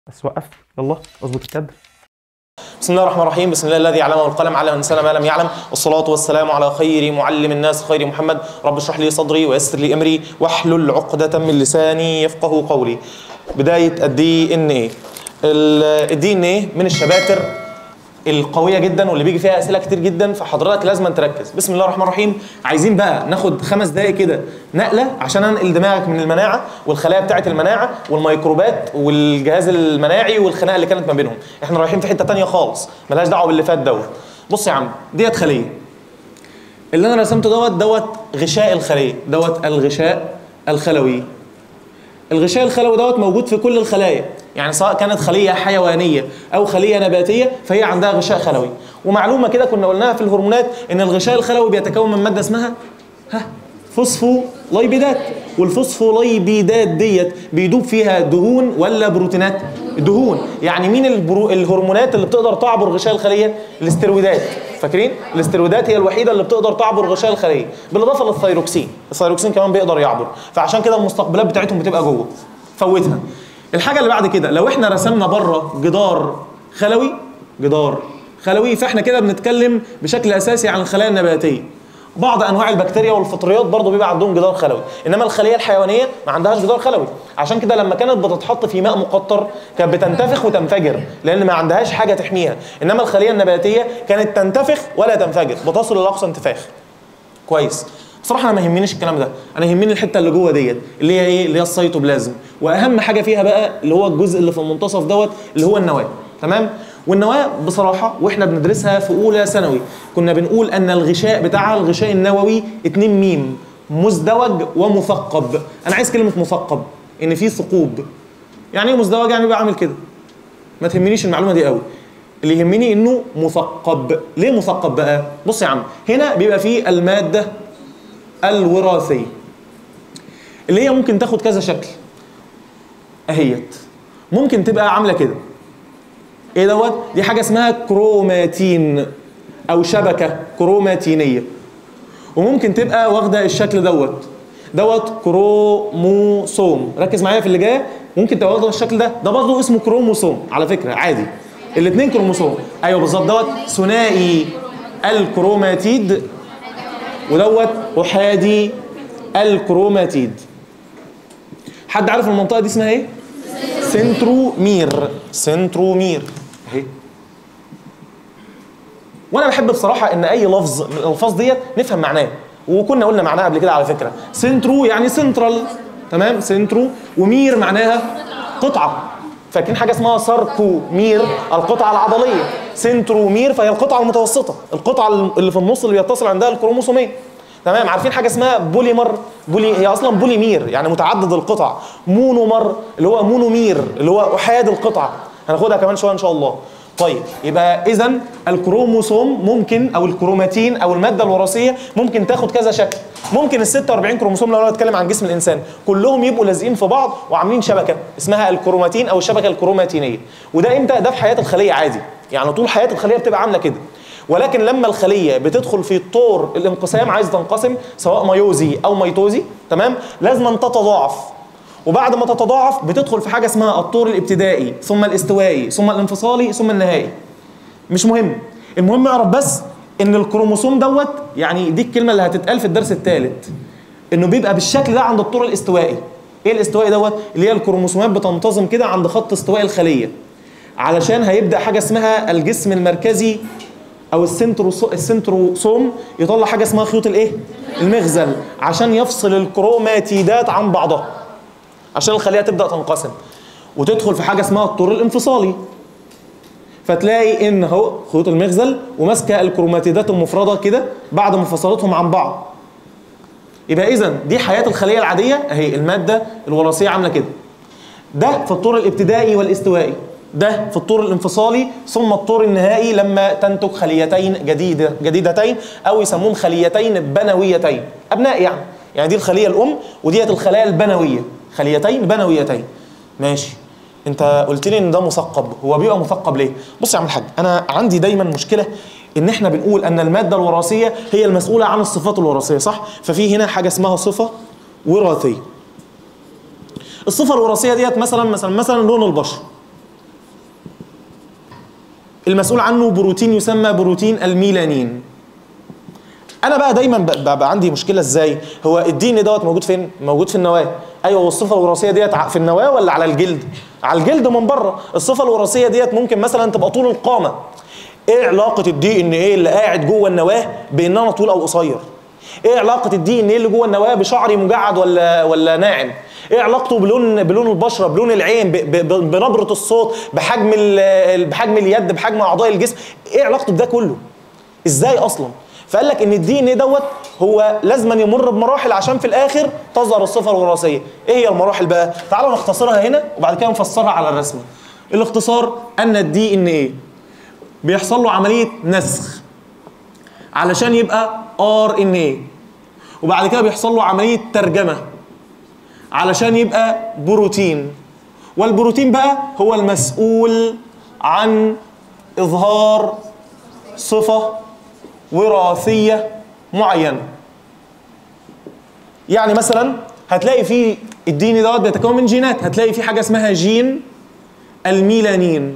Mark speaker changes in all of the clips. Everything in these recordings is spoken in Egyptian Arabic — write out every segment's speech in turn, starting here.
Speaker 1: بس وقف يلا اظبط الكادر
Speaker 2: بسم الله الرحمن الرحيم بسم الله الذي علم القلم علم الانسان ما لم يعلم والصلاه والسلام على خير معلم الناس خير محمد رب اشرح لي صدري ويسر لي امري واحلل عقده من لساني يفقه قولي بدايه الدي ان ايه الدي ان ايه من الشباتر القويه جدا واللي بيجي فيها اسئله كتير جدا فحضرتك لازم تركز بسم الله الرحمن الرحيم عايزين بقى ناخد خمس دقائق كده نقله عشان انقل دماغك من المناعه والخلايا بتاعه المناعه والميكروبات والجهاز المناعي والخناقه اللي كانت ما بينهم احنا رايحين في حته تانية خالص ملهاش دعوه باللي فات دوت بص يا عم ديت خليه اللي انا رسمته دوت دوت غشاء الخليه دوت الغشاء الخلوي الغشاء الخلوي دوت موجود في كل الخلايا يعني سواء كانت خليه حيوانيه او خليه نباتيه فهي عندها غشاء خلوي ومعلومه كده كنا قلناها في الهرمونات ان الغشاء الخلوي بيتكون من ماده اسمها ها فوسفولايبيدات والفوسفولايبيدات ديت بيدوب فيها دهون ولا بروتينات دهون يعني مين البرو... الهرمونات اللي بتقدر تعبر غشاء الخليه الاسترويدات فاكرين الاسترويدات هي الوحيده اللي بتقدر تعبر غشاء الخليه بالاضافه للثيروكسين الثيروكسين كمان بيقدر يعبر فعشان كده المستقبلات بتاعتهم بتبقى جوه فوتها الحاجه اللي بعد كده لو احنا رسمنا بره جدار خلوي جدار خلوي فاحنا كده بنتكلم بشكل اساسي عن الخلايا النباتيه بعض انواع البكتيريا والفطريات برضه بيبقى عندهم جدار خلوي انما الخليه الحيوانيه ما عندهاش جدار خلوي عشان كده لما كانت بتتحط في ماء مقطر كانت بتنتفخ وتنفجر لان ما عندهاش حاجه تحميها انما الخليه النباتيه كانت تنتفخ ولا تنفجر بتصل لاقصى انتفاخ كويس بصراحه انا ما يهمنيش الكلام ده انا يهمني الحته اللي جوه ديت اللي هي ايه اللي هي السيتوبلازم واهم حاجه فيها بقى اللي هو الجزء اللي في المنتصف دوت اللي هو النواه تمام والنواه بصراحه واحنا بندرسها في اولى ثانوي كنا بنقول ان الغشاء بتاعها الغشاء النووي 2 ميم مزدوج ومثقب انا عايز كلمه مثقب ان في ثقوب يعني ايه مزدوج يعني بقى عامل كده ما تهمنيش المعلومه دي قوي اللي يهمني انه مثقب ليه مثقب بقى بص يا عم هنا بيبقى فيه الماده الوراثيه اللي هي ممكن تاخد كذا شكل اهيت ممكن تبقى عامله كده ايه دوت دي حاجه اسمها كروماتين او شبكه كروماتينيه وممكن تبقى واخده الشكل دوت دوت كروموسوم ركز معايا في اللي جايه ممكن تبقى واخده الشكل ده ده برضه اسمه كروموسوم على فكره عادي الاثنين كروموسوم ايوه بالظبط دوت ثنائي الكروماتيد ودوت احادي الكروماتيد حد عارف المنطقه دي اسمها ايه سنترومير سنترومير اهي وانا بحب بصراحه ان اي لفظ من الالفاظ ديت نفهم معناه وكنا قلنا معناها قبل كده على فكره سنترو يعني سنترال تمام سنترو ومير معناها قطعه فاكرين حاجه اسمها ساركومير القطعه العضليه سنترومير فهي القطعه المتوسطه القطعه اللي في النص اللي بيتصل عندها الكروموسومين تمام عارفين حاجه اسمها بوليمر بولي هي اصلا بوليمير يعني متعدد القطع مونومر اللي هو مونومير اللي هو احاد القطع هناخدها كمان شويه ان شاء الله طيب يبقى اذا الكروموسوم ممكن او الكروماتين او الماده الوراثيه ممكن تاخد كذا شكل ممكن ال 46 كروموسوم لو انا بتكلم عن جسم الانسان كلهم يبقوا لازقين في بعض وعاملين شبكه اسمها الكروماتين او الشبكه الكروماتينيه وده امتى ده في حياه الخليه عادي يعني طول حياه الخليه بتبقى عامله كده ولكن لما الخليه بتدخل في طور الانقسام عايز تنقسم سواء ميوزي او ميتوزي تمام لازم تتضاعف وبعد ما تتضاعف بتدخل في حاجه اسمها الطور الابتدائي ثم الاستوائي ثم الانفصالي ثم النهائي مش مهم المهم اعرف بس ان الكروموسوم دوت يعني دي الكلمه اللي هتتقال في الدرس الثالث انه بيبقى بالشكل ده عند الطور الاستوائي ايه الاستوائي دوت اللي هي الكروموسومات بتنتظم كده عند خط استواء الخليه علشان هيبدا حاجه اسمها الجسم المركزي او السنتروسو السنتروسوم يطلع حاجه اسمها خيوط الايه المغزل عشان يفصل الكروماتيدات عن بعضها عشان الخليه تبدا تنقسم وتدخل في حاجه اسمها الطور الانفصالي فتلاقي ان اهو خيوط المغزل وماسكه الكروماتيدات المفرده كده بعد مفاصلتهم عن بعض يبقى اذا دي حياه الخليه العاديه اهي الماده الوراثيه عامله كده ده في الطور الابتدائي والاستوائي ده في الطور الانفصالي ثم الطور النهائي لما تنتج خليتين جديدة جديدتين او يسموهم خليتين بنويتين ابناء يعني يعني دي الخليه الام وديت الخلايا البنويه خليتين بنويتين ماشي انت قلت لي ان ده مثقب هو بيبقى مثقب ليه بص يا عم الحاج انا عندي دايما مشكله ان احنا بنقول ان الماده الوراثيه هي المسؤوله عن الصفات الوراثيه صح ففي هنا حاجه اسمها صفه وراثيه الصفه الوراثيه ديت مثلا مثلا مثلا لون البشره المسؤول عنه بروتين يسمى بروتين الميلانين انا بقى دايما ب- بقى عندي مشكله ازاي هو الدين دوت موجود فين موجود في النواه ايوه والصفه الوراثيه ديت ع- في النواه ولا على الجلد على الجلد من بره الصفه الوراثيه ديت ممكن مثلا تبقى طول القامه ايه علاقه الدي ان ايه اللي قاعد جوه النواه بان انا طويل او قصير ايه علاقه الدي ان ايه اللي جوه النواه بشعري مجعد ولا ولا ناعم ايه علاقته بلون بلون البشره بلون العين ب- ب- ب- بنبره الصوت بحجم ال- بحجم اليد بحجم اعضاء الجسم ايه علاقته بده كله ازاي اصلا فقال لك ان الدي ان ايه دوت هو لازم يمر بمراحل عشان في الاخر تظهر الصفه الوراثيه ايه هي المراحل بقى تعالوا نختصرها هنا وبعد كده نفسرها على الرسمه الاختصار ان الدي ان ايه بيحصل له عمليه نسخ علشان يبقى ار ان ايه وبعد كده بيحصل له عمليه ترجمه علشان يبقى بروتين والبروتين بقى هو المسؤول عن اظهار صفه وراثيه معينه يعني مثلا هتلاقي في الدين دوت بيتكون من جينات هتلاقي في حاجه اسمها جين الميلانين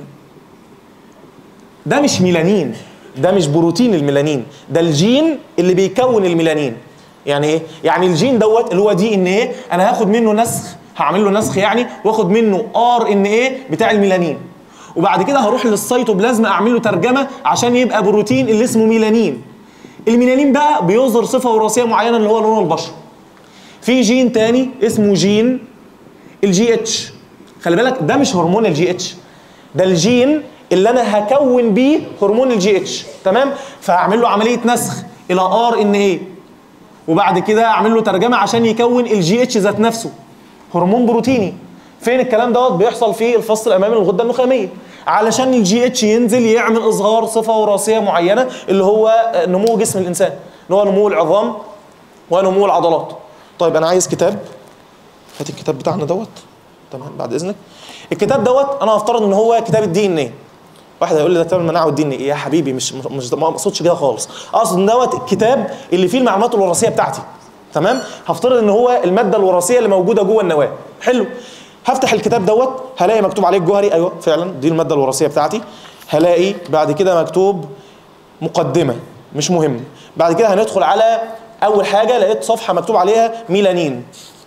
Speaker 2: ده مش ميلانين ده مش بروتين الميلانين ده الجين اللي بيكون الميلانين يعني ايه يعني الجين دوت اللي هو دي ان ايه انا هاخد منه نسخ هعمل له نسخ يعني واخد منه ار ان ايه بتاع الميلانين وبعد كده هروح للسيتوبلازم اعمل له ترجمه عشان يبقى بروتين اللي اسمه ميلانين الميلانين بقى بيظهر صفه وراثيه معينه اللي هو لون البشره في جين تاني اسمه جين الجي اتش خلي بالك ده مش هرمون الجي اتش ده الجين اللي انا هكون بيه هرمون الجي اتش تمام فهعمل له عمليه نسخ الى ار ان ايه وبعد كده اعمل له ترجمه عشان يكون الجي اتش ذات نفسه هرمون بروتيني فين الكلام دوت بيحصل في الفص الامامي للغده النخاميه علشان الجي اتش ينزل يعمل اظهار صفه وراثيه معينه اللي هو نمو جسم الانسان اللي هو نمو العظام ونمو العضلات طيب انا عايز كتاب هات الكتاب بتاعنا دوت تمام بعد اذنك الكتاب دوت انا هفترض ان هو كتاب الدي ان ايه واحد هيقول لي ده كتاب المناعه والدي ان ايه يا حبيبي مش مش ما اقصدش كده خالص اقصد ان دوت الكتاب اللي فيه المعلومات الوراثيه بتاعتي تمام هفترض ان هو الماده الوراثيه اللي موجوده جوه النواه حلو هفتح الكتاب دوت هلاقي مكتوب عليه الجوهري ايوه فعلا دي الماده الوراثيه بتاعتي هلاقي بعد كده مكتوب مقدمه مش مهم بعد كده هندخل على اول حاجه لقيت صفحه مكتوب عليها ميلانين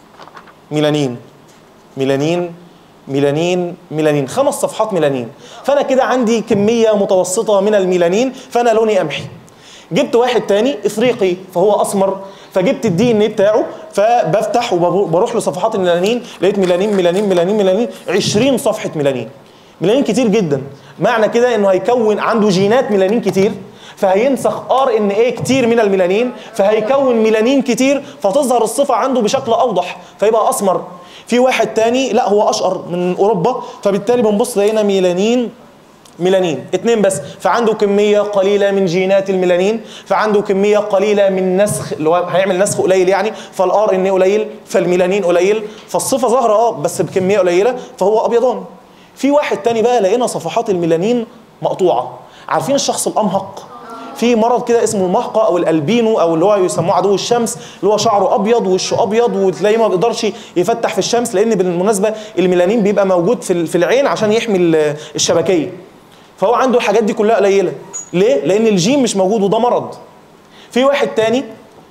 Speaker 2: ميلانين ميلانين ميلانين ميلانين خمس صفحات ميلانين فانا كده عندي كميه متوسطه من الميلانين فانا لوني قمحي جبت واحد تاني افريقي فهو اسمر فجبت الدي ان ايه بتاعه فبفتح وبروح لصفحات الميلانين لقيت ميلانين ميلانين ميلانين ميلانين 20 صفحه ميلانين ميلانين كتير جدا معنى كده انه هيكون عنده جينات ميلانين كتير فهينسخ ار ان ايه كتير من الميلانين فهيكون ميلانين كتير فتظهر الصفه عنده بشكل اوضح فيبقى اسمر في واحد تاني لا هو اشقر من اوروبا فبالتالي بنبص لقينا ميلانين ميلانين اتنين بس فعنده كمية قليلة من جينات الميلانين فعنده كمية قليلة من نسخ اللي هو هيعمل نسخ قليل يعني فالار ان قليل فالميلانين قليل فالصفة ظاهرة اه بس بكمية قليلة فهو ابيضان في واحد تاني بقى لقينا صفحات الميلانين مقطوعة عارفين الشخص الامهق في مرض كده اسمه المهقة او الالبينو او اللي هو يسموه عدو الشمس اللي هو شعره ابيض ووشه ابيض وتلاقيه ما بيقدرش يفتح في الشمس لان بالمناسبه الميلانين بيبقى موجود في في العين عشان يحمي الشبكيه فهو عنده الحاجات دي كلها قليله ليه لان الجين مش موجود وده مرض في واحد تاني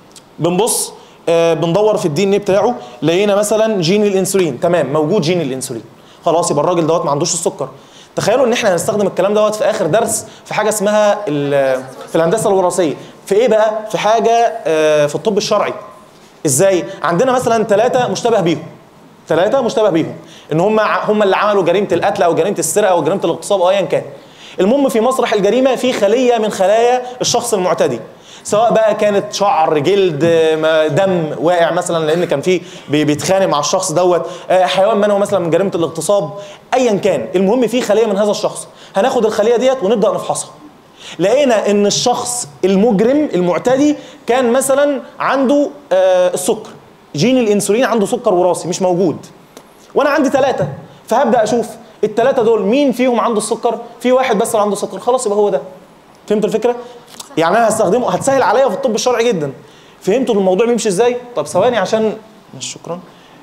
Speaker 2: بنبص آه بندور في الدي ان ايه بتاعه لقينا مثلا جين الانسولين تمام موجود جين الانسولين خلاص يبقى الراجل دوت ما عندوش السكر تخيلوا ان احنا هنستخدم الكلام دوت في اخر درس في حاجه اسمها في الهندسه الوراثيه في ايه بقى في حاجه آه في الطب الشرعي ازاي عندنا مثلا ثلاثه مشتبه بيهم ثلاثه مشتبه بيهم ان هم هم اللي عملوا جريمه القتل او جريمه السرقه او جريمه الاغتصاب او ايا كان المهم في مسرح الجريمه في خليه من خلايا الشخص المعتدي سواء بقى كانت شعر جلد دم واقع مثلا لان كان في بيتخانق مع الشخص دوت حيوان منوي مثلا من جريمه الاغتصاب ايا كان المهم في خليه من هذا الشخص هناخد الخليه ديت ونبدا نفحصها لقينا ان الشخص المجرم المعتدي كان مثلا عنده السكر جين الانسولين عنده سكر وراثي مش موجود وانا عندي ثلاثه فهبدا اشوف الثلاثه دول مين فيهم عنده السكر في واحد بس اللي عنده السكر خلاص يبقى هو ده فهمت الفكره يعني انا هستخدمه هتسهل عليا في الطب الشرعي جدا فهمتوا الموضوع بيمشي ازاي طب ثواني عشان شكرا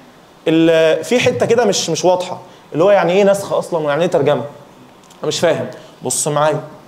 Speaker 2: في حته كده مش مش واضحه اللي هو يعني ايه نسخ اصلا ويعني ايه ترجمه انا مش فاهم بص معايا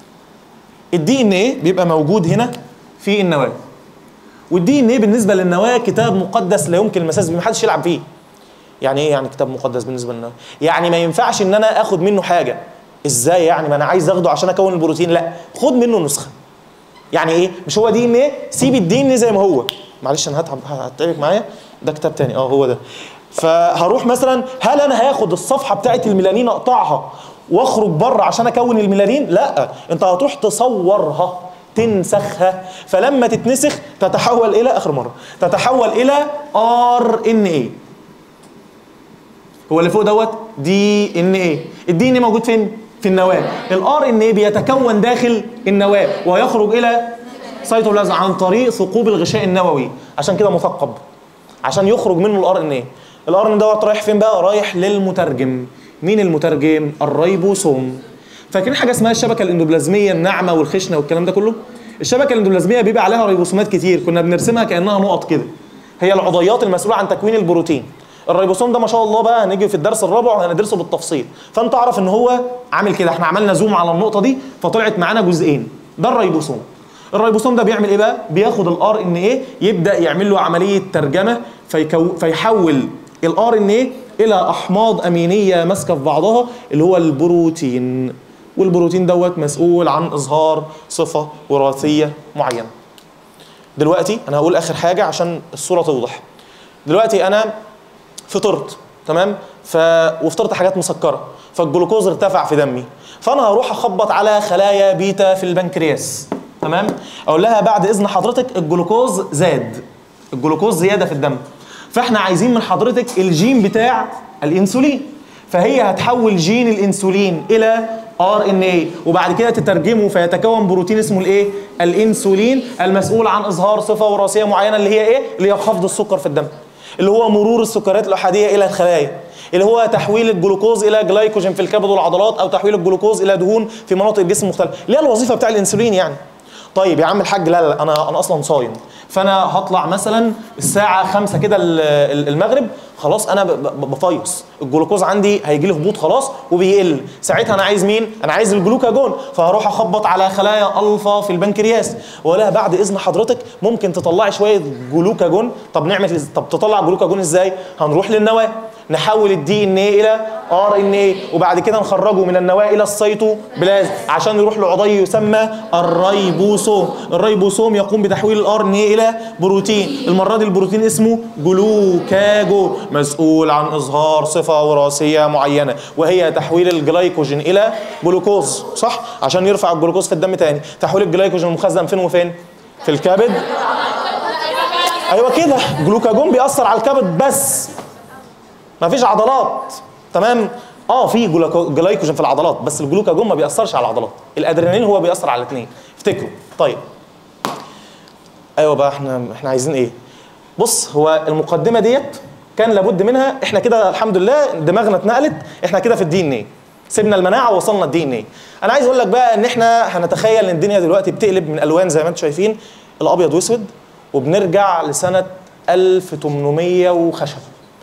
Speaker 2: الدي ان ايه بيبقى موجود هنا في النواه والدي ان ايه بالنسبه للنواه كتاب مقدس لا يمكن المساس بيه محدش يلعب فيه يعني ايه يعني كتاب مقدس بالنسبه للنواه يعني ما ينفعش ان انا اخد منه حاجه ازاي يعني ما انا عايز اخده عشان اكون البروتين لا خد منه نسخه يعني ايه مش هو دي ان ايه سيب الدي ان زي ما هو معلش انا هتعب هتعبك معايا ده كتاب تاني اه هو ده فهروح مثلا هل انا هاخد الصفحه بتاعت الميلانين اقطعها واخرج بره عشان اكون الميلانين لا انت هتروح تصورها تنسخها فلما تتنسخ تتحول الى اخر مره تتحول الى ار ان ايه هو اللي فوق دوت دي ان ايه الدي ان ايه موجود فين في النواه الار ان ايه بيتكون داخل النواه ويخرج الى سيتوبلازم عن طريق ثقوب الغشاء النووي عشان كده مثقب عشان يخرج منه الار ان ايه الار ان دوت رايح فين بقى رايح للمترجم مين المترجم الريبوسوم فاكرين حاجه اسمها الشبكه الاندوبلازميه الناعمه والخشنه والكلام ده كله الشبكه الاندوبلازميه بيبقى عليها ريبوسومات كتير كنا بنرسمها كانها نقط كده هي العضيات المسؤوله عن تكوين البروتين الريبوسوم ده ما شاء الله بقى هنيجي في الدرس الرابع وهندرسه بالتفصيل فانت اعرف ان هو عامل كده احنا عملنا زوم على النقطه دي فطلعت معانا جزئين ده الريبوسوم الريبوسوم ده بيعمل ايه بقى بياخد الار ان ايه يبدا يعمل له عمليه ترجمه فيكو فيحول الار ان ايه الى احماض امينيه ماسكه في بعضها اللي هو البروتين والبروتين دوت مسؤول عن اظهار صفه وراثيه معينه دلوقتي انا هقول اخر حاجه عشان الصوره توضح دلوقتي انا فطرت تمام ف وفطرت حاجات مسكره فالجلوكوز ارتفع في دمي فانا هروح اخبط على خلايا بيتا في البنكرياس تمام اقول لها بعد اذن حضرتك الجلوكوز زاد الجلوكوز زياده في الدم فاحنا عايزين من حضرتك الجين بتاع الانسولين فهي هتحول جين الانسولين الى ار ان اي وبعد كده تترجمه فيتكون بروتين اسمه الايه الانسولين المسؤول عن اظهار صفه وراثيه معينه اللي هي ايه اللي هي خفض السكر في الدم اللي هو مرور السكريات الاحاديه الى الخلايا اللي هو تحويل الجلوكوز الى جلايكوجين في الكبد والعضلات او تحويل الجلوكوز الى دهون في مناطق الجسم المختلفه اللي هي الوظيفه بتاع الانسولين يعني طيب يا عم الحاج لا لا انا انا اصلا صايم فانا هطلع مثلا الساعه 5 كده ال- ال- المغرب خلاص انا ب- ب- بفيص الجلوكوز عندي هيجي لي هبوط خلاص وبيقل ساعتها انا عايز مين انا عايز الجلوكاجون فهروح اخبط على خلايا الفا في البنكرياس ولا بعد اذن حضرتك ممكن تطلعي شويه جلوكاجون طب نعمل إز- طب تطلع جلوكاجون ازاي هنروح للنواه نحول الدي ان ايه الى ار ان ايه وبعد كده نخرجه من النواه الى السيتوبلازم عشان يروح لعضي يسمى الريبوسوم الريبوسوم يقوم بتحويل الار ان ايه الى بروتين المره دي البروتين اسمه جلوكاجو مسؤول عن اظهار صفه وراثيه معينه وهي تحويل الجلايكوجين الى جلوكوز صح عشان يرفع الجلوكوز في الدم تاني تحويل الجلايكوجين المخزن فين وفين في الكبد ايوه كده جلوكاجون بيأثر على الكبد بس مفيش عضلات تمام اه في جلوكو- جلايكوجين في العضلات بس الجلوكاجون ما بيأثرش على العضلات الادرينالين هو بيأثر على الاثنين افتكروا طيب ايوه بقى احنا احنا عايزين ايه بص هو المقدمه ديت كان لابد منها احنا كده الحمد لله دماغنا اتنقلت احنا كده في الدي ان ايه سيبنا المناعه ووصلنا الدي ان ايه انا عايز اقول لك بقى ان احنا هنتخيل ان الدنيا دلوقتي بتقلب من الوان زي ما انتم شايفين الابيض واسود وبنرجع لسنه 1800 وخشب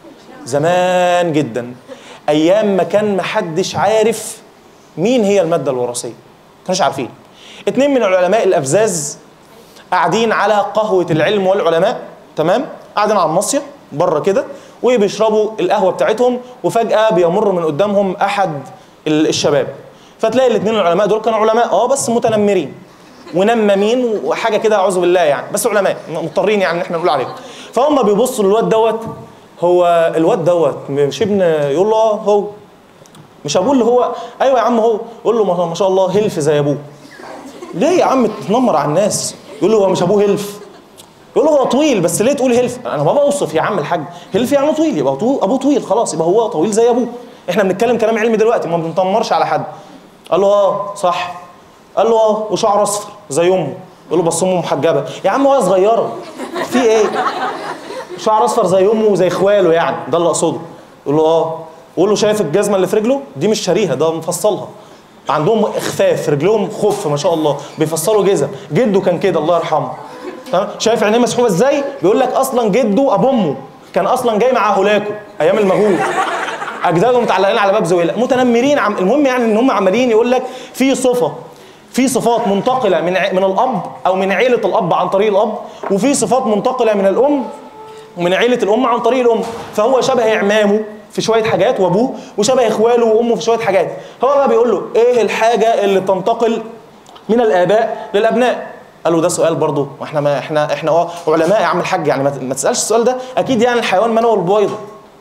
Speaker 2: زمان جدا ايام ما كان محدش عارف مين هي الماده الوراثيه ما كانوش عارفين اتنين من علماء الافزاز قاعدين على قهوه العلم والعلماء تمام قاعدين على الناصيه بره كده وبيشربوا القهوه بتاعتهم وفجاه بيمر من قدامهم احد ال- الشباب فتلاقي الاثنين العلماء دول كانوا علماء اه بس متنمرين ونمامين وحاجه كده اعوذ بالله يعني بس علماء مضطرين يعني ان احنا نقول عليهم فهم بيبصوا للواد دوت هو الواد دوت مش ابن يقول له اه هو مش ابوه اللي هو ايوه يا عم هو يقول له ما ما شاء الله هلف زي ابوه ليه يا عم تتنمر على الناس يقول له هو مش ابوه هلف يقول له هو طويل بس ليه تقول هلف انا بابا اوصف يا عم الحاج هلف يعني طويل يبقى طو- ابوه طويل خلاص يبقى هو طويل زي ابوه احنا بنتكلم كلام علمي دلوقتي ما بنتنمرش على حد قال له اه صح قال له اه وشعر اصفر زي امه يقول له بس امه محجبه يا عم وهي صغيره في ايه شعر اصفر زي امه وزي اخواله يعني ده اللي اقصده يقول له اه يقول له شايف الجزمه اللي في رجله دي مش شاريها ده مفصلها عندهم اخفاف رجلهم خف ما شاء الله بيفصلوا جزم جده كان كده الله يرحمه تمام شايف عينيه مسحوبه ازاي بيقول لك اصلا جده ابو امه كان اصلا جاي مع هولاكو ايام المغول اجداده متعلقين على باب زويله متنمرين عم المهم يعني ان هم عمالين يقول لك في صفه في صفات منتقله من ع- من الاب او من عيله الاب عن طريق الاب وفي صفات منتقله من الام ومن عيله الام عن طريق الام فهو شبه عمامه في شويه حاجات وابوه وشبه اخواله وامه في شويه حاجات هو بقى بيقول له ايه الحاجه اللي تنتقل من الاباء للابناء قال له ده سؤال برضه واحنا ما احنا احنا اه علماء يا عم الحاج يعني ما ت- ما تسالش السؤال ده اكيد يعني الحيوان منوي البويضه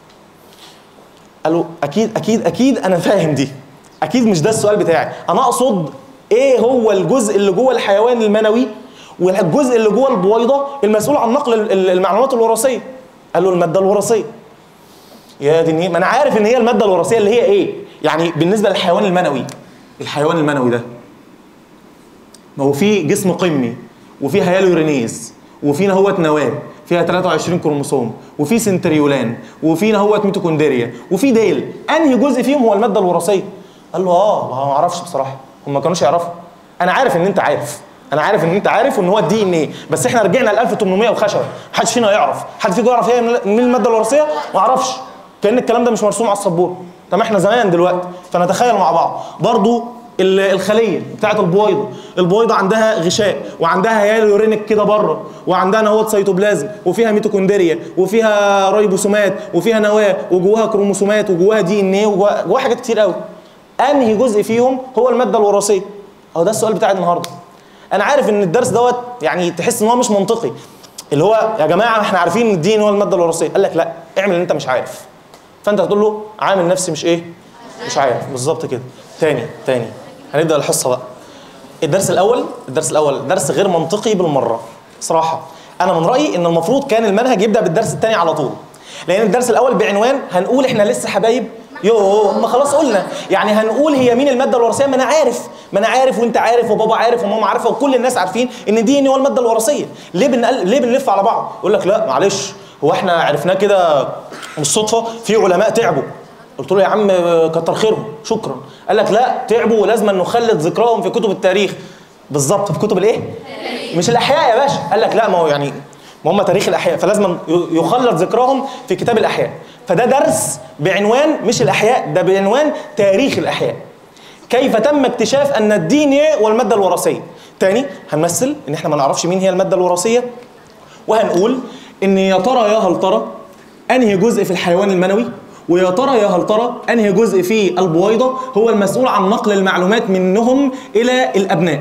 Speaker 2: قال له اكيد اكيد اكيد انا فاهم دي اكيد مش ده السؤال بتاعي انا اقصد ايه هو الجزء اللي جوه الحيوان المنوي والجزء اللي جوه البويضه المسؤول عن نقل ال- ال- المعلومات الوراثيه قال له الماده الوراثيه يا دي النيل. ما انا عارف ان هي الماده الوراثيه اللي هي ايه يعني بالنسبه للحيوان المنوي الحيوان المنوي ده ما هو في جسم قمي وفي هيالورينيز وفي نهوة نواة فيها 23 كروموسوم وفي سنتريولان وفي نهوة ميتوكوندريا وفي ديل انهي جزء فيهم هو الماده الوراثيه قال له اه ما ما اعرفش بصراحه هم ما كانوش يعرفوا انا عارف ان انت عارف انا عارف ان انت عارف ان هو الدي ان ايه بس احنا رجعنا ل 1800 وخشبه محدش فينا يعرف حد فيكم يعرف هي من الماده الوراثيه ما اعرفش كان الكلام ده مش مرسوم على السبوره طب احنا زمان دلوقتي فنتخيل مع بعض برضو ال- الخليه بتاعت البويضه البويضه عندها غشاء وعندها هيالورينيك كده بره وعندها نواه سيتوبلازم وفيها ميتوكوندريا وفيها ريبوسومات وفيها نواه وجواها كروموسومات وجواها دي ان ايه وجواها جواها حاجات كتير قوي انهي جزء فيهم هو الماده الوراثيه اهو ده السؤال بتاعي النهارده انا عارف ان الدرس دوت يعني تحس ان هو مش منطقي اللي هو يا جماعه احنا عارفين ان الدين هو الماده الوراثيه قال لك لا اعمل اللي انت مش عارف فانت هتقول له عامل نفسي مش ايه مش عارف بالظبط كده تاني تاني هنبدا الحصه بقى الدرس الاول الدرس الاول درس غير منطقي بالمره صراحه انا من رايي ان المفروض كان المنهج يبدا بالدرس الثاني على طول لان الدرس الاول بعنوان هنقول احنا لسه حبايب يوه ما خلاص قلنا يعني هنقول هي مين الماده الوراثيه ما انا عارف ما انا عارف وانت عارف وبابا عارف وماما عارفه وكل الناس عارفين ان دي ان هو الماده الوراثيه ليه بنقل... ليه بنلف على بعض يقول لك لا معلش هو احنا عرفناه كده بالصدفه في علماء تعبوا قلت له يا عم كتر خيرهم شكرا قال لك لا تعبوا ولازم نخلد ذكراهم في كتب التاريخ بالظبط في كتب الايه مش الاحياء يا باشا قال لك لا ما هو يعني ما هم تاريخ الاحياء فلازم يخلد ذكرهم في كتاب الاحياء فده درس بعنوان مش الاحياء ده بعنوان تاريخ الاحياء كيف تم اكتشاف ان الدي ان ايه والماده الوراثيه تاني هنمثل ان احنا ما نعرفش مين هي الماده الوراثيه وهنقول ان يا ترى يا هل ترى انهي جزء في الحيوان المنوي ويا ترى يا هل ترى انهي جزء في البويضه هو المسؤول عن نقل المعلومات منهم الى الابناء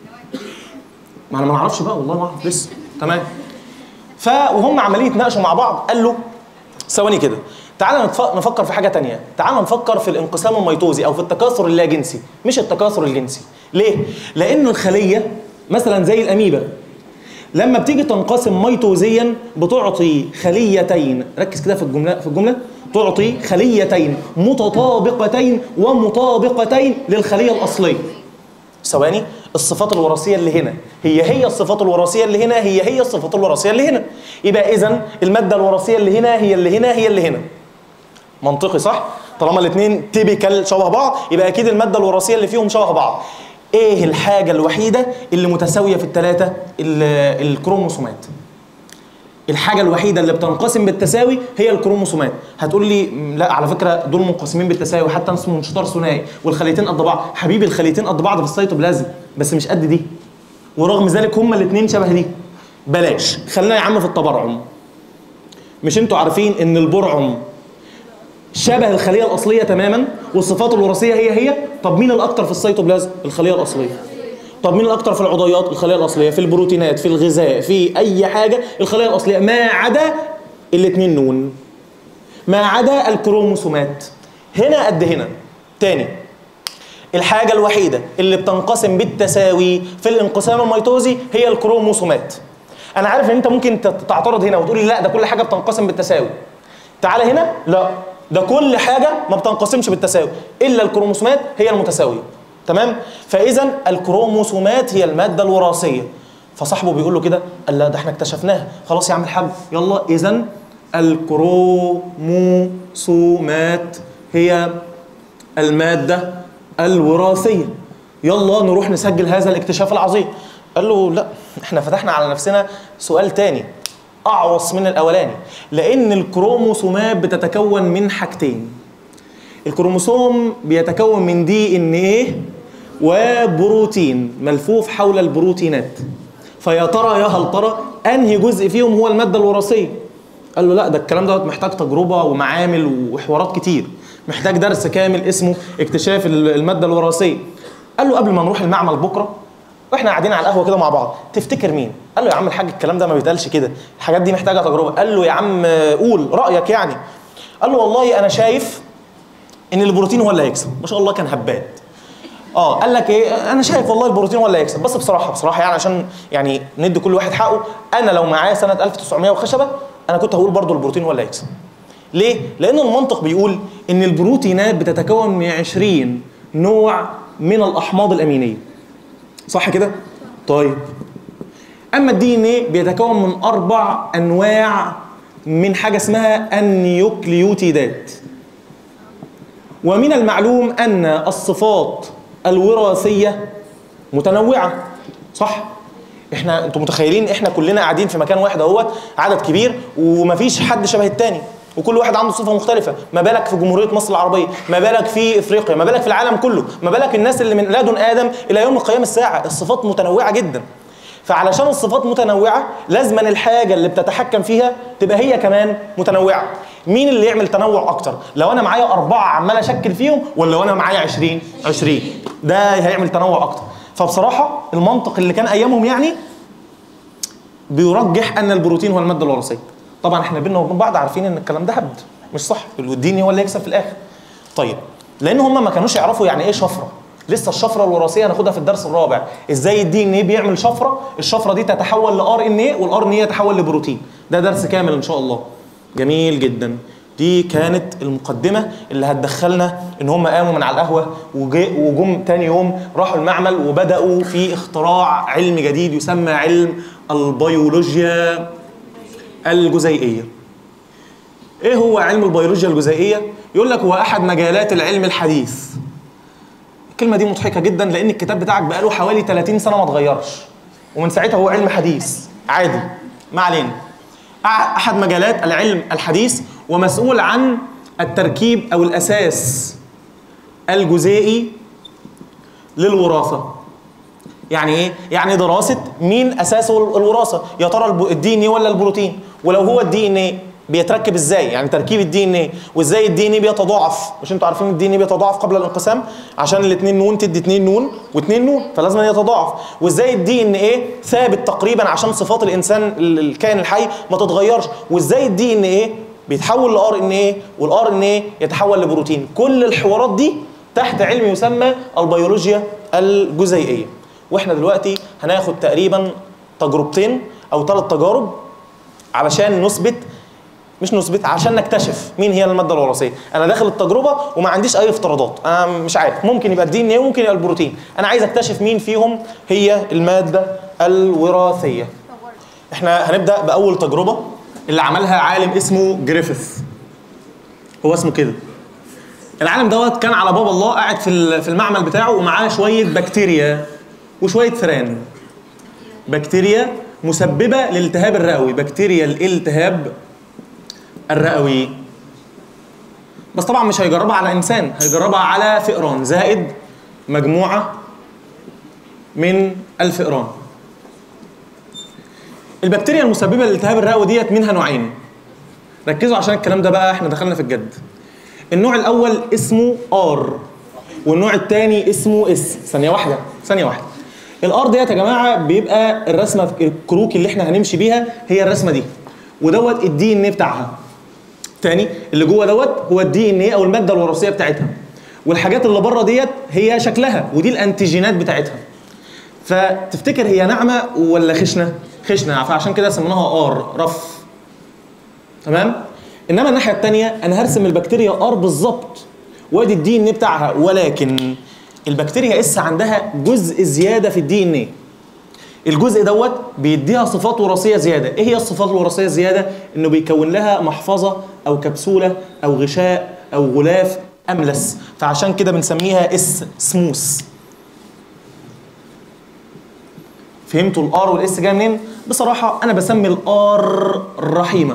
Speaker 2: ما انا ما اعرفش بقى والله ما اعرف لسه تمام ف وهم عمالين يتناقشوا مع بعض قال له ثواني كده تعال نتف- نفكر في حاجه تانية تعال نفكر في الانقسام الميتوزي او في التكاثر اللاجنسي مش التكاثر الجنسي ليه لان الخليه مثلا زي الاميبا لما بتيجي تنقسم ميتوزيا بتعطي خليتين ركز كده في الجمله في الجمله تعطي خليتين متطابقتين ومطابقتين للخليه الاصليه ثواني الصفات الوراثيه اللي هنا هي هي الصفات الوراثيه اللي هنا هي هي الصفات الوراثيه اللي هنا يبقى اذا الماده الوراثيه اللي هنا هي اللي هنا هي اللي هنا منطقي صح طالما الاثنين تيبيكال شبه بعض يبقى اكيد الماده الوراثيه اللي فيهم شبه بعض ايه الحاجه الوحيده اللي متساويه في الثلاثه الكروموسومات الحاجه الوحيده اللي بتنقسم بالتساوي هي الكروموسومات هتقول لي م، لا على فكره دول منقسمين بالتساوي حتى اسمه انشطار ثنائي والخليتين قد بعض حبيبي الخليتين قد بعض في السيتوبلازم بس مش قد دي ورغم ذلك هما الاثنين شبه دي بلاش خلينا يا عم في التبرعم مش انتوا عارفين ان البرعم شبه الخليه الاصليه تماما والصفات الوراثيه هي هي طب مين الاكثر في السيتوبلازم الخليه الاصليه طب مين الاكثر في العضيات الخليه الاصليه في البروتينات في الغذاء في اي حاجه الخليه الاصليه ما عدا الاثنين نون ما عدا الكروموسومات هنا قد هنا تاني الحاجه الوحيده اللي بتنقسم بالتساوي في الانقسام الميتوزي هي الكروموسومات انا عارف ان انت ممكن تت- تعترض هنا وتقول لي لا ده كل حاجه بتنقسم بالتساوي تعالى هنا لا ده كل حاجه ما بتنقسمش بالتساوي الا الكروموسومات هي المتساويه تمام فاذا الكروموسومات هي الماده الوراثيه فصاحبه بيقول له كده قال لا ده احنا اكتشفناها خلاص يا عم الحاج يلا اذا الكروموسومات هي المادة الوراثية يلا نروح نسجل هذا الاكتشاف العظيم قال له لا احنا فتحنا على نفسنا سؤال تاني أعوص من الأولاني لأن الكروموسومات بتتكون من حاجتين الكروموسوم بيتكون من دي ان ايه وبروتين ملفوف حول البروتينات فيا ترى يا هل ترى انهي جزء فيهم هو الماده الوراثيه قال له لا ده الكلام دوت محتاج تجربه ومعامل وحوارات كتير محتاج درس كامل اسمه اكتشاف الماده الوراثيه قال له قبل ما نروح المعمل بكره واحنا قاعدين على القهوه كده مع بعض تفتكر مين قال له يا عم الحاج الكلام ده ما بيتقالش كده الحاجات دي محتاجه تجربه قال له يا عم قول رايك يعني قال له والله انا شايف ان البروتين هو اللي هيكسب ما شاء الله كان هباد اه قال لك ايه انا شايف والله البروتين هو اللي هيكسب بس بصراحه بصراحه يعني عشان يعني ندي كل واحد حقه انا لو معايا سنه 1900 وخشبه انا كنت هقول برضو البروتين هو اللي هيكسب ليه لان المنطق بيقول ان البروتينات بتتكون من 20 نوع من الاحماض الامينيه صح كده طيب اما الدي ان ايه بيتكون من اربع انواع من حاجه اسمها النيوكليوتيدات ومن المعلوم ان الصفات الوراثيه متنوعه صح احنا انتوا متخيلين احنا كلنا قاعدين في مكان واحد اهوت عدد كبير ومفيش حد شبه التاني وكل واحد عنده صفه مختلفه ما بالك في جمهوريه مصر العربيه ما بالك في افريقيا ما بالك في العالم كله ما بالك الناس اللي من لدن ادم الى يوم قيام الساعه الصفات متنوعه جدا فعلشان الصفات متنوعه لازما الحاجه اللي بتتحكم فيها تبقى هي كمان متنوعه مين اللي يعمل تنوع اكتر لو انا معايا اربعه عمال اشكل فيهم ولا لو انا معايا 20 20 ده هيعمل تنوع اكتر فبصراحه المنطق اللي كان ايامهم يعني بيرجح ان البروتين هو الماده الوراثيه طبعا احنا بينا وبين بعض عارفين ان الكلام ده هبد مش صح الدين هو اللي يكسب في الاخر طيب لان هم ما كانوش يعرفوا يعني ايه شفره لسه الشفره الوراثيه هناخدها في الدرس الرابع ازاي الدي ان ايه بيعمل شفره الشفره دي تتحول لار ان ايه والار ان ايه يتحول لبروتين ده درس كامل ان شاء الله جميل جدا دي كانت المقدمة اللي هتدخلنا ان هم قاموا من على القهوة وجم تاني يوم راحوا المعمل وبدأوا في اختراع علم جديد يسمى علم البيولوجيا الجزيئية ايه هو علم البيولوجيا الجزيئية؟ يقول لك هو احد مجالات العلم الحديث الكلمة دي مضحكة جدا لان الكتاب بتاعك بقاله حوالي 30 سنة ما اتغيرش ومن ساعتها هو علم حديث عادي ما علينا احد مجالات العلم الحديث ومسؤول عن التركيب او الاساس الجزيئي للوراثه يعني ايه يعني دراسه مين اساسه الوراثه يا ترى الدي ان ايه ولا البروتين ولو هو الدي ان ايه بيتركب ازاي يعني تركيب الدي ان ايه وازاي الدي ان ايه بيتضاعف مش انتوا عارفين الدي ان ايه بيتضاعف قبل الانقسام عشان الاثنين نون تدي اثنين نون واثنين نون فلازم يتضاعف وازاي الدي ان ايه ثابت تقريبا عشان صفات الانسان الكائن الحي ما تتغيرش وازاي الدي ان ايه بيتحول لار ان ايه والار ان ايه يتحول لبروتين كل الحوارات دي تحت علم يسمى البيولوجيا الجزيئيه واحنا دلوقتي هناخد تقريبا تجربتين او ثلاث تجارب علشان نثبت مش نثبت عشان نكتشف مين هي الماده الوراثيه انا داخل التجربه وما عنديش اي افتراضات انا مش عارف ممكن يبقى الدي ان ايه وممكن يبقى البروتين انا عايز اكتشف مين فيهم هي الماده الوراثيه احنا هنبدا باول تجربه اللي عملها عالم اسمه جريفيث هو اسمه كده العالم دوت كان على باب الله قاعد في في المعمل بتاعه ومعاه شويه بكتيريا وشويه فئران بكتيريا مسببه للالتهاب الرئوي بكتيريا الالتهاب الرئوي بس طبعا مش هيجربها على انسان هيجربها على فئران زائد مجموعه من الفئران البكتيريا المسببه للالتهاب الرئوي ديت منها نوعين ركزوا عشان الكلام ده بقى احنا دخلنا في الجد النوع الاول اسمه ار والنوع الثاني اسمه اس ثانيه واحده ثانيه واحده الار ديت يا جماعه بيبقى الرسمه الكروك اللي احنا هنمشي بيها هي الرسمه دي ودوت الدي ان ايه بتاعها تاني اللي جوه دوت هو الدي ان ايه او الماده الوراثيه بتاعتها والحاجات اللي بره ديت هي شكلها ودي الانتيجينات بتاعتها فتفتكر هي ناعمه ولا خشنه خشنه فعشان كده سميناها ار رف تمام انما الناحيه الثانيه انا هرسم البكتيريا ار بالظبط وادي الدي ان بتاعها ولكن البكتيريا اس عندها جزء زياده في الدي ان ايه الجزء دوت بيديها صفات وراثيه زياده ايه هي الصفات الوراثيه الزياده انه بيكون لها محفظه او كبسوله او غشاء او غلاف املس فعشان كده بنسميها اس سموث فهمتوا الار والاس جايه منين بصراحه انا بسمي الار رحيمه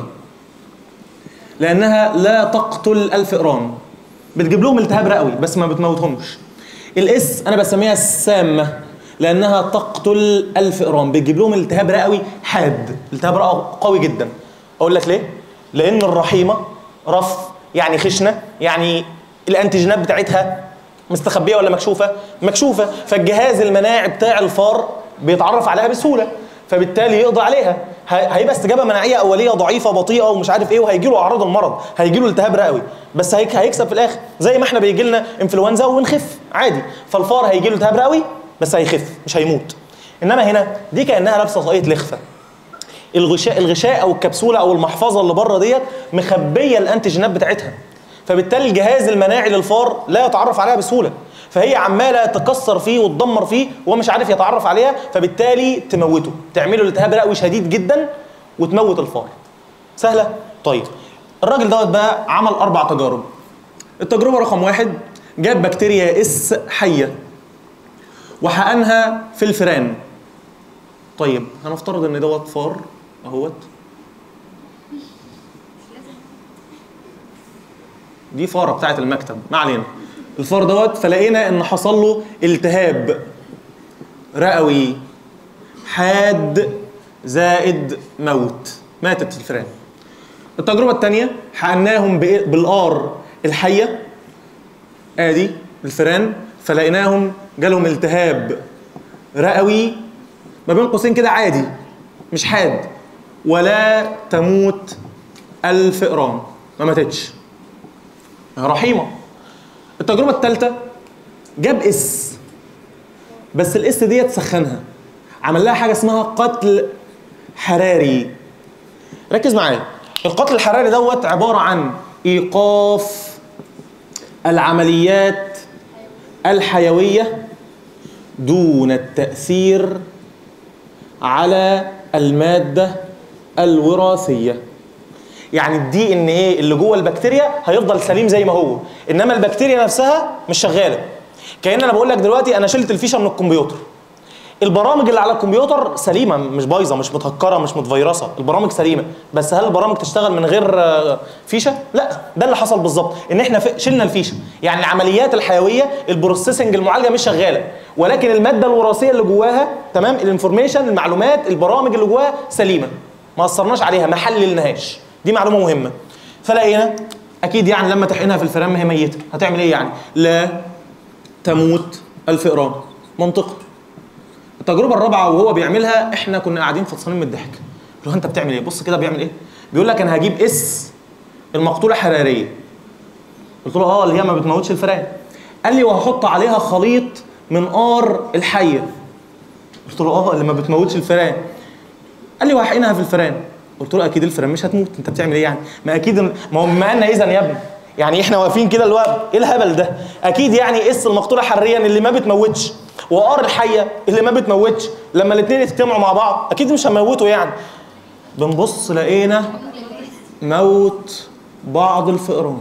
Speaker 2: لانها لا تقتل الفئران بتجيب لهم التهاب رئوي بس ما بتموتهمش الاس انا بسميها السامه لانها تقتل الفئران بتجيب لهم التهاب رئوي حاد التهاب رئوي قوي جدا اقول لك ليه لان الرحيمه رف يعني خشنه يعني الانتيجينات بتاعتها مستخبيه ولا مكشوفه مكشوفه فالجهاز المناعي بتاع الفار بيتعرف عليها بسهوله فبالتالي يقضي عليها هي- هيبقى استجابه مناعيه اوليه ضعيفه بطيئه ومش عارف ايه وهيجي له اعراض المرض هيجي له التهاب رئوي بس هيك هيكسب في الاخر زي ما احنا بيجي لنا انفلونزا ونخف عادي فالفار هيجي له التهاب رئوي بس هيخف مش هيموت انما هنا دي كانها لابسه طاقيه لخفه الغشاء الغشاء او الكبسوله او المحفظه اللي بره ديت مخبيه الانتيجينات بتاعتها فبالتالي الجهاز المناعي للفار لا يتعرف عليها بسهوله فهي عماله تكسر فيه وتدمر فيه وهو مش عارف يتعرف عليها فبالتالي تموته تعمله التهاب رئوي شديد جدا وتموت الفار سهله طيب الراجل دوت بقى عمل اربع تجارب التجربه رقم واحد جاب بكتيريا اس حيه وحقنها في الفئران طيب هنفترض ان دوت فار اهوت دي فاره بتاعت المكتب ما علينا الفار دوت فلقينا ان حصل له التهاب رئوي حاد زائد موت ماتت الفئران التجربه الثانيه حقناهم بإيه؟ بالار الحيه ادي الفئران فلقيناهم جالهم التهاب رئوي ما بين قوسين كده عادي مش حاد ولا تموت الفئران ما ماتتش رحيمه التجربه الثالثه جاب اس بس الاس ديت سخنها عمل لها حاجه اسمها قتل حراري ركز معايا القتل الحراري دوت عباره عن ايقاف العمليات الحيويه دون التاثير على الماده الوراثيه يعني الدي ان ايه اللي جوه البكتيريا هيفضل سليم زي ما هو انما البكتيريا نفسها مش شغاله كأن انا بقول لك دلوقتي انا شلت الفيشه من الكمبيوتر البرامج اللي على الكمبيوتر سليمه مش بايظه مش متهكره مش متفيرسه البرامج سليمه بس هل البرامج تشتغل من غير آه، فيشه لا ده اللي حصل بالظبط ان احنا ف- شلنا الفيشه يعني العمليات الحيويه البروسيسنج المعالجه مش شغاله ولكن الماده الوراثيه اللي جواها تمام الانفورميشن المعلومات البرامج اللي جواها سليمه ما اثرناش عليها ما حللناهاش دي معلومه مهمه فلقينا اكيد يعني لما تحقنها في الفئران ما هي ميته هتعمل ايه يعني لا تموت الفئران منطقي التجربه الرابعه وهو بيعملها احنا كنا قاعدين فطسانين من الضحك قلت له انت بتعمل ايه بص كده بيعمل ايه بيقول لك انا هجيب اس المقتوله حراريه قلت له اه اللي هي ما بتموتش الفئران قال لي وهحط عليها خليط من ار الحيه قلت له اه اللي ما بتموتش الفئران قال لي وهحقنها في الفئران قلت له اكيد الفئران مش هتموت انت بتعمل ايه يعني ما اكيد ما هو بما ان اذا يا ابني يعني احنا واقفين كده اللي هو ايه الهبل ده اكيد يعني اس المقتوله حراريا اللي ما بتموتش وار الحيه اللي ما بتموتش لما الاثنين يجتمعوا مع بعض اكيد مش هيموتوا يعني بنبص لقينا موت بعض الفئران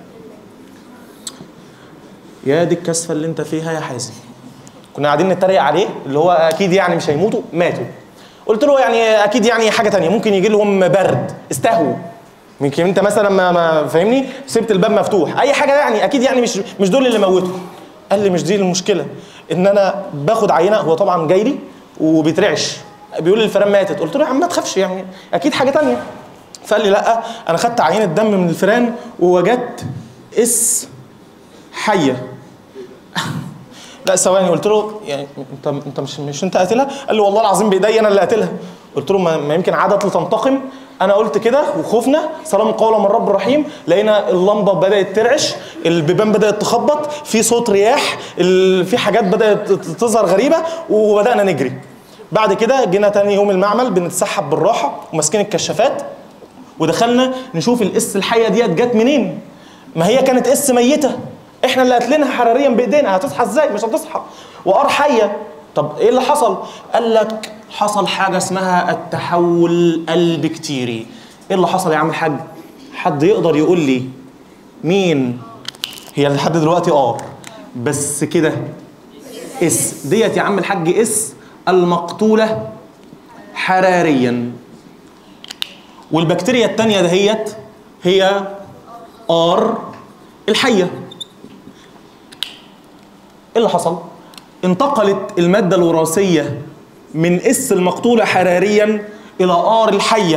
Speaker 2: يا دي الكسفه اللي انت فيها يا حازم كنا قاعدين نتريق عليه اللي هو اكيد يعني مش هيموتوا ماتوا قلت له يعني اكيد يعني حاجه تانية ممكن يجي لهم برد استهوا يمكن انت مثلا ما, ما فاهمني سبت الباب مفتوح اي حاجه يعني اكيد يعني مش مش دول اللي موتوا قال لي مش دي المشكله ان انا باخد عينه هو طبعا جاي لي وبيترعش بيقول لي الفئران ماتت قلت له يا عم ما تخافش يعني اكيد حاجه تانية فقال لي لا انا خدت عينه دم من الفئران ووجدت اس حيه لا ثواني قلت له يعني انت انت مش مش انت قاتلها؟ قال لي والله العظيم بايدي انا اللي قاتلها. قلت له ما, ما يمكن عادت لتنتقم انا قلت كده وخفنا سلام قولا من رب رحيم لقينا اللمبه بدات ترعش البيبان بدات تخبط في صوت رياح ال- في حاجات بدات تظهر غريبه وبدانا نجري. بعد كده جينا تاني يوم المعمل بنتسحب بالراحه وماسكين الكشافات ودخلنا نشوف الاس الحيه ديت جت منين ما هي كانت اس ميته احنا اللي قاتلينها حراريا بايدينا هتصحى ازاي مش هتصحى وار حيه طب ايه اللي حصل قال لك حصل حاجه اسمها التحول البكتيري ايه اللي حصل يا عم الحاج حد يقدر يقول لي مين هي لحد دلوقتي ار بس كده اس ديت يا عم الحاج اس المقتوله حراريا والبكتيريا التانية دهيت هي ار الحية اللي حصل انتقلت الماده الوراثيه من اس المقتوله حراريا الى ار الحيه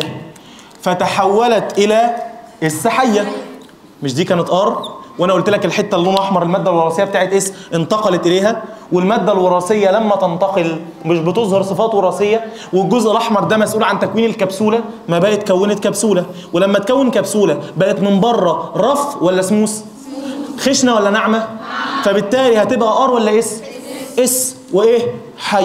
Speaker 2: فتحولت الى اس حيه مش دي كانت ار وانا قلت لك الحته اللي لونها احمر الماده الوراثيه بتاعت اس انتقلت اليها والماده الوراثيه لما تنتقل مش بتظهر صفات وراثيه والجزء الاحمر ده مسؤول عن تكوين الكبسوله ما بقت كونت كبسوله ولما تكون كبسوله بقت من بره رف ولا سموث خشنه ولا ناعمه فبالتالي هتبقى ار ولا اس اس وايه حي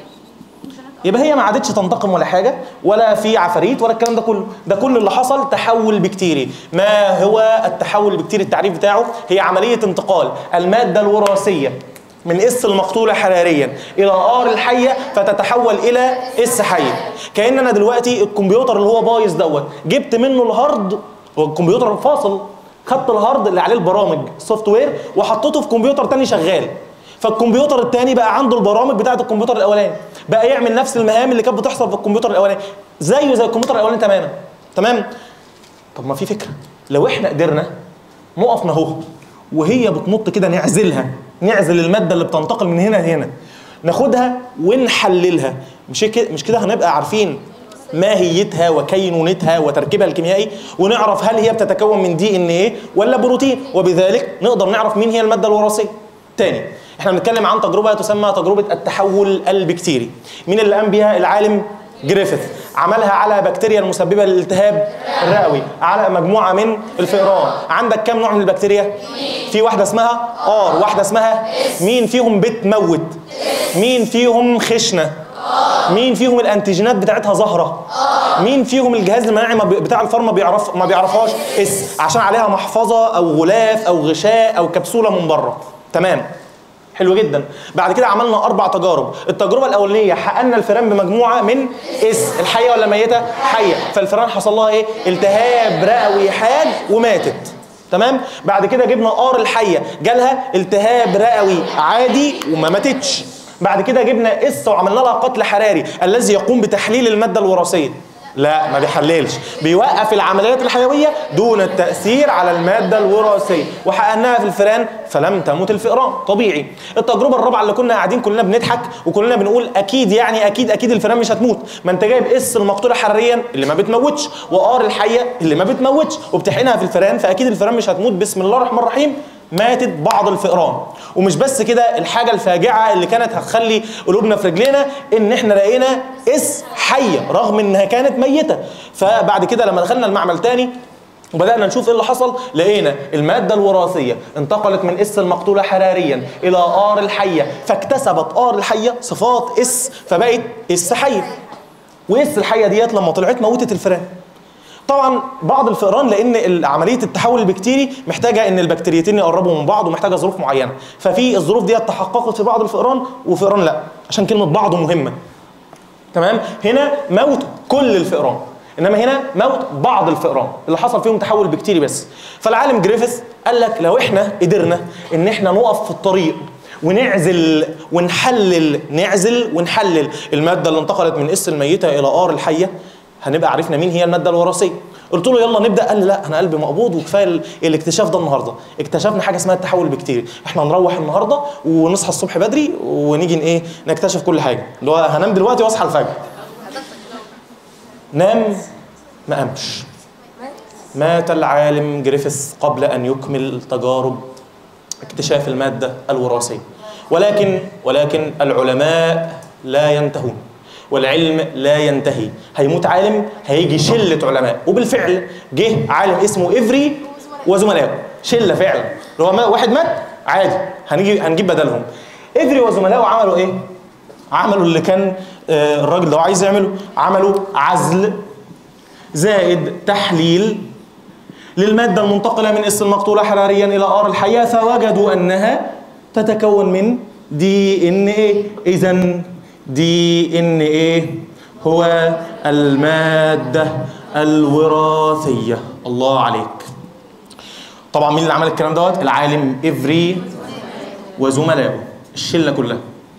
Speaker 2: يبقى هي ما عادتش تنتقم ولا حاجه ولا في عفاريت ولا الكلام ده كله ده كل اللي حصل تحول بكتيري ما هو التحول البكتيري التعريف بتاعه هي عمليه انتقال الماده الوراثيه من اس المقتوله حراريا الى ار الحيه فتتحول الى اس حيه كان انا دلوقتي الكمبيوتر اللي هو بايظ دوت جبت منه الهارد هو الكمبيوتر الفاصل خدت الهارد اللي عليه البرامج السوفت وير وحطيته في كمبيوتر تاني شغال فالكمبيوتر التاني بقى عنده البرامج بتاعه الكمبيوتر الاولاني بقى يعمل نفس المهام اللي كانت بتحصل في الكمبيوتر الاولاني زيه زي الكمبيوتر الاولاني تماما تمام طب ما في فكره لو احنا قدرنا نقف اهو وهي بتنط كده نعزلها نعزل الماده اللي بتنتقل من هنا لهنا ناخدها ونحللها مش كده مش كده هنبقى عارفين ماهيتها وكينونتها وتركيبها الكيميائي ونعرف هل هي بتتكون من دي ان ايه ولا بروتين وبذلك نقدر نعرف مين هي الماده الوراثيه تاني احنا بنتكلم عن تجربه تسمى تجربه التحول البكتيري مين اللي قام بيها العالم جريفيث عملها على بكتيريا المسببه للالتهاب الرئوي على مجموعه من الفئران عندك كم نوع من البكتيريا في واحده اسمها ار واحده اسمها مين فيهم بتموت مين فيهم خشنه مين فيهم الانتيجينات بتاعتها ظاهره مين فيهم الجهاز المناعي ما بي- بتاع الفارما بيعرف ما بيعرفهاش اس عشان عليها محفظه او غلاف او غشاء او كبسوله من بره تمام حلو جدا بعد كده عملنا اربع تجارب التجربه الاولانيه حققنا الفئران بمجموعه من اس الحيه ولا ميته حيه فالفئران حصل لها ايه التهاب رئوي حاد وماتت تمام بعد كده جبنا ار الحيه جالها التهاب رئوي عادي وما ماتتش بعد كده جبنا اس وعملنا لها قتل حراري الذي يقوم بتحليل الماده الوراثيه لا ما بيحللش بيوقف العمليات الحيويه دون التاثير على الماده الوراثيه وحققناها في الفئران فلم تمت الفئران طبيعي التجربه الرابعه اللي كنا قاعدين كلنا بنضحك وكلنا بنقول اكيد يعني اكيد اكيد الفئران مش هتموت ما انت جايب اس المقتوله حراريا اللي ما بتموتش وار الحيه اللي ما بتموتش وبتحقنها في الفئران فاكيد الفئران مش هتموت بسم الله الرحمن الرحيم ماتت بعض الفئران ومش بس كده الحاجه الفاجعه اللي كانت هتخلي قلوبنا في رجلينا ان احنا لقينا اس حيه رغم انها كانت ميته فبعد كده لما دخلنا المعمل تاني وبدانا نشوف ايه اللي حصل لقينا الماده الوراثيه انتقلت من اس المقتوله حراريا الى ار الحيه فاكتسبت ار الحيه صفات اس فبقت اس حيه واس الحيه ديت لما طلعت موتت الفئران طبعا بعض الفئران لان عمليه التحول البكتيري محتاجه ان البكتيريتين يقربوا من بعض ومحتاجه ظروف معينه ففي الظروف ديت تحققت في بعض الفئران وفئران لا عشان كلمه بعض مهمه تمام هنا موت كل الفئران انما هنا موت بعض الفئران اللي حصل فيهم تحول بكتيري بس فالعالم جريفيث قال لك لو احنا قدرنا ان احنا نقف في الطريق ونعزل ونحلل نعزل ونحلل الماده اللي انتقلت من اس الميته الى ار الحيه هنبقى عرفنا مين هي الماده الوراثيه قلت له يلا نبدا قال لي لا انا قلبي مقبوض وكفايه ال- الاكتشاف ده النهارده اكتشفنا حاجه اسمها التحول البكتيري احنا نروح النهارده ونصحى الصبح بدري ونيجي ن- ايه نكتشف كل حاجه اللي هو هنام دلوقتي واصحى الفجر نام ما قامش مات العالم جريفيث قبل ان يكمل تجارب اكتشاف الماده الوراثيه ولكن ولكن العلماء لا ينتهون والعلم لا ينتهي هيموت عالم هيجي شله علماء وبالفعل جه عالم اسمه افري وزملائه شله فعلا اللي هو ما- واحد مات عادي هنيجي هنجيب بدلهم افري وزملائه عملوا ايه عملوا اللي كان آه، الراجل ده عايز يعمله عملوا عزل زائد تحليل للمادة المنتقلة من اس المقتولة حراريا إلى ار الحياة فوجدوا أنها تتكون من دي ان ايه إذا دي ان ايه هو المادة الوراثية الله عليك طبعا مين اللي عمل الكلام دوت العالم افري وزملائه الشلة كلها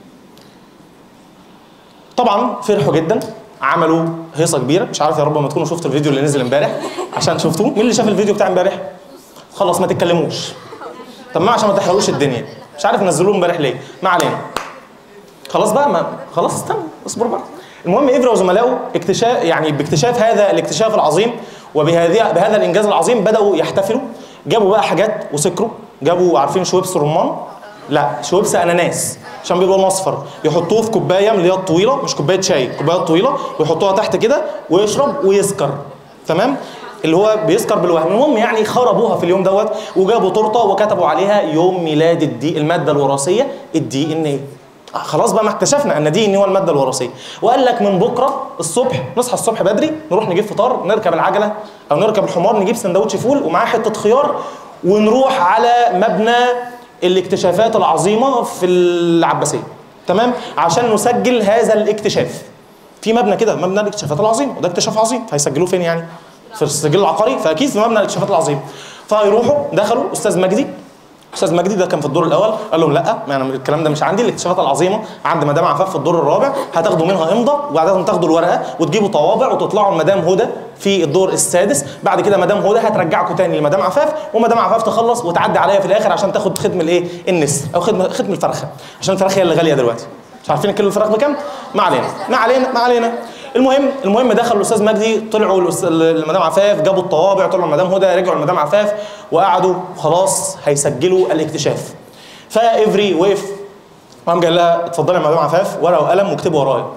Speaker 2: طبعا فرحوا جدا عملوا هيصه كبيره مش عارف يا رب ما تكونوا شفتوا الفيديو اللي نزل امبارح عشان شفتوه مين اللي شاف الفيديو بتاع امبارح خلاص ما تتكلموش طب ما عشان ما تحرقوش الدنيا مش عارف نزلوه امبارح ليه ما علينا خلاص بقى ما خلاص استنى اصبر بقى المهم افرا وزملائه اكتشاف يعني باكتشاف هذا الاكتشاف العظيم وبهذه بهذا الانجاز العظيم بداوا يحتفلوا جابوا بقى حاجات وسكروا جابوا عارفين شويبس رمان لا شويبس اناناس عشان بيبقى لونه اصفر يحطوه في كوبايه من اللي هي الطويله مش كوبايه شاي كوبايه طويله ويحطوها تحت كده ويشرب ويسكر تمام اللي هو بيسكر بالوهم المهم يعني خربوها في اليوم دوت وجابوا تورته وكتبوا عليها يوم ميلاد الدي الماده الوراثيه الدي ان ايه خلاص بقى ما اكتشفنا ان دي ان هو الماده الوراثيه وقال لك من بكره الصبح نصحى الصبح بدري نروح نجيب فطار نركب العجله او نركب الحمار نجيب سندوتش فول ومعاه حته خيار ونروح على مبنى الاكتشافات العظيمه في العباسيه تمام عشان نسجل هذا الاكتشاف في مبنى كده مبنى الاكتشافات العظيم وده اكتشاف عظيم فهيسجلوه فين يعني في السجل العقاري فاكيد في مبنى الاكتشافات العظيم فيروحوا دخلوا استاذ مجدي استاذ مجدي ده كان في الدور الاول قال لهم لا يعني الكلام ده مش عندي الاكتشافات العظيمه عند مدام عفاف في الدور الرابع هتاخدوا منها امضه وبعدين تاخدوا الورقه وتجيبوا طوابع وتطلعوا لمدام هدى في الدور السادس بعد كده مدام هدى هترجعكم تاني لمدام عفاف ومدام عفاف تخلص وتعدي عليا في الاخر عشان تاخد ختم الايه النسر او ختم ختم الفرخه عشان الفرخه هي اللي غاليه دلوقتي مش عارفين كيلو الفراخ بكام ما علينا ما علينا ما علينا المهم المهم دخل الاستاذ مجدي طلعوا الأس- لمدام عفاف جابوا الطوابع طلعوا لمدام هدى رجعوا لمدام عفاف وقعدوا خلاص هيسجلوا الاكتشاف فافري وقف قام قال لها اتفضلي يا مدام عفاف ورقه وقلم واكتبي ورايا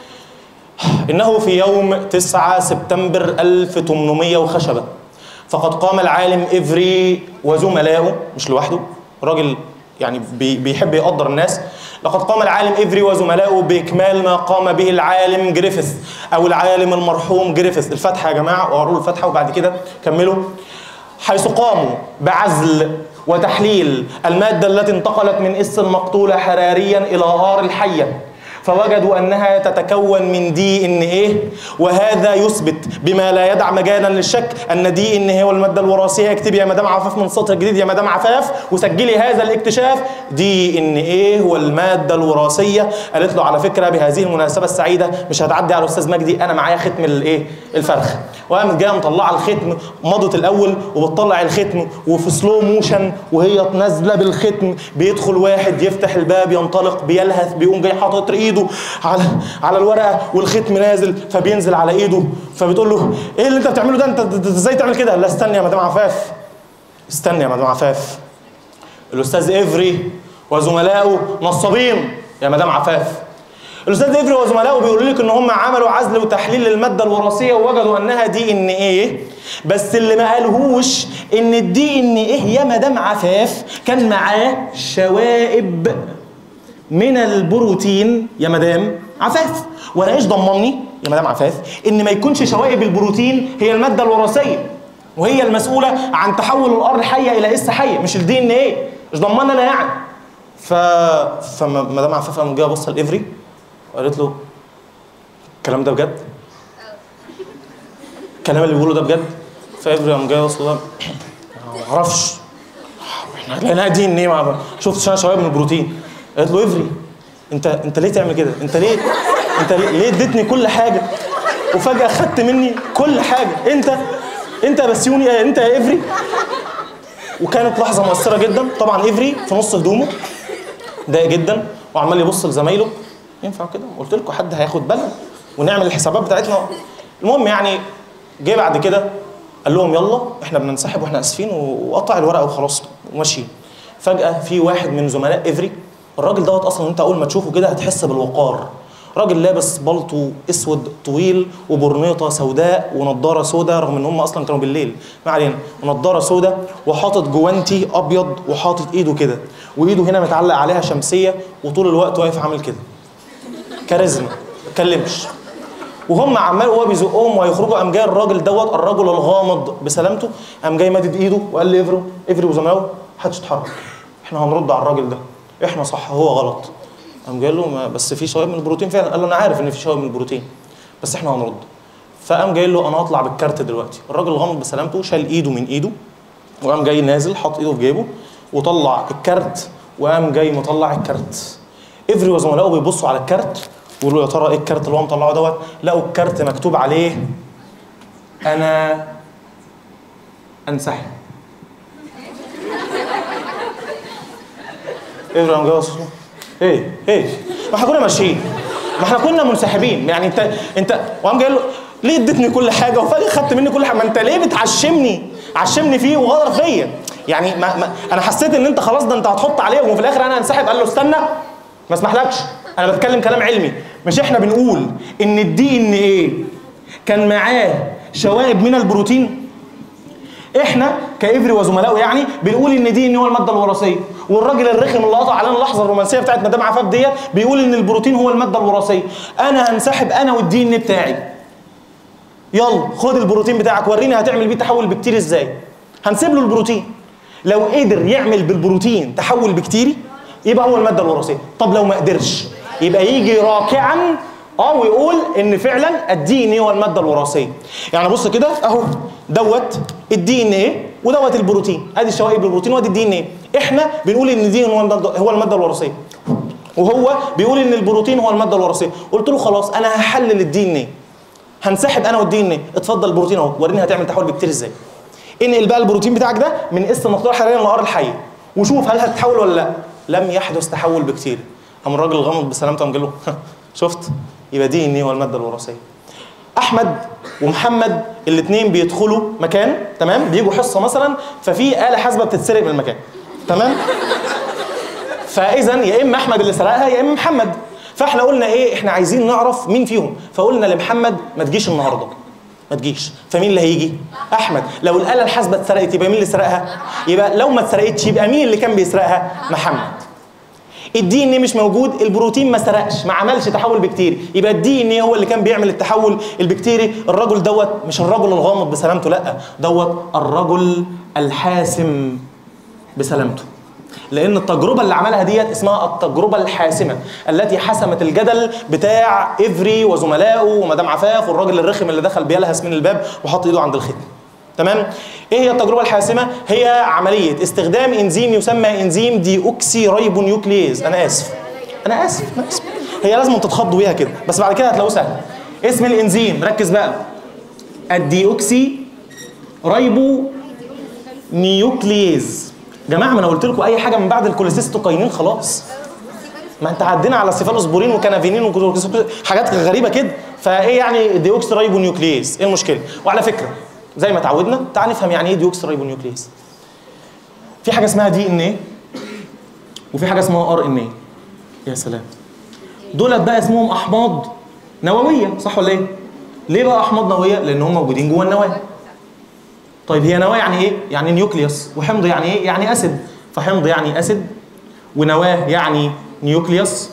Speaker 2: إنه في يوم 9 سبتمبر 1800 وخشبة فقد قام العالم إفري وزملائه مش لوحده راجل يعني بي- بيحب يقدر الناس لقد قام العالم إفري وزملائه بإكمال ما قام به العالم جريفيث أو العالم المرحوم جريفيث الفتحة يا جماعة وقروا الفتحة وبعد كده كملوا حيث قاموا بعزل وتحليل المادة التي انتقلت من إس المقتولة حراريا إلى آر الحية فوجدوا انها تتكون من دي ان ايه وهذا يثبت بما لا يدع مجالا للشك ان دي ان هي الماده الوراثيه اكتبي يا مدام عفاف من سطر جديد يا مدام عفاف وسجلي هذا الاكتشاف دي ان ايه هو الماده الوراثيه قالت له على فكره بهذه المناسبه السعيده مش هتعدي على الاستاذ مجدي انا معايا ختم الايه الفرخ وقامت جايه مطلعه الختم مضت الاول وبتطلع الختم وفي سلو موشن وهي نازله بالختم بيدخل واحد يفتح الباب ينطلق بيلهث بيقوم جاي حاطط ايده على على الورقه والختم نازل فبينزل على ايده فبتقول له ايه اللي انت بتعمله ده انت أنت- أنت ازاي تعمل كده لا استني يا مدام عفاف استني يا مدام عفاف الاستاذ افري وزملائه نصابين يا مدام عفاف الاستاذ افري وزملائه بيقولوا لك ان هم عملوا عزل وتحليل للماده الوراثيه ووجدوا انها دي ان ايه بس اللي ما قالهوش ان الدي ان ايه يا مدام عفاف كان معاه شوائب من البروتين يا مدام عفاف وانا ايش ضمني يا مدام عفاف ان ما يكونش شوائب البروتين هي الماده الوراثيه وهي المسؤوله عن تحول الار الحيه الى اس حيه مش الدي ان ايه مش ضمني انا يعني ف فمدام عفاف قام جايه بصه لافري وقالت له الكلام ده بجد؟ الكلام اللي بيقوله ده بجد؟ فافري قام جاي بص له ما اعرفش احنا لقيناها دي ان ايه ما شفت انا شويه من البروتين قالت له افري انت انت ليه تعمل كده؟ انت ليه انت ليه ليه اديتني كل حاجه وفجاه خدت مني كل حاجه انت انت يا بسيوني اه، انت يا افري وكانت لحظه مؤثره جدا طبعا افري في نص هدومه ضايق جدا وعمال يبص لزمايله ينفع كده قلت لكم حد هياخد باله ونعمل الحسابات بتاعتنا المهم يعني جه بعد كده قال لهم يلا احنا بننسحب واحنا اسفين وقطع الورقه وخلاص وماشيين فجاه في واحد من زملاء افري الراجل دوت اصلا انت اول ما تشوفه كده هتحس بالوقار راجل لابس بلطو اسود طويل وبرنيطه سوداء ونضاره سوداء رغم ان هم اصلا كانوا بالليل ما علينا ونضاره سوداء وحاطط جوانتي ابيض وحاطط ايده كده وايده هنا متعلق عليها شمسيه وطول الوقت واقف عامل كده كاريزما ما اتكلمش وهم عمال وهو بيزقهم وهيخرجوا قام جاي الراجل دوت الرجل الغامض بسلامته قام جاي مادد ايده وقال لي افرو افري وزملائه محدش يتحرك احنا هنرد على الراجل ده احنا صح هو غلط قام جاي له ما- بس في شويه من البروتين فعلا قال له انا عارف ان في شويه من البروتين بس احنا هنرد فقام جاي له انا هطلع بالكارت دلوقتي الراجل الغامض بسلامته شال ايده من ايده وقام جاي نازل حط ايده في جيبه وطلع الكارت وقام جاي مطلع الكارت افري وزملائه بيبصوا على الكارت ويقولوا يا ترى ايه الكارت اللي هو مطلعه دوت لقوا الكارت مكتوب عليه انا انسحب ايه ده جواز ايه ايه ما احنا كنا ماشيين ما احنا كنا منسحبين يعني انت انت وقام جاي له ليه اديتني كل حاجه وفجاه خدت مني كل حاجه ما انت ليه بتعشمني عشمني فيه وغدر فيا يعني ما ما انا حسيت ان انت خلاص ده انت هتحط عليهم وفي الاخر انا هنسحب قال له استنى ما اسمحلكش انا بتكلم كلام علمي مش احنا بنقول ان الدي ان ايه كان معاه شوائب من البروتين احنا كافري وزملائه يعني بنقول ان دي ان هو الماده الوراثيه والراجل الرخم اللي قطع علينا اللحظه الرومانسيه بتاعت مدام عفاف ديت بيقول ان البروتين هو الماده الوراثيه انا هنسحب انا والدي ان بتاعي يلا خد البروتين بتاعك وريني هتعمل بيه تحول بكتيري ازاي هنسيب له البروتين لو قدر يعمل بالبروتين تحول بكتيري يبقى هو الماده الوراثيه طب لو ما قدرش يبقى يجي راكعا اه ويقول ان فعلا الدي ان ايه هو الماده الوراثيه يعني بص كده اهو دوت الدي ان ايه ودوت البروتين ادي الشوائب البروتين وادي الدي ان ايه احنا بنقول ان الدي ان هو الماده هو الماده الوراثيه وهو بيقول ان البروتين هو الماده الوراثيه قلت له خلاص انا هحلل الدي ان ايه هنسحب انا والدي ان ايه اتفضل البروتين اهو وريني هتعمل تحول بكتير ازاي انقل بقى البروتين بتاعك ده من اس النقطه الحراريه للنهار الحيه وشوف هل هتتحول ولا لا لم يحدث تحول بكتيري قام الراجل غمض بسلامته قام قال له شفت يبقى دي ان ايه هو الماده الوراثيه احمد ومحمد الاثنين بيدخلوا مكان تمام بيجوا حصه مثلا ففي اله حاسبه بتتسرق من المكان تمام فاذا يا اما احمد اللي سرقها يا اما محمد فاحنا قلنا ايه احنا عايزين نعرف مين فيهم فقلنا لمحمد ما تجيش النهارده ما تجيش فمين اللي هيجي احمد لو الاله الحاسبه اتسرقت يبقى مين اللي سرقها يبقى لو ما اتسرقتش يبقى مين اللي كان بيسرقها محمد الدي ان ايه مش موجود البروتين ما سرقش ما عملش تحول بكتيري يبقى الدي ان ايه هو اللي كان بيعمل التحول البكتيري الرجل دوت مش الرجل الغامض بسلامته لا دوت الرجل الحاسم بسلامته لان التجربه اللي عملها ديت اسمها التجربه الحاسمه التي حسمت الجدل بتاع افري وزملائه ومدام عفاف والراجل الرخم اللي دخل بيلهس من الباب وحط ايده عند الختم تمام ايه هي التجربه الحاسمه هي عمليه استخدام انزيم يسمى انزيم دي اوكسي رايبو نيوكليز انا اسف انا اسف انا اسف هي لازم تتخضوا بيها كده بس بعد كده هتلاقوه سهل اسم الانزيم ركز بقى الديوكسي رايبو نيوكليز جماعه ما انا قلت لكم اي حاجه من بعد الكوليسيستوكاينين خلاص ما انت عدينا على سيفالوسبورين وكنافينين وكورتيزون، حاجات غريبه كده فايه يعني ديوكسي رايبو نيوكليز ايه المشكله وعلى فكره زي ما اتعودنا تعال نفهم يعني ايه ديوكسي رايبو نيوكليز في حاجه اسمها دي ان ايه وفي حاجه اسمها ار ان ايه يا سلام دولت بقى اسمهم احماض نوويه صح ولا ايه ليه بقى احماض نوويه لان هم موجودين جوه النواه طيب هي نواه يعني ايه يعني نيوكليوس وحمض يعني ايه يعني اسيد فحمض يعني اسيد ونواه يعني نيوكليوس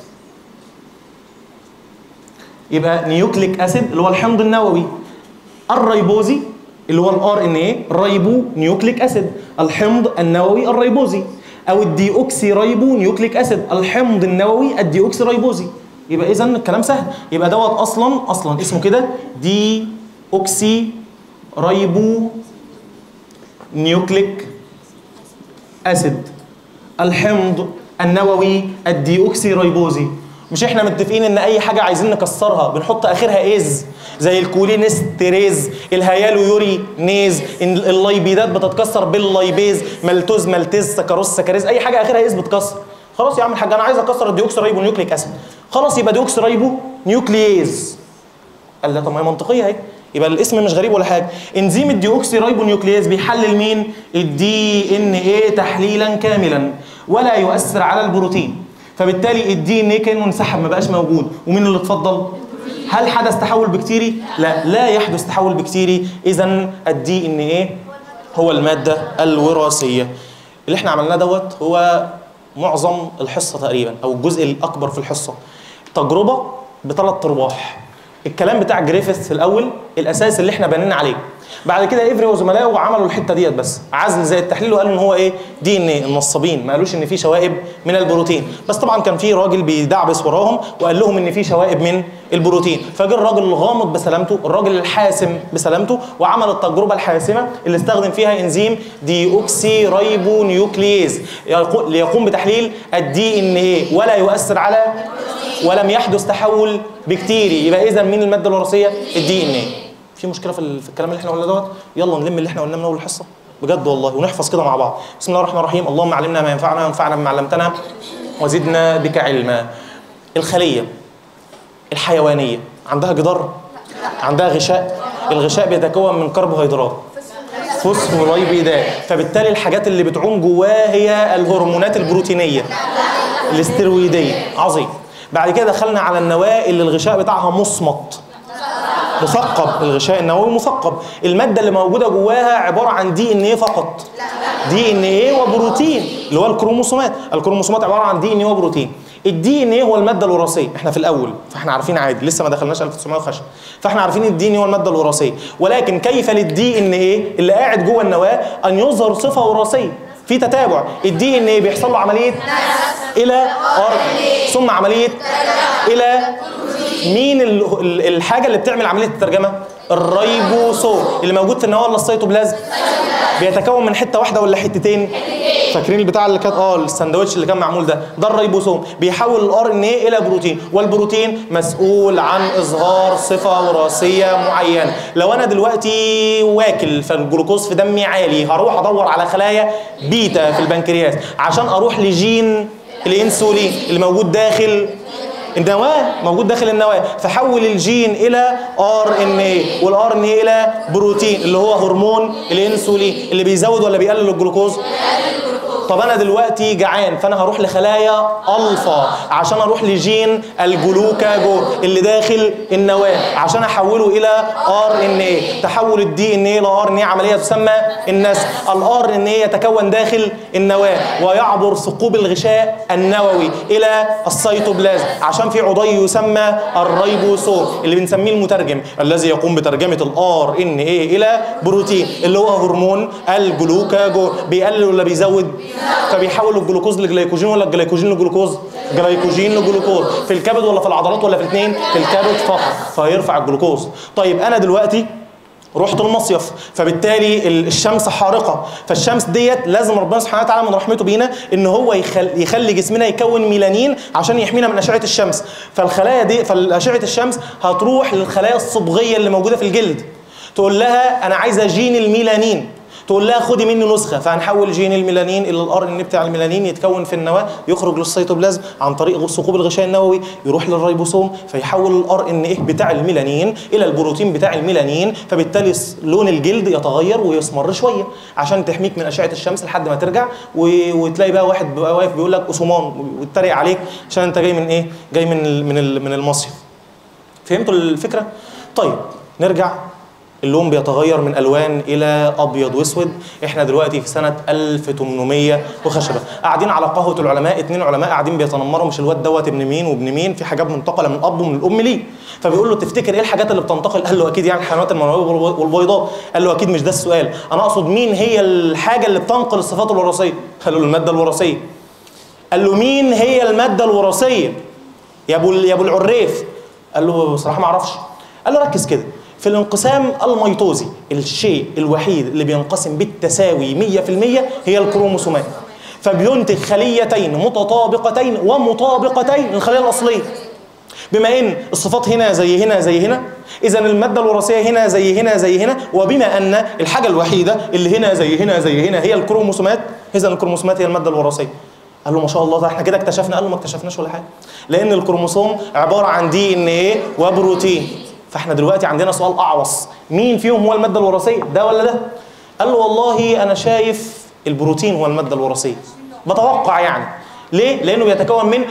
Speaker 2: يبقى نيوكليك اسيد اللي هو الحمض النووي الريبوزي اللي هو الار ان ايه ريبو نيوكليك اسيد الحمض النووي الريبوزي او الديوكسي ريبو نيوكليك اسيد الحمض النووي الديوكسي ريبوزي يبقى اذا الكلام سهل يبقى دوت اصلا اصلا اسمه كده دي اوكسي ريبو نيوكليك اسيد الحمض النووي الديوكسي ريبوزي مش احنا متفقين ان اي حاجه عايزين نكسرها بنحط اخرها از زي الكولينستريز الهيالويوري نيز اللايبيدات بتتكسر باللايبيز مالتوز مالتيز سكروز سكريز اي حاجه اخرها از بتكسر خلاص يا عم الحاج انا عايز اكسر الديوكسي ريبو نيوكليك اسيد خلاص يبقى ديوكسي ريبو نيوكلييز قال لا طب ما هي منطقيه اهي يبقى الاسم مش غريب ولا حاجه انزيم الديوكسي ريبو نيوكلييز بيحلل مين الدي ان ايه تحليلا كاملا ولا يؤثر على البروتين فبالتالي الدي ان ايه كانه انسحب ما بقاش موجود ومين اللي اتفضل هل حدث تحول بكتيري لا لا يحدث تحول بكتيري اذا الدي ان ايه هو الماده الوراثيه اللي احنا عملناه دوت هو معظم الحصه تقريبا او الجزء الاكبر في الحصه تجربه بثلاث ارباح الكلام بتاع جريفيث في الاول الاساس اللي احنا بنينا عليه بعد كده افري وزملائه عملوا الحته ديت بس عزل زي التحليل وقالوا ان هو ايه دي ان ايه النصابين ما قالوش ان في شوائب من البروتين بس طبعا كان في راجل بيدعبس وراهم وقال لهم ان في شوائب من البروتين فجه الراجل الغامض بسلامته الراجل الحاسم بسلامته وعمل التجربه الحاسمه اللي استخدم فيها انزيم ديوكسي ريبو نيوكليز ليقوم بتحليل الدي ان ايه ولا يؤثر على ولم يحدث تحول بكتيري يبقى اذا مين الماده الوراثيه الدي ان ايه في مشكله في, ال- في الكلام اللي احنا قلناه دوت يلا نلم اللي احنا قلناه من اول الحصه بجد والله ونحفظ كده مع بعض بسم الله الرحمن الرحيم اللهم علمنا ما ينفعنا وانفعنا بما علمتنا وزدنا بك علما الخليه الحيوانيه عندها جدار عندها غشاء الغشاء بيتكون من كربوهيدرات فوسفولايبيدات فبالتالي الحاجات اللي بتعوم جواها هي الهرمونات البروتينيه الاسترويديه عظيم بعد كده دخلنا على النواه اللي الغشاء بتاعها مصمت مثقب الغشاء النووي مثقب الماده اللي موجوده جواها عباره عن دي ان ايه فقط دي ان ايه وبروتين اللي هو الكروموسومات الكروموسومات عباره عن دي ان ايه وبروتين الدي ان ايه هو الماده الوراثيه احنا في الاول فاحنا عارفين عادي لسه ما دخلناش 1900 وخشب فاحنا عارفين الدي ان ايه هو الماده الوراثيه ولكن كيف للدي ان ايه اللي قاعد جوه النواه ان يظهر صفه وراثيه في تتابع الدي ان ايه بيحصل له عمليه الى ار ثم عمليه الى مين ال- ال- الحاجه اللي بتعمل عمليه الترجمه الريبوسوم اللي موجود في النواه ولا السيتوبلازم بيتكون من حته واحده ولا حتتين فاكرين البتاع اللي كانت اه الساندوتش اللي كان معمول ده ده الريبوسوم بيحول الار ان ايه الى بروتين والبروتين مسؤول عن اظهار صفه وراثيه معينه لو انا دلوقتي واكل فالجلوكوز في دمي عالي هروح ادور على خلايا بيتا في البنكرياس عشان اروح لجين الانسولين اللي موجود داخل النواه موجود داخل النواه فحول الجين الى ار ان اي والار ان اي الى بروتين اللي هو هرمون الانسولين اللي بيزود ولا بيقلل الجلوكوز طب انا دلوقتي جعان فانا هروح لخلايا الفا عشان اروح لجين الجلوكاجون اللي داخل النواه عشان احوله الى ار ان اي تحول الدي ان اي الى ار ان اي عمليه تسمى النسخ الار ان اي يتكون داخل النواه ويعبر ثقوب الغشاء النووي الى السيتوبلازم عشان في عضي يسمى الريبوسوم اللي بنسميه المترجم الذي يقوم بترجمه الار ان اي الى بروتين اللي هو هرمون الجلوكاجون بيقلل ولا بيزود فبيحول الجلوكوز لجليكوجين ولا الجليكوجين لجلوكوز جليكوجين لجلوكوز في الكبد ولا في العضلات ولا في الاثنين في الكبد فقط فهيرفع الجلوكوز طيب انا دلوقتي رحت المصيف فبالتالي ال- الشمس حارقه فالشمس ديت لازم ربنا سبحانه وتعالى من رحمته بينا ان هو يخل يخلي جسمنا يكون ميلانين عشان يحمينا من اشعه الشمس فالخلايا دي فاشعه الشمس هتروح للخلايا الصبغيه اللي موجوده في الجلد تقول لها انا عايزه جين الميلانين تقول لها خدي مني نسخه فهنحول جين الميلانين الى الار ان بتاع الميلانين يتكون في النواه يخرج للسيتوبلازم عن طريق ثقوب الغشاء النووي يروح للريبوسوم فيحول الار ان ايه بتاع الميلانين الى البروتين بتاع الميلانين فبالتالي س- لون الجلد يتغير ويسمر شويه عشان تحميك من اشعه الشمس لحد ما ترجع و- وتلاقي بقى واحد بقى واقف بيقول لك اسومان ويتريق عليك عشان انت جاي من ايه؟ جاي من ال- من ال- من المصيف فهمتوا الفكره؟ طيب نرجع اللون بيتغير من الوان الى ابيض واسود احنا دلوقتي في سنه 1800 وخشبه قاعدين على قهوه العلماء اتنين علماء قاعدين بيتنمروا مش الواد دوت ابن مين وابن مين في حاجات منتقله من الاب ومن الام ليه فبيقول له تفتكر ايه الحاجات اللي بتنتقل قال له اكيد يعني الحيوانات المنويه والب- والبيضاء قال له اكيد مش ده السؤال انا اقصد مين هي الحاجه اللي بتنقل الصفات الوراثيه قال له الماده الوراثيه قال له مين هي الماده الوراثيه يا ابو يا ابو العريف قال له بصراحه ما اعرفش قال له ركز كده في الانقسام الميتوزي الشيء الوحيد اللي بينقسم بالتساوي 100% هي الكروموسومات فبينتج خليتين متطابقتين ومطابقتين للخليه الاصليه بما ان الصفات هنا زي هنا زي هنا اذا الماده الوراثيه هنا زي هنا زي هنا وبما ان الحاجه الوحيده اللي هنا زي هنا زي هنا هي الكروموسومات اذا الكروموسومات هي الماده الوراثيه قال له ما شاء الله ده احنا كده اكتشفنا قال له ما اكتشفناش ولا حاجه لان الكروموسوم عباره عن دي ان ايه وبروتين فاحنا دلوقتي عندنا سؤال اعوص مين فيهم هو الماده الوراثيه ده ولا ده قال له والله انا شايف البروتين هو الماده الوراثيه بتوقع يعني ليه؟ لأنه بيتكون من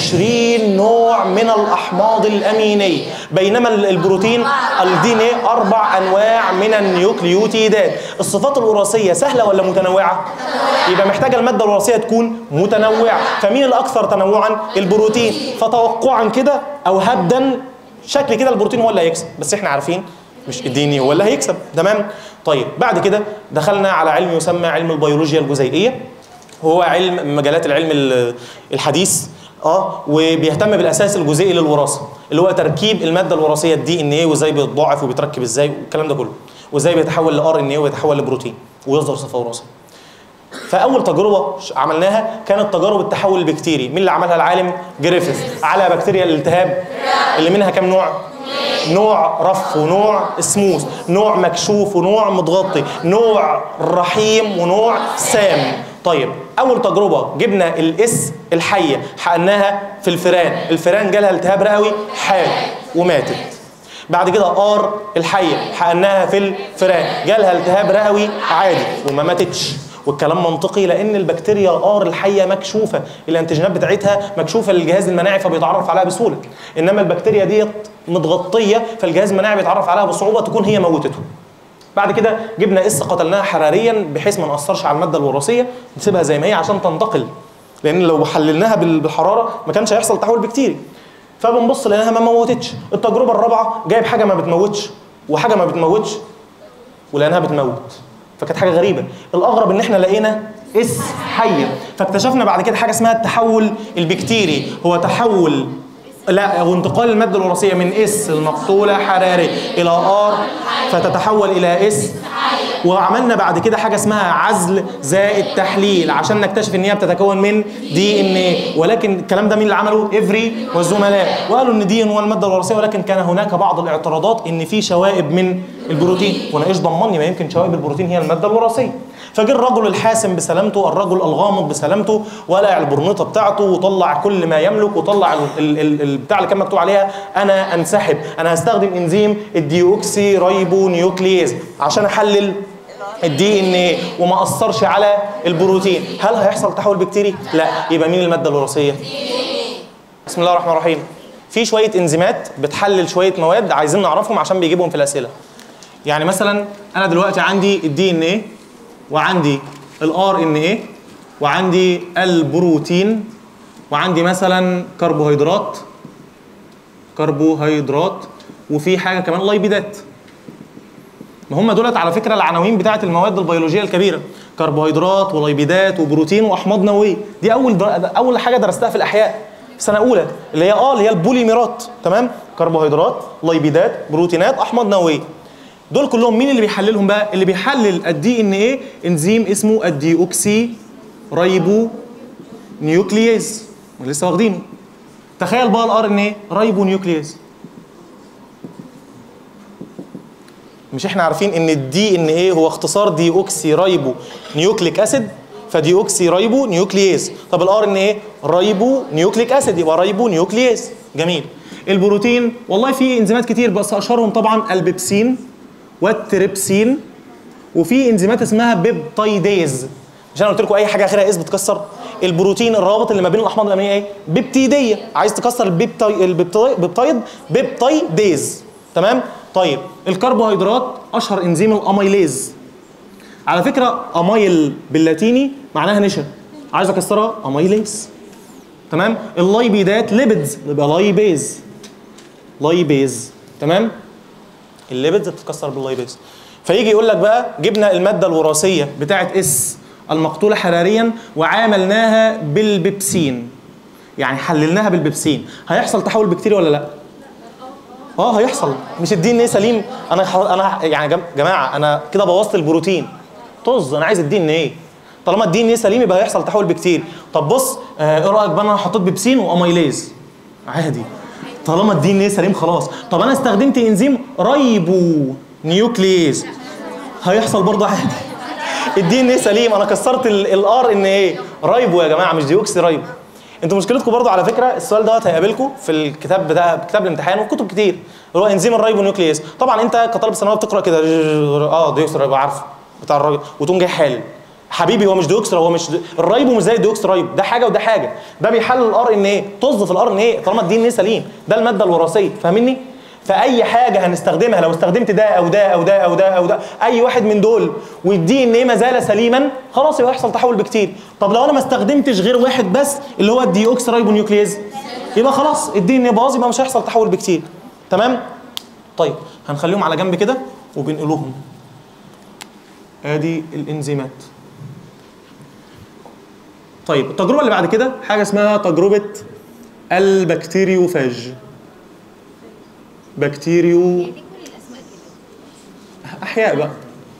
Speaker 2: 20 نوع من الأحماض الأمينية بينما ال- البروتين الدي ان ايه أربع أنواع من النيوكليوتيدات الصفات الوراثية سهلة ولا متنوعة؟ يبقى محتاجة المادة الوراثية تكون متنوعة فمين الأكثر تنوعا؟ البروتين فتوقعا كده أو هبدا شكل كده البروتين هو اللي هيكسب بس احنا عارفين مش الديني هو اللي هيكسب تمام طيب بعد كده دخلنا على علم يسمى علم البيولوجيا الجزيئيه هو علم من مجالات العلم ال- الحديث اه وبيهتم بالاساس الجزيئي للوراثه اللي هو تركيب الماده الوراثيه الدي ان ايه وازاي بيتضاعف وبيتركب ازاي والكلام ده كله وازاي بيتحول لار ان ايه ويتحول لبروتين ويصدر صفه وراثيه فاول تجربه ش- عملناها كانت تجارب التحول البكتيري مين اللي عملها العالم جريفيث على بكتيريا الالتهاب اللي منها كام نوع نوع رف ونوع سموث نوع مكشوف ونوع متغطي نوع رحيم ونوع سام طيب اول تجربه جبنا الاس الحيه حقناها في الفئران الفئران جالها التهاب رئوي حاد وماتت بعد كده ار الحيه حقناها في الفئران جالها التهاب رئوي عادي وما ماتتش والكلام منطقي لان البكتيريا الار الحيه مكشوفه الانتيجينات بتاعتها مكشوفه للجهاز المناعي فبيتعرف عليها بسهوله انما البكتيريا ديت متغطيه فالجهاز المناعي بيتعرف عليها بصعوبه تكون هي موتته بعد كده جبنا اس قتلناها حراريا بحيث ما ناثرش على الماده الوراثيه نسيبها زي ما هي عشان تنتقل لان لو حللناها بال- بالحراره ما كانش هيحصل تحول بكتيري فبنبص لانها ما موتتش التجربه الرابعه جايب حاجه ما بتموتش وحاجه ما بتموتش ولانها بتموت فكانت حاجه غريبه الاغرب ان احنا لقينا اس حيه فاكتشفنا بعد كده حاجه اسمها التحول البكتيري هو تحول لا او انتقال الماده الوراثيه من اس المقتوله حراري الى ار فتتحول الى اس وعملنا بعد كده حاجه اسمها عزل زائد تحليل عشان نكتشف ان هي بتتكون من دي ان ايه ولكن الكلام ده مين اللي عمله افري والزملاء وقالوا ان دي هو الماده الوراثيه ولكن كان هناك بعض الاعتراضات ان في شوائب من البروتين وانا ايش ضمني ما يمكن شوائب البروتين هي الماده الوراثيه فجه الرجل الحاسم بسلامته الرجل الغامض بسلامته ولع البرنيطه بتاعته وطلع كل ما يملك وطلع ال- ال- ال- البتاع اللي كان مكتوب عليها انا انسحب انا هستخدم انزيم الديوكسي رايبو نيوكليز عشان احلل الدي ان ايه وما اثرش على البروتين هل هيحصل تحول بكتيري لا يبقى مين الماده الوراثيه بسم الله الرحمن الرحيم في شويه انزيمات بتحلل شويه مواد عايزين نعرفهم عشان بيجيبهم في الاسئله يعني مثلا انا دلوقتي عندي الدي ان ايه وعندي الار ان ايه وعندي البروتين وعندي مثلا كربوهيدرات كربوهيدرات وفي حاجه كمان لايبيدات ما هم دولت على فكره العناوين بتاعه المواد البيولوجيه الكبيره كربوهيدرات ولايبيدات وبروتين واحماض نوويه دي اول در... اول حاجه درستها في الاحياء في سنه اولى اللي هي اه اللي هي البوليميرات تمام كربوهيدرات لايبيدات بروتينات احماض نوويه دول كلهم مين اللي بيحللهم بقى اللي بيحلل الدي ان ايه انزيم اسمه الديوكسي رايبو نيوكلييز لسه واخدينه تخيل بقى الار ان ايه رايبو نيوكلييز مش احنا عارفين ان الدي ان ايه هو اختصار دي اوكسي رايبو نيوكليك اسيد فدي اوكسي رايبو نيوكلييز طب الار ان ايه رايبو نيوكليك اسيد يبقى رايبو نيوكلييز جميل البروتين والله في انزيمات كتير بس اشهرهم طبعا البيبسين والتريبسين وفي انزيمات اسمها بيبتايديز مش انا قلت لكم اي حاجه اخرها اس بتكسر البروتين الرابط اللي ما بين الاحماض الامينيه ايه بيبتيديه عايز تكسر البيبتاي البيبتاي البيبتايد بيبتايديز تمام طيب الكربوهيدرات اشهر انزيم الاميليز على فكره امايل باللاتيني معناها نشا عايز اكسرها اميليز تمام اللايبيدات ليبيدز يبقى لايبيز لايبيز تمام الليبيدز بتتكسر باللايبيز فيجي يقول لك بقى جبنا الماده الوراثيه بتاعه اس المقتوله حراريا وعاملناها بالبيبسين يعني حللناها بالبيبسين هيحصل تحول بكتيري ولا لا اه هيحصل مش الدي ان ايه سليم انا ح- انا يعني جم- جماعه انا كده بوظت البروتين طز انا عايز الدي ان ايه طالما الدي ان ايه سليم يبقى هيحصل تحول بكتيري طب بص آه، ايه رايك بقى انا حطيت بيبسين واميليز عادي طالما الدي ان ايه سليم خلاص طب انا استخدمت انزيم رايبو نيوكليز هيحصل برضه عادي الدي ان ايه سليم انا كسرت الار ان ايه رايبو يا جماعه مش ديوكسي رايبو انتوا مشكلتكم برضه على فكره السؤال دوت هيقابلكم في الكتاب بتاع كتاب الامتحان وكتب كتير اللي هو انزيم الرايبو نيوكليز طبعا انت كطالب ثانويه بتقرا كده اه ديوكسي رايبو عارفه بتاع الراجل وتقوم جاي حالل حبيبي هو مش ديوكسي هو مش الرايبو مش زي الديوكسي رايبو ده حاجه وده حاجه ده بيحلل الار ان ايه طز في الار ان ايه طالما الدي ان ايه سليم ده الماده الوراثيه فاهمني فاي حاجه هنستخدمها لو استخدمت ده او ده او ده او ده او ده اي واحد من دول والدي ان ايه ما زال سليما خلاص يبقى يحصل تحول بكتير طب لو انا ما استخدمتش غير واحد بس اللي هو الديوكسي رايبو نيوكليز يبقى خلاص الدي ان ايه باظ يبقى مش هيحصل تحول بكتير تمام طيب هنخليهم على جنب كده وبنقلوهم ادي الانزيمات طيب التجربه اللي بعد كده حاجه اسمها تجربه البكتيريوفاج بكتيريو
Speaker 3: دي كل الاسماء كده
Speaker 2: احياء بقى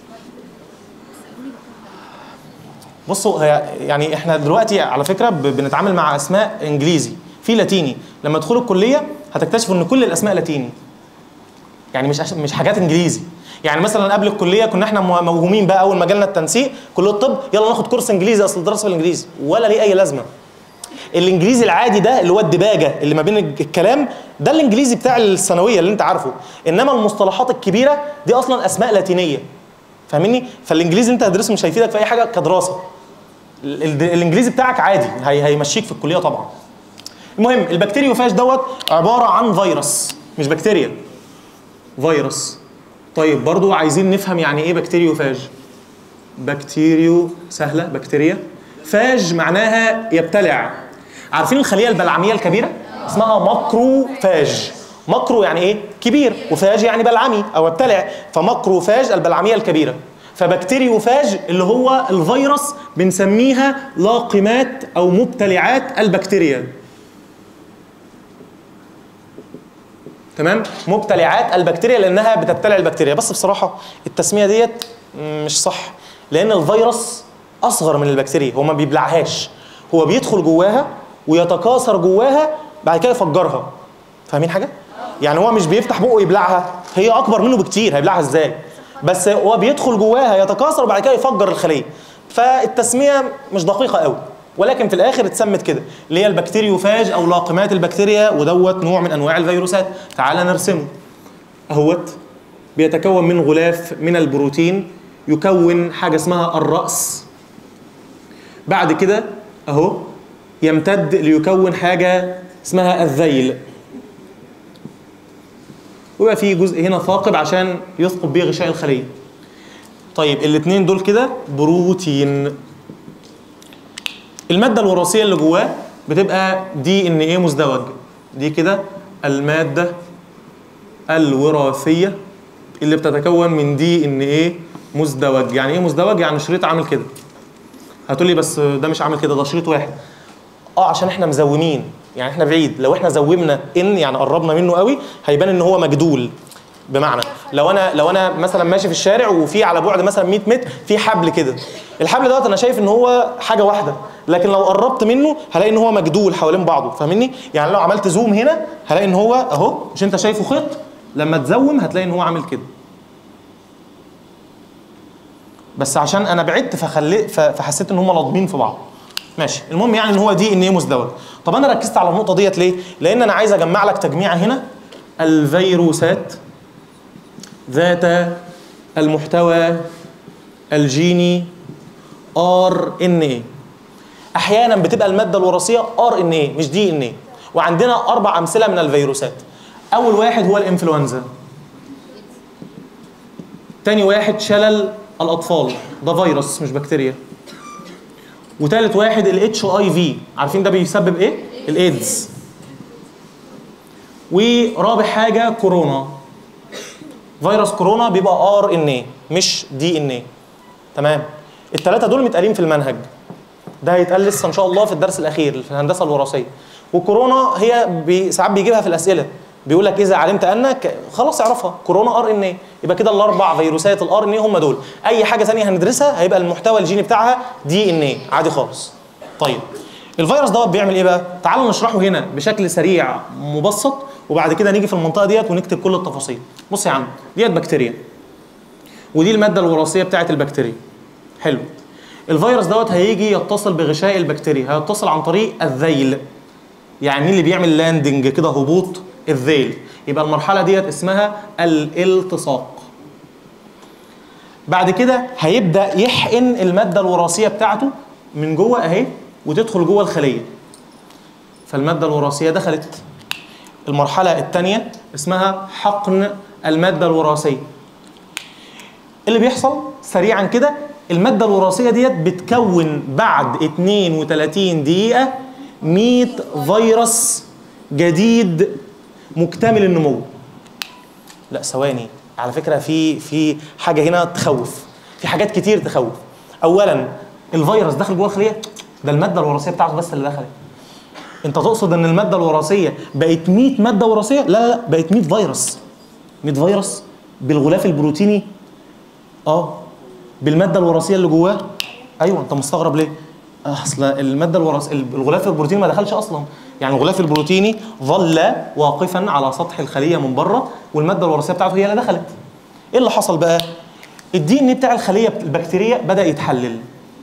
Speaker 2: بصوا هي يعني احنا دلوقتي على فكره ب- بنتعامل مع اسماء انجليزي في لاتيني لما تدخلوا الكليه هتكتشفوا ان كل الاسماء لاتيني يعني مش مش حاجات انجليزي يعني مثلا قبل الكليه كنا احنا مو- موهومين بقى اول ما جالنا التنسيق كليه الطب يلا ناخد كورس انجليزي اصل الدراسه بالانجليزي ولا ليه اي لازمه الانجليزي العادي ده اللي هو الدباجه اللي ما بين الكلام ده الانجليزي بتاع الثانويه اللي انت عارفه انما المصطلحات الكبيره دي اصلا اسماء لاتينيه فاهمني فالانجليزي اللي انت هتدرسه مش هيفيدك في اي حاجه كدراسه ال- ال- الانجليزي بتاعك عادي هي هيمشيك في الكليه طبعا المهم البكتيريوفاج دوت عباره عن فيروس مش بكتيريا فيروس طيب برضو عايزين نفهم يعني ايه بكتيريوفاج بكتيريو سهله بكتيريا فاج معناها يبتلع عارفين الخليه البلعميه الكبيره اسمها ماكروفاج ماكرو يعني ايه كبير وفاج يعني بلعمي او يبتلع فماكروفاج البلعميه الكبيره فبكتيريوفاج اللي هو الفيروس بنسميها لاقمات او مبتلعات البكتيريا تمام مبتلعات البكتيريا لانها بتبتلع البكتيريا بس بصراحه التسميه ديت مش صح لان الفيروس اصغر من البكتيريا هو ما بيبلعهاش هو بيدخل جواها ويتكاثر جواها بعد كده يفجرها فاهمين حاجه يعني هو مش بيفتح بقه يبلعها هي اكبر منه بكتير هيبلعها ازاي بس هو بيدخل جواها يتكاثر وبعد كده يفجر الخليه فالتسميه مش دقيقه قوي ولكن في الاخر اتسمت كده اللي هي البكتيريوفاج او لاقمات البكتيريا ودوت نوع من انواع الفيروسات تعال نرسمه اهوت بيتكون من غلاف من البروتين يكون حاجه اسمها الراس بعد كده اهو يمتد ليكون حاجه اسمها الذيل ويبقى في جزء هنا ثاقب عشان يثقب بيه غشاء الخليه طيب الاثنين دول كده بروتين الماده الوراثيه اللي جواه بتبقى دي ان ايه مزدوج دي كده الماده الوراثيه اللي بتتكون من دي ان ايه مزدوج يعني ايه مزدوج يعني شريط عامل كده هتقولي بس ده مش عامل كده ده شريط واحد اه عشان احنا مزومين يعني احنا بعيد لو احنا زومنا ان يعني قربنا منه قوي هيبان ان هو مجدول بمعنى لو انا لو انا مثلا ماشي في الشارع وفي على بعد مثلا 100 متر في حبل كده الحبل دوت انا شايف ان هو حاجه واحده لكن لو قربت منه هلاقي ان هو مجدول حوالين بعضه فاهمني يعني لو عملت زوم هنا هلاقي ان هو اهو مش انت شايفه خيط لما تزوم هتلاقي ان هو عامل كده بس عشان انا بعدت فخلي ف- فحسيت ان هم لاضمين في بعض ماشي المهم يعني ان هو دي ان ايه مزدوج طب انا ركزت على النقطه ديت ليه لان انا عايز اجمع لك تجميعه هنا الفيروسات ذات المحتوى الجيني ار ان ايه احيانا بتبقى الماده الوراثيه ار ان ايه مش دي ان ايه وعندنا اربع امثله من الفيروسات اول واحد هو الانفلونزا تاني واحد شلل الاطفال ده فيروس مش بكتيريا وتالت واحد الاتش اي في عارفين ده بيسبب ايه الايدز ورابع حاجه كورونا فيروس كورونا بيبقى ار ان اي مش دي ان اي تمام الثلاثه دول متقالين في المنهج ده هيتقال لسه ان شاء الله في الدرس الاخير في الهندسه الوراثيه وكورونا هي بي ساعات بيجيبها في الاسئله بيقول لك اذا علمت انك خلاص اعرفها كورونا ار ان اي يبقى كده الاربع فيروسات الار ان اي هم دول اي حاجه ثانيه هندرسها هيبقى المحتوى الجيني بتاعها دي ان اي عادي خالص طيب الفيروس دوت بيعمل ايه بقى تعالوا نشرحه هنا بشكل سريع مبسط وبعد كده نيجي في المنطقه ديت ونكتب كل التفاصيل بص يا عم ديت بكتيريا ودي الماده الوراثيه بتاعه البكتيريا حلو الفيروس دوت هيجي يتصل بغشاء البكتيريا هيتصل عن طريق الذيل يعني مين اللي بيعمل لاندنج كده هبوط الذيل يبقى المرحله ديت اسمها الالتصاق بعد كده هيبدا يحقن الماده الوراثيه بتاعته من جوه اهي وتدخل جوه الخليه فالماده الوراثيه دخلت المرحله الثانيه اسمها حقن الماده الوراثيه اللي بيحصل سريعا كده الماده الوراثيه ديت بتكون بعد 32 دقيقه 100 فيروس جديد مكتمل النمو لا ثواني على فكره في في حاجه هنا تخوف في حاجات كتير تخوف اولا الفيروس دخل جوه الخليه ده الماده الوراثيه بتاعته بس اللي دخلت انت تقصد ان الماده الوراثيه بقت 100 ماده وراثيه لا لا لا بقت 100 فيروس 100 فيروس بالغلاف البروتيني اه بالماده الوراثيه اللي جواه ايوه انت مستغرب ليه اصل الماده الوراث الغلاف البروتيني ما دخلش اصلا يعني الغلاف البروتيني ظل واقفا على سطح الخليه من بره والماده الوراثيه بتاعته هي اللي دخلت ايه اللي حصل بقى الدي ان بتاع الخليه البكتيريه بدا يتحلل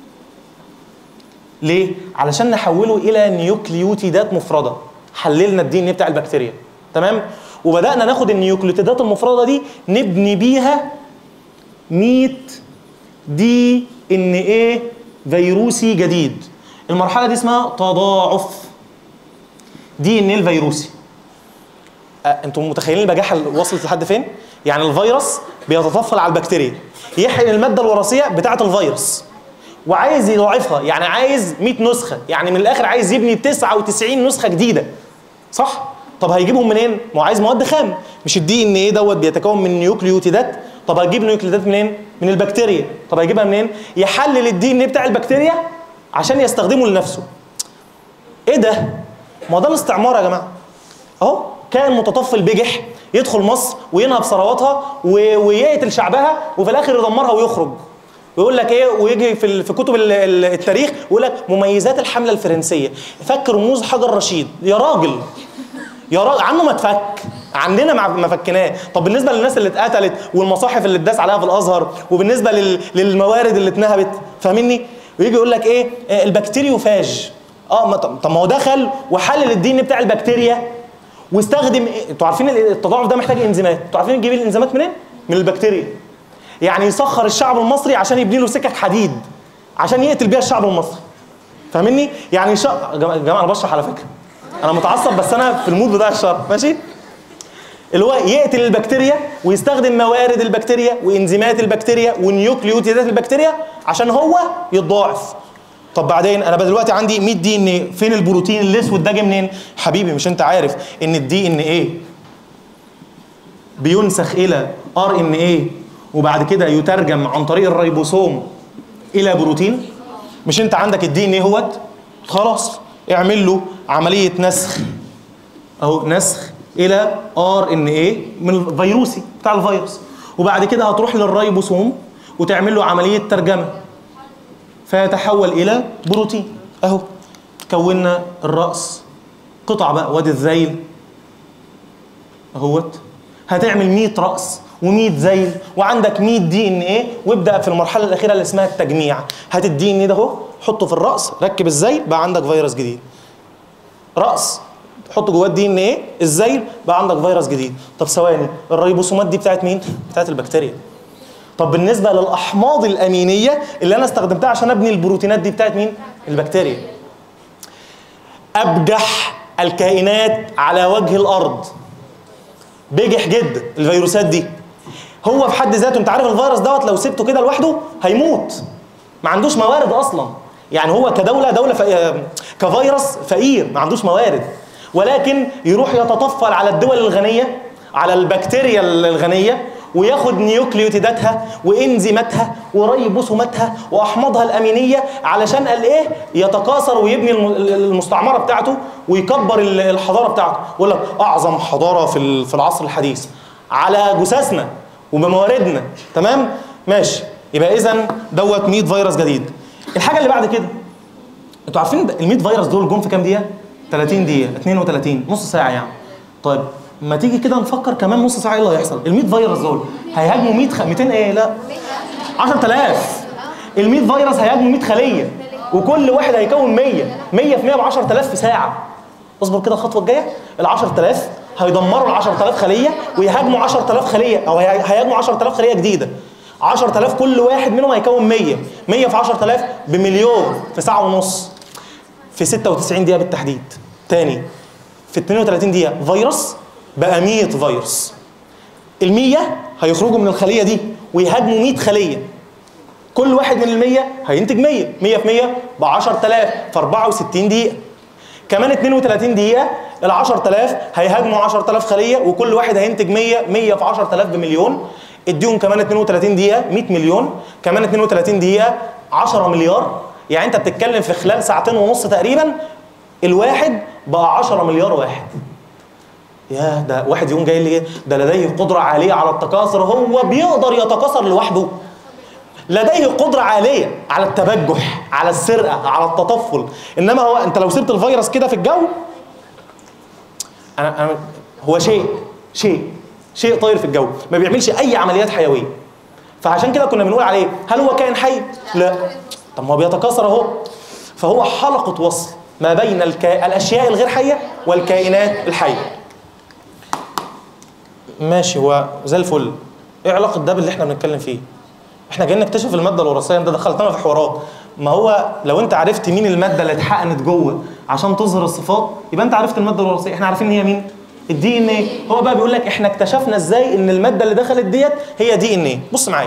Speaker 2: ليه علشان نحوله الى نيوكليوتيدات مفرده حللنا الدي ان بتاع البكتيريا تمام وبدانا ناخد النيوكليوتيدات المفرده دي نبني بيها 100 دي ان ايه فيروسي جديد المرحله دي اسمها تضاعف دي ان ايه الفيروسي أه انتم متخيلين البجاحه اللي وصلت لحد فين يعني الفيروس بيتطفل على البكتيريا يحقن الماده الوراثيه بتاعه الفيروس وعايز يضاعفها يعني عايز 100 نسخه يعني من الاخر عايز يبني 99 نسخه جديده صح طب هيجيبهم منين ما هو عايز مواد خام مش الدي ان ايه دوت بيتكون من نيوكليوتيدات طب هتجيب نيوكليوتيدات منين من البكتيريا طب هيجيبها منين يحلل الدي ان بتاع البكتيريا عشان يستخدمه لنفسه ايه ده ما هو ده الاستعمار يا جماعه اهو كان متطفل بجح يدخل مصر وينهب ثرواتها و- ويقتل شعبها وفي الاخر يدمرها ويخرج ويقول لك ايه ويجي في ال- في كتب ال- ال- التاريخ ويقول لك مميزات الحمله الفرنسيه فك رموز حجر رشيد يا راجل يا راجل عنه ما تفك عندنا ما ما فكناه طب بالنسبه للناس اللي اتقتلت والمصاحف اللي اتداس عليها في الازهر وبالنسبه لل... للموارد اللي اتنهبت فاهمني ويجي يقول لك ايه آه، البكتيريوفاج اه ما طب طب ما هو دخل وحلل الدي ان بتاع البكتيريا واستخدم إيه؟ انتوا عارفين ال- التضاعف ده محتاج انزيمات انتوا عارفين يجيب الانزيمات منين من البكتيريا يعني يسخر الشعب المصري عشان يبني له سكك حديد عشان يقتل بيها الشعب المصري فاهمني يعني شا... يا جماعه يا جماعة انا بشرح على فكره انا متعصب بس انا في المود بتاع الشرح ماشي اللي هو يقتل البكتيريا ويستخدم موارد البكتيريا وانزيمات البكتيريا ونيوكليوتيدات البكتيريا عشان هو يتضاعف طب بعدين انا بقى دلوقتي عندي 100 دي ان ايه فين البروتين الاسود ده جه منين حبيبي مش انت عارف ان الدي ان ايه بينسخ الى ار ان ايه وبعد كده يترجم عن طريق الريبوسوم الى بروتين مش انت عندك الدي ان ايه هوت خلاص اعمل له عمليه نسخ اهو نسخ الى ار ان ايه من الفيروسي بتاع الفيروس وبعد كده هتروح للريبوسوم وتعمل له عمليه ترجمه فيتحول الى بروتين اهو كونا الراس قطع بقى وادي الذيل اهوت هتعمل 100 راس و100 ذيل وعندك 100 دي ان ايه وابدا في المرحله الاخيره اللي اسمها التجميع هات الدي ان ايه ده اهو حطه في الراس ركب الذيل بقى عندك فيروس جديد راس حط جواه الدي ان ايه الزيل بقى عندك فيروس جديد طب ثواني الريبوسومات دي بتاعت مين بتاعت البكتيريا طب بالنسبه للاحماض الامينيه اللي انا استخدمتها عشان ابني البروتينات دي بتاعت مين البكتيريا ابجح الكائنات على وجه الارض بجح جدا الفيروسات دي هو في حد ذاته انت عارف الفيروس دوت لو سبته كده لوحده هيموت ما عندوش موارد اصلا يعني هو كدوله دوله ف... كفيروس فقير ما عندوش موارد ولكن يروح يتطفل على الدول الغنيه على البكتيريا الغنيه وياخد نيوكليوتيداتها وانزيماتها وريبوسوماتها واحماضها الامينيه علشان قال ايه يتكاثر ويبني الم- المستعمره بتاعته ويكبر ال- الحضاره بتاعته يقول لك اعظم حضاره في ال- في العصر الحديث على جثثنا وبمواردنا تمام ماشي يبقى اذا دوت 100 فيروس جديد الحاجه اللي بعد كده انتوا عارفين ال 100 فيروس دول جم في كام دقيقه 30 دقيقه 32 نص ساعه يعني طيب ما تيجي كده نفكر كمان نص ساعه ايه اللي هيحصل ال 100 فيروس دول هيهاجموا 100 خ... 200 ايه لا 10000 ال 100 فيروس هيهاجموا 100 خليه وكل واحد هيكون 100 100 في 100 ب 10000 في ساعه اصبر كده الخطوه الجايه ال 10000 هيدمروا ال 10000 خليه ويهاجموا 10000 خليه او هي- هيهاجموا 10000 خليه جديده 10000 كل واحد منهم هيكون 100 100 في 10000 بمليون في ساعه ونص في 96 دقيقه بالتحديد تاني في 32 دقيقه فيروس بقى 100 فيروس ال 100 هيخرجوا من الخليه دي ويهاجموا 100 خليه كل واحد من ال 100 هينتج 100 100 في 100 ب 10000 في 64 دقيقه كمان 32 دقيقة ال 10000 هيهاجموا 10000 خلية وكل واحد هينتج 100 100 في 10000 بمليون اديهم كمان 32 دقيقة 100 مليون كمان 32 دقيقة 10 مليار يعني انت بتتكلم في خلال ساعتين ونص تقريبا الواحد بقى 10 مليار واحد يا ده واحد يقوم جاي لي إيه؟ ده لديه قدرة عالية على التكاثر هو بيقدر يتكاثر لوحده لديه قدرة عالية على التبجح على السرقة على التطفل إنما هو أنت لو سبت الفيروس كده في الجو أنا أنا هو شيء شيء شيء طاير في الجو ما بيعملش أي عمليات حيوية فعشان كده كنا بنقول عليه هل هو كائن حي؟ لا طب ما هو بيتكاثر أهو فهو حلقة وصل ما بين الكا... الأشياء الغير حية والكائنات الحية ماشي هو زي الفل ايه علاقه ده باللي احنا بنتكلم فيه احنا جايين نكتشف الماده الوراثيه انت دخلتنا في حوارات ما هو لو انت عرفت مين الماده اللي اتحقنت جوه عشان تظهر الصفات يبقى انت عرفت الماده الوراثيه احنا عارفين ان هي مين الدي ان ايه هو بقى بيقول لك احنا اكتشفنا ازاي ان الماده اللي دخلت ديت هي دي ان ايه بص معايا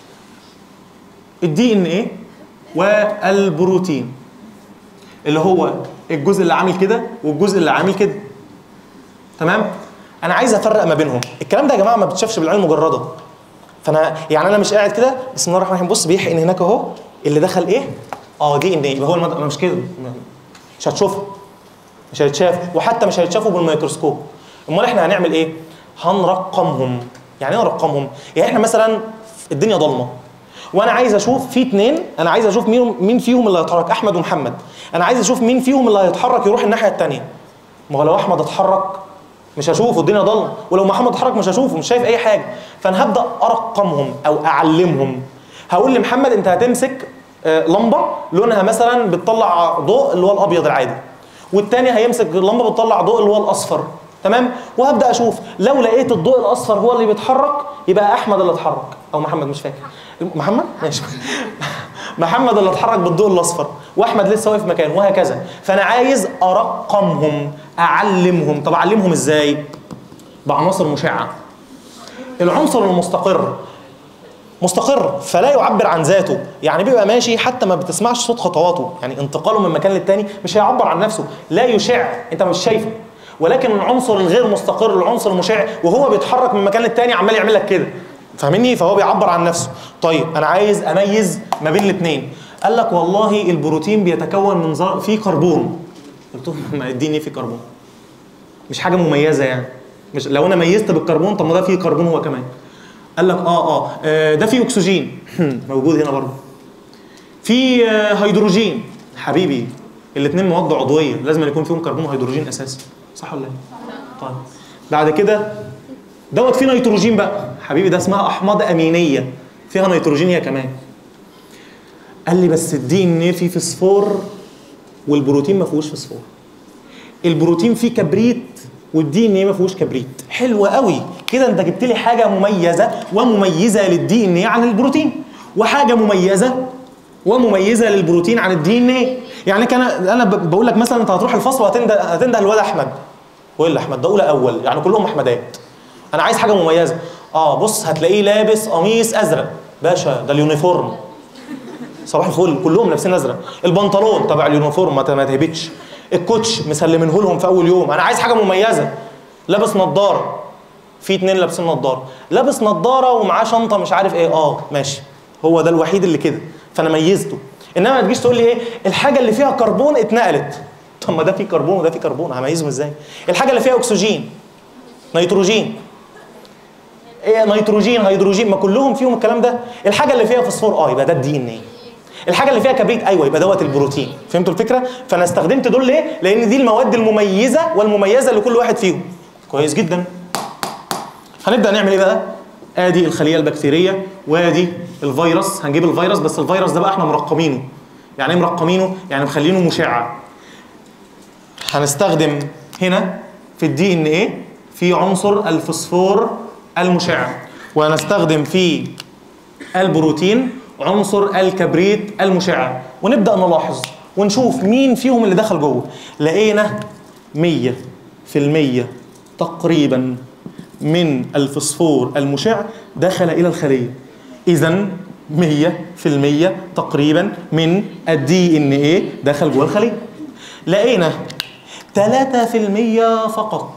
Speaker 2: الدي ان ايه والبروتين اللي هو الجزء اللي عامل كده والجزء اللي عامل كده تمام انا عايز افرق ما بينهم الكلام ده يا جماعه ما بتشافش بالعين مجرده فانا يعني انا مش قاعد كده بسم الله الرحمن الرحيم بص بيحقن هناك اهو اللي دخل ايه اه دي ان ايه يبقى هو المد... انا مش كده مش هتشوفه مش هيتشاف وحتى مش هيتشافوا بالميكروسكوب امال احنا هنعمل ايه هنرقمهم يعني ايه نرقمهم يعني احنا مثلا الدنيا ضلمه وانا عايز اشوف في اتنين انا عايز اشوف مين مين فيهم اللي هيتحرك احمد ومحمد انا عايز اشوف مين فيهم اللي هيتحرك يروح الناحيه الثانيه ما هو لو احمد اتحرك مش هشوفه الدنيا ضلمه ولو محمد اتحرك مش هشوفه مش شايف اي حاجه فانا هبدا ارقمهم او اعلمهم هقول لمحمد انت هتمسك آه، لمبه لونها مثلا بتطلع ضوء اللي هو الابيض العادي والتاني هيمسك لمبه بتطلع ضوء اللي هو الاصفر تمام وهبدا اشوف لو لقيت الضوء الاصفر هو اللي بيتحرك يبقى احمد اللي اتحرك او محمد مش فاكر محمد ماشي محمد اللي اتحرك بالضوء الاصفر واحمد لسه واقف مكانه وهكذا فانا عايز ارقمهم اعلمهم طب اعلمهم ازاي بعناصر مشعه العنصر المستقر مستقر فلا يعبر عن ذاته يعني بيبقى ماشي حتى ما بتسمعش صوت خطواته يعني انتقاله من مكان للتاني مش هيعبر عن نفسه لا يشع انت مش شايفه ولكن العنصر الغير مستقر العنصر المشع وهو بيتحرك من مكان للتاني عمال يعمل لك كده فاهمني فهو بيعبر عن نفسه طيب انا عايز اميز ما بين الاثنين قال لك والله البروتين بيتكون من ذر... فيه كربون قلت له ما اديني فيه كربون مش حاجه مميزه يعني مش لو انا ميزت بالكربون طب ما ده فيه كربون هو كمان قال لك اه اه آه، ده فيه اكسجين موجود هنا برضه في آه، هيدروجين حبيبي الاثنين مواد عضويه لازم يكون فيهم كربون وهيدروجين اساسي صح ولا ايه؟ طيب بعد كده دوت فيه نيتروجين بقى حبيبي ده اسمها احماض امينيه فيها نيتروجين هي كمان قال لي بس الدي ان ايه فيه فسفور والبروتين ما فيهوش فسفور البروتين فيه كبريت والدي ان ايه ما فيهوش كبريت حلو قوي كده انت جبت لي حاجه مميزه ومميزه للدي ان ايه عن البروتين وحاجه مميزه ومميزه للبروتين عن الدي ان ايه يعني كان انا ب- بقول لك مثلا انت هتروح الفصل وهتنده هتنده الواد احمد وايه اللي احمد ده اولى اول يعني كلهم احمدات انا عايز حاجه مميزه اه بص هتلاقيه لابس قميص ازرق باشا ده اليونيفورم صباح الفل كلهم لابسين ازرق البنطلون تبع اليونيفورم ما ت- ما تهبطش الكوتش مسلمينه لهم في اول يوم انا عايز حاجه مميزه لابس نظاره في اتنين لابسين نظاره لابس نظاره ومعاه شنطه مش عارف ايه اه ماشي هو ده الوحيد اللي كده فانا ميزته انما ما تجيش تقول لي ايه الحاجه اللي فيها كربون اتنقلت طب ما ده فيه كربون وده فيه كربون هميزهم ازاي الحاجه اللي فيها اكسجين نيتروجين ايه نيتروجين هيدروجين ما كلهم فيهم الكلام ده الحاجه اللي فيها فوسفور اه يبقى ده الدي ان ايه الحاجه اللي فيها كبريت ايوه يبقى دوت البروتين فهمتوا الفكره فانا استخدمت دول ليه لان دي المواد المميزه والمميزه لكل واحد فيهم كويس جدا هنبدا نعمل ايه بقى ادي الخليه البكتيريه وادي الفيروس هنجيب الفيروس بس الفيروس ده بقى احنا مرقمينه يعني ايه مرقمينه يعني مخلينه مشع هنستخدم هنا في الدي ان ايه في عنصر الفوسفور المشع وهنستخدم في البروتين عنصر الكبريت المشع ونبدا نلاحظ ونشوف مين فيهم اللي دخل جوه لقينا 100% تقريبا من الفوسفور المشع دخل الى الخليه اذا 100% تقريبا من الدي ان ايه دخل جوه الخليه لقينا 3% فقط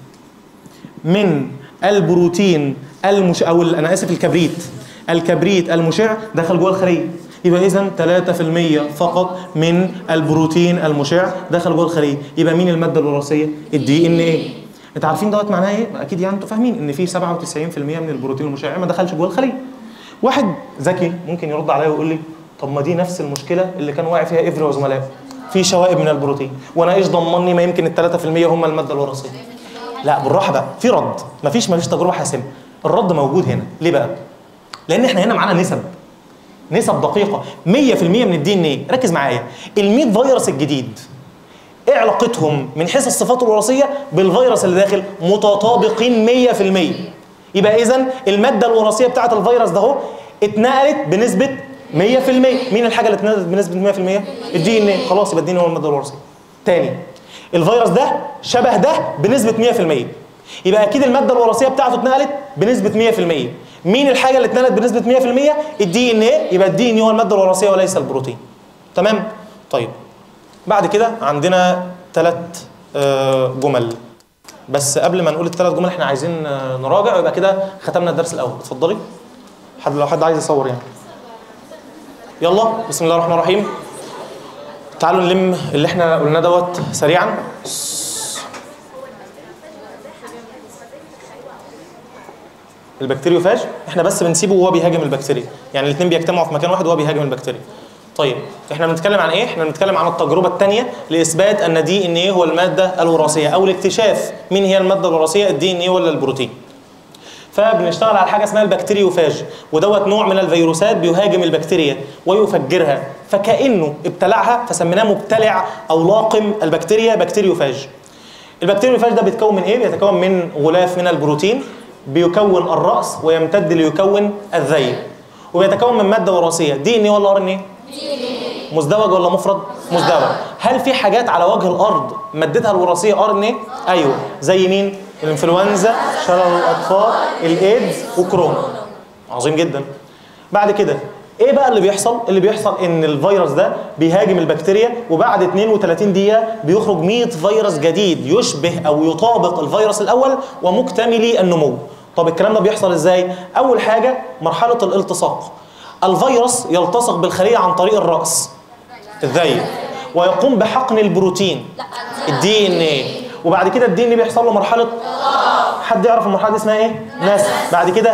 Speaker 2: من البروتين المش او ال- انا اسف الكبريت الكبريت المشع دخل جوه الخليه يبقى اذا 3% فقط من البروتين المشع دخل جوه الخليه يبقى مين الماده الوراثيه الدي ان ايه انتوا عارفين دوت معناه ايه اكيد يعني انتوا فاهمين ان في 97% من البروتين المشع ما دخلش جوه الخليه واحد ذكي ممكن يرد عليا ويقول لي طب ما دي نفس المشكله اللي كان واقع فيها افري وزملائه في شوائب من البروتين وانا ايش ضمني ما يمكن ال 3% هم الماده الوراثيه لا بالراحه بقى في رد مفيش مفيش تجربه حاسمه الرد موجود هنا ليه بقى لان احنا هنا معانا نسب نسب دقيقه 100% من الدي ان ايه ركز معايا ال 100 فيروس الجديد ايه علاقتهم من حيث الصفات الوراثيه بالفيروس اللي داخل متطابقين 100% يبقى اذا الماده الوراثيه بتاعه الفيروس ده اهو اتنقلت بنسبه 100% مين الحاجه اللي اتنقلت بنسبه 100% الدي ان ايه خلاص يبقى الدي ان هو الماده الوراثيه تاني الفيروس ده شبه ده بنسبه 100% يبقى اكيد الماده الوراثيه بتاعته اتنقلت بنسبه 100% مين الحاجه اللي اتنقلت بنسبه 100% الدي ان ايه يبقى الدي ان ايه هو الماده الوراثيه وليس البروتين تمام طيب بعد كده عندنا ثلاث جمل بس قبل ما نقول الثلاث جمل احنا عايزين آه، نراجع ويبقى كده ختمنا الدرس الاول اتفضلي حد لو حد عايز يصور يعني يلا بسم الله الرحمن الرحيم تعالوا نلم اللي احنا قلناه دوت سريعا البكتيريوفاج احنا بس بنسيبه وهو بيهاجم البكتيريا يعني الاثنين بيجتمعوا في مكان واحد وهو بيهاجم البكتيريا طيب احنا بنتكلم عن ايه احنا بنتكلم عن التجربه الثانيه لاثبات ان دي ان ايه هو الماده الوراثيه او الاكتشاف مين هي الماده الوراثيه الدي ان ايه ولا البروتين فبنشتغل على حاجه اسمها البكتيريوفاج ودوت نوع من الفيروسات بيهاجم البكتيريا ويفجرها فكانه ابتلعها فسميناه مبتلع او لاقم البكتيريا بكتيريوفاج البكتيريوفاج ده بيتكون من ايه بيتكون من غلاف من البروتين بيكون الراس ويمتد ليكون الذيل وبيتكون من ماده وراثيه دي ان ايه ولا ار ان ايه مزدوج ولا مفرد مزدوج هل في حاجات على وجه الارض مادتها الوراثيه ار ان ايه ايوه زي مين الانفلونزا شلل الاطفال الايدز وكورونا عظيم جدا بعد كده ايه بقى اللي بيحصل اللي بيحصل ان الفيروس ده بيهاجم البكتيريا وبعد 32 دقيقه بيخرج 100 فيروس جديد يشبه او يطابق الفيروس الاول ومكتملي النمو طب الكلام ده بيحصل ازاي اول حاجه مرحله الالتصاق الفيروس يلتصق بالخليه عن طريق الراس الذيل ويقوم بحقن البروتين الدي ان ايه وبعد كده الدي ان بيحصل له مرحله حد يعرف المرحله دي اسمها ايه نسخ بعد كده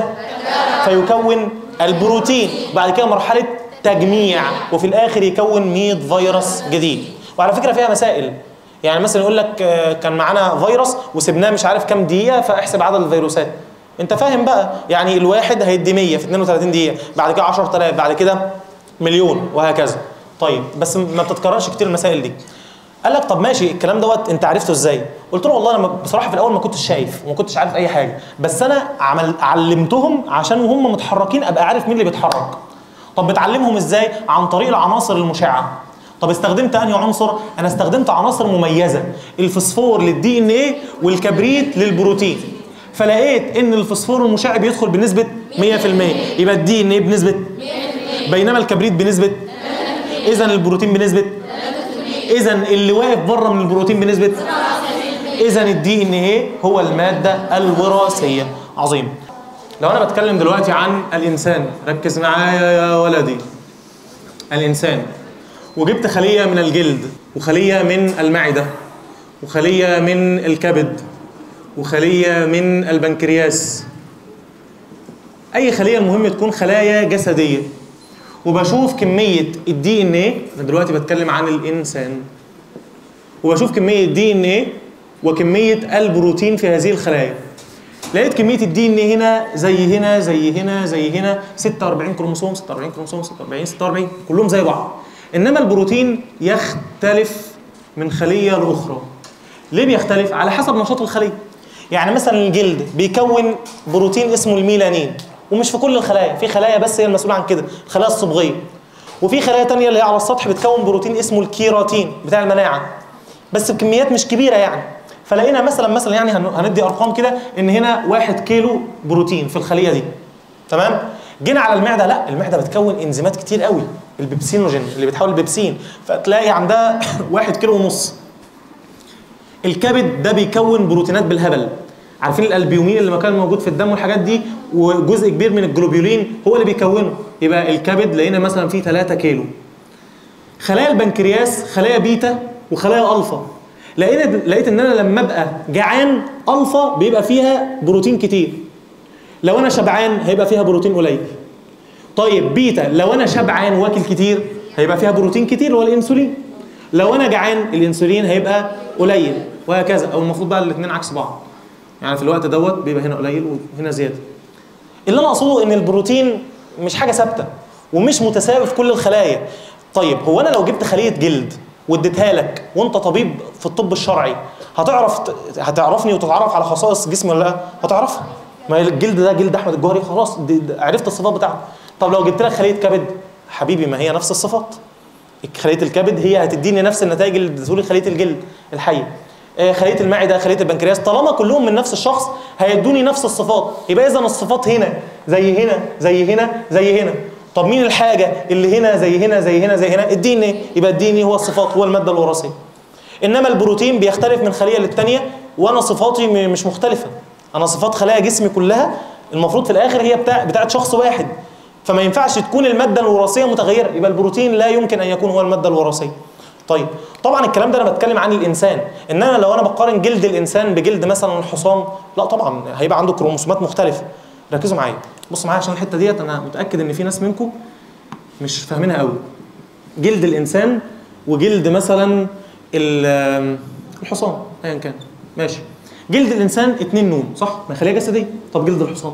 Speaker 2: فيكون البروتين بعد كده مرحله تجميع وفي الاخر يكون 100 فيروس جديد وعلى فكره فيها مسائل يعني مثلا يقول لك آه، كان معانا فيروس وسبناه مش عارف كام دقيقه فاحسب عدد الفيروسات انت فاهم بقى يعني الواحد هيدي 100 في 32 دقيقه بعد كده 10000 بعد كده مليون وهكذا طيب بس ما بتتكررش كتير المسائل دي قال لك طب ماشي الكلام دوت انت عرفته ازاي قلت له والله انا بصراحه في الاول ما كنتش شايف وما كنتش عارف اي حاجه بس انا عمل علمتهم عشان وهم متحركين ابقى عارف مين اللي بيتحرك طب بتعلمهم ازاي عن طريق العناصر المشعه طب استخدمت انهي عنصر انا استخدمت عناصر مميزه الفسفور للدي ان ايه والكبريت للبروتين فلقيت ان الفسفور المشع بيدخل بنسبه 100% يبقى الدي ان ايه بنسبه بينما الكبريت بنسبه اذا البروتين بنسبه اذا اللي واقف بره من البروتين بنسبه اذا الدي ان ايه هو الماده الوراثيه عظيم لو انا بتكلم دلوقتي عن الانسان ركز معايا يا ولدي الانسان وجبت خليه من الجلد وخليه من المعده وخليه من الكبد وخليه من البنكرياس اي خليه المهم تكون خلايا جسديه وبشوف كميه الدي ان ايه انا دلوقتي بتكلم عن الانسان وبشوف كميه دي ان ايه وكميه البروتين في هذه الخلايا لقيت كميه الدي ان هنا زي هنا زي هنا زي هنا 46 كروموسوم 46 كروموسوم 46 46 كلهم زي بعض انما البروتين يختلف من خليه لاخرى ليه بيختلف على حسب نشاط الخليه يعني مثلا الجلد بيكون بروتين اسمه الميلانين ومش في كل الخلايا في خلايا بس هي المسؤوله عن كده الخلايا الصبغيه وفي خلايا تانية اللي هي على السطح بتكون بروتين اسمه الكيراتين بتاع المناعه بس بكميات مش كبيره يعني فلقينا مثلا مثلا يعني هن- هندي ارقام كده ان هنا واحد كيلو بروتين في الخليه دي تمام جينا على المعده لا المعده بتكون انزيمات كتير قوي البيبسينوجين اللي بتحول البيبسين فتلاقي عندها واحد كيلو ونص الكبد ده بيكون بروتينات بالهبل عارفين الالبيومين اللي كان موجود في الدم والحاجات دي وجزء كبير من الجلوبيولين هو اللي بيكونه يبقى الكبد لقينا مثلا فيه 3 كيلو خلايا البنكرياس خلايا بيتا وخلايا الفا لقينا لقيت ان انا لما ابقى جعان الفا بيبقى فيها بروتين كتير لو انا شبعان هيبقى فيها بروتين قليل طيب بيتا لو انا شبعان واكل كتير هيبقى فيها بروتين كتير اللي هو الانسولين لو انا جعان الانسولين هيبقى قليل وهكذا او المفروض بقى الاثنين عكس بعض يعني في الوقت دوت بيبقى هنا قليل وهنا زياده اللي انا اقصده ان البروتين مش حاجه ثابته ومش متساوي في كل الخلايا طيب هو انا لو جبت خليه جلد واديتها لك وانت طبيب في الطب الشرعي هتعرف هتعرفني وتتعرف على خصائص جسمي ولا لا هتعرفها ما هي الجلد ده جلد احمد الجوهري خلاص دي دي عرفت الصفات بتاعته طب لو جبت لك خليه كبد حبيبي ما هي نفس الصفات خليه الكبد هي هتديني نفس النتائج اللي اديته لي خليه الجلد الحيه آه، خليه المعده خليه البنكرياس طالما كلهم من نفس الشخص هيدوني نفس الصفات يبقى اذا الصفات هنا زي هنا زي هنا زي هنا طب مين الحاجه اللي هنا زي هنا زي هنا زي هنا الدي ان ايه يبقى الدي ان ايه هو الصفات هو الماده الوراثيه انما البروتين بيختلف من خليه للتانيه وانا صفاتي م- مش مختلفه انا صفات خلايا جسمي كلها المفروض في الاخر هي بتاع بتاعت شخص واحد فما ينفعش تكون الماده الوراثيه متغيره يبقى البروتين لا يمكن ان يكون هو الماده الوراثيه طيب طبعا الكلام ده انا بتكلم عن الانسان انما لو انا بقارن جلد الانسان بجلد مثلا الحصان لا طبعا هيبقى عنده كروموسومات مختلفه ركزوا معايا بصوا معايا عشان الحته ديت انا متاكد ان في ناس منكم مش فاهمينها قوي جلد الانسان وجلد مثلا ال- الحصان ايا كان ماشي جلد الانسان اتنين نون صح ما خليه جسديه طب جلد الحصان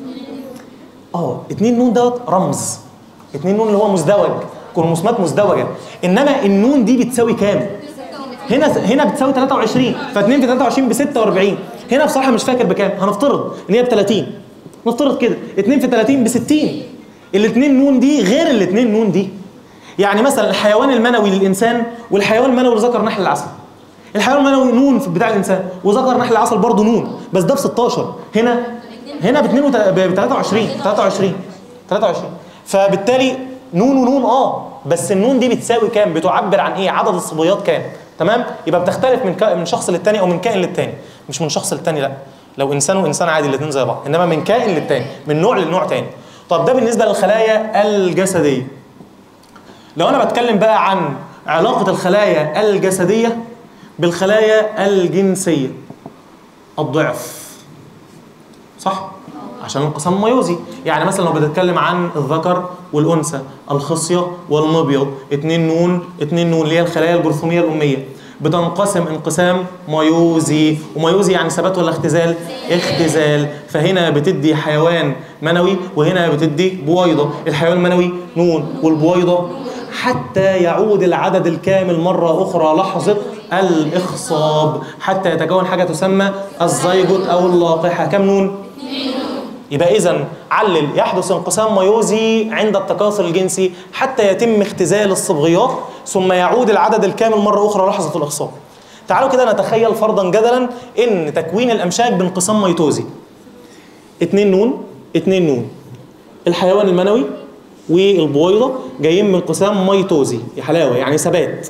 Speaker 2: اه اتنين نون دوت رمز اتنين نون اللي هو مزدوج كروموسومات مزدوجه انما النون دي بتساوي كام هنا هنا بتساوي 23 ف2 في 23 ب 46 هنا بصراحه مش فاكر بكام هنفترض ان هي ب 30 نفترض كده 2 في 30 ب 60 الاثنين نون دي غير الاثنين نون دي يعني مثلا الحيوان المنوي للانسان والحيوان المنوي لذكر نحل العسل الحيوان المنوي نون في بتاع الانسان وذكر نحل العسل برضه نون بس ده ب 16 هنا هنا ب 2 ب 23 23 23 فبالتالي نون ونون اه بس النون دي بتساوي كام بتعبر عن ايه عدد الصبيات كام تمام يبقى بتختلف من كا- من شخص للتاني او من كائن للتاني مش من شخص للتاني لا لو انسان وانسان عادي الاثنين زي بعض انما من كائن للتاني من نوع لنوع تاني طب ده بالنسبه للخلايا الجسديه لو انا بتكلم بقى عن علاقه الخلايا الجسديه بالخلايا الجنسيه الضعف صح عشان انقسام ميوزي يعني مثلا لو بتتكلم عن الذكر والانثى الخصيه والمبيض اتنين نون اتنين نون اللي هي الخلايا الجرثوميه الاميه بتنقسم انقسام ميوزي وميوزي يعني ثبات ولا اختزال اختزال فهنا بتدي حيوان منوي وهنا بتدي بويضه الحيوان المنوي نون والبويضه حتى يعود العدد الكامل مرة أخرى لحظة الإخصاب حتى يتكون حاجة تسمى الزيجوت أو اللقحة كم نون؟ يبقى إذا علل يحدث انقسام ميوزي عند التكاثر الجنسي حتى يتم اختزال الصبغيات ثم يعود العدد الكامل مرة أخرى لحظة الإخصاب تعالوا كده نتخيل فرضا جدلا إن تكوين الأمشاج بانقسام ميتوزي اتنين نون اتنين نون الحيوان المنوي والبويضه جايين من انقسام ميتوزي يا حلاوه يعني ثبات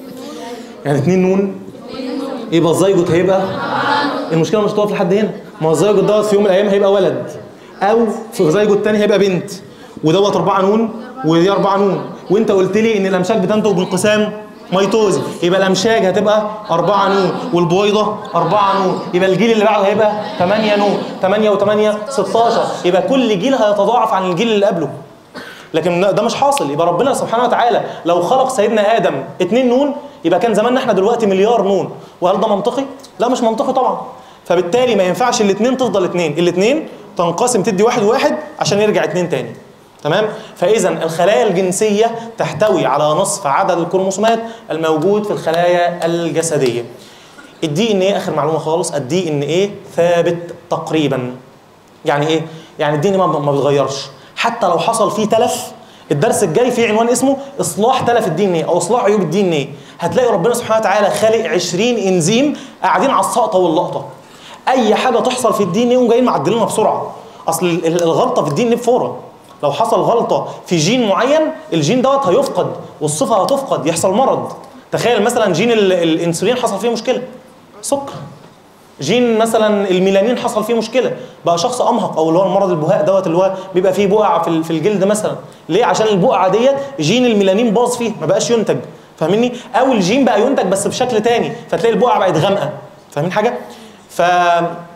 Speaker 2: يعني اتنين نون يبقى الزيجوت هيبقى المشكله مش هتقف لحد هنا ما هو الزيجوت دوت في يوم من الايام هيبقى ولد او في زيجوت تاني هيبقى بنت ودوت اربعه نون ودي اربعه نون وانت قلت لي ان الامشاج بتنتج بانقسام ميتوزي يبقى الامشاج هتبقى أربعة نون والبويضة أربعة نون يبقى الجيل اللي بعده هيبقى 8 نون 8 و8 16 يبقى كل جيل هيتضاعف عن الجيل اللي قبله لكن ده مش حاصل يبقى ربنا سبحانه وتعالى لو خلق سيدنا ادم اتنين نون يبقى كان زماننا احنا دلوقتي مليار نون وهل ده منطقي؟ لا مش منطقي طبعا فبالتالي ما ينفعش الاثنين تفضل اثنين الاثنين تنقسم تدي واحد واحد عشان يرجع اثنين تاني تمام فاذا الخلايا الجنسيه تحتوي على نصف عدد الكروموسومات الموجود في الخلايا الجسديه الدي ان ايه اخر معلومه خالص الدي ان ايه ثابت تقريبا يعني ايه يعني الدي ان ما ما بيتغيرش حتى لو حصل فيه تلف الدرس الجاي فيه عنوان اسمه اصلاح تلف الدي ان ايه او اصلاح عيوب الدي ان ايه هتلاقي ربنا سبحانه وتعالى خالق 20 انزيم قاعدين على السقطه واللقطه اي حاجه تحصل في الدي ان ايه هم جايين معدلينها بسرعه اصل ال- ال- الغلطه في الدي ان ايه بفوره لو حصل غلطه في جين معين الجين دوت هيفقد والصفه هتفقد يحصل مرض تخيل مثلا جين ال- الانسولين حصل فيه مشكله سكر جين مثلا الميلانين حصل فيه مشكله بقى شخص امهق او اللي هو المرض البهاء دوت اللي هو بيبقى فيه بقع في ال- في الجلد مثلا ليه عشان البقعه ديت جين الميلانين باظ فيه ما بقاش ينتج فاهمني او الجين بقى ينتج بس بشكل تاني فتلاقي البقعه بقت غامقه فاهمين حاجه ف...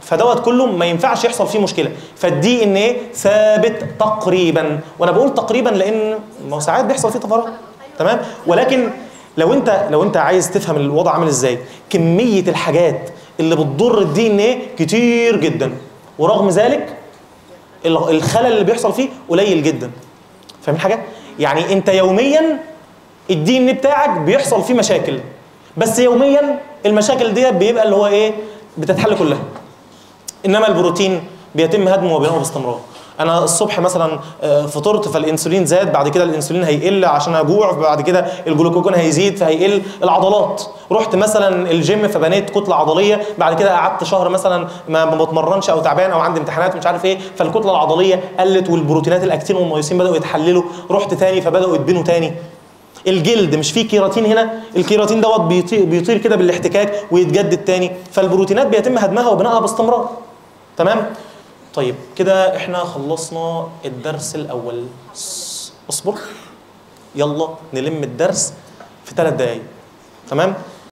Speaker 2: فدوت كله ما ينفعش يحصل فيه مشكله فالدي ان ايه ثابت تقريبا وانا بقول تقريبا لان ما هو ساعات بيحصل فيه طفرات تمام ولكن لو انت لو انت عايز تفهم الوضع عامل ازاي كميه الحاجات اللي بتضر الدي ان ايه كتير جدا ورغم ذلك ال- الخلل اللي بيحصل فيه قليل جدا فاهم حاجه يعني انت يوميا الدي ان بتاعك بيحصل فيه مشاكل بس يوميا المشاكل دي بيبقى اللي هو ايه بتتحل كلها انما البروتين بيتم هدمه وبناؤه باستمرار انا الصبح مثلا آه، فطرت فالانسولين زاد بعد كده الانسولين هيقل عشان اجوع بعد كده الجلوكوجون هيزيد فهيقل العضلات رحت مثلا الجيم فبنيت كتله عضليه بعد كده قعدت شهر مثلا ما ما بتمرنش او تعبان او عندي امتحانات مش عارف ايه فالكتله العضليه قلت والبروتينات الاكتين والميوسين بداوا يتحللوا رحت تاني فبداوا يتبنوا تاني الجلد مش فيه كيراتين هنا الكيراتين دوت بيطير, بيطير كده بالاحتكاك ويتجدد تاني فالبروتينات بيتم هدمها وبنائها باستمرار تمام طيب كده احنا خلصنا الدرس الاول س- اصبر يلا نلم الدرس في ثلاث دقايق تمام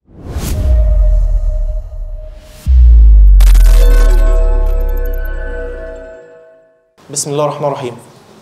Speaker 2: بسم الله الرحمن الرحيم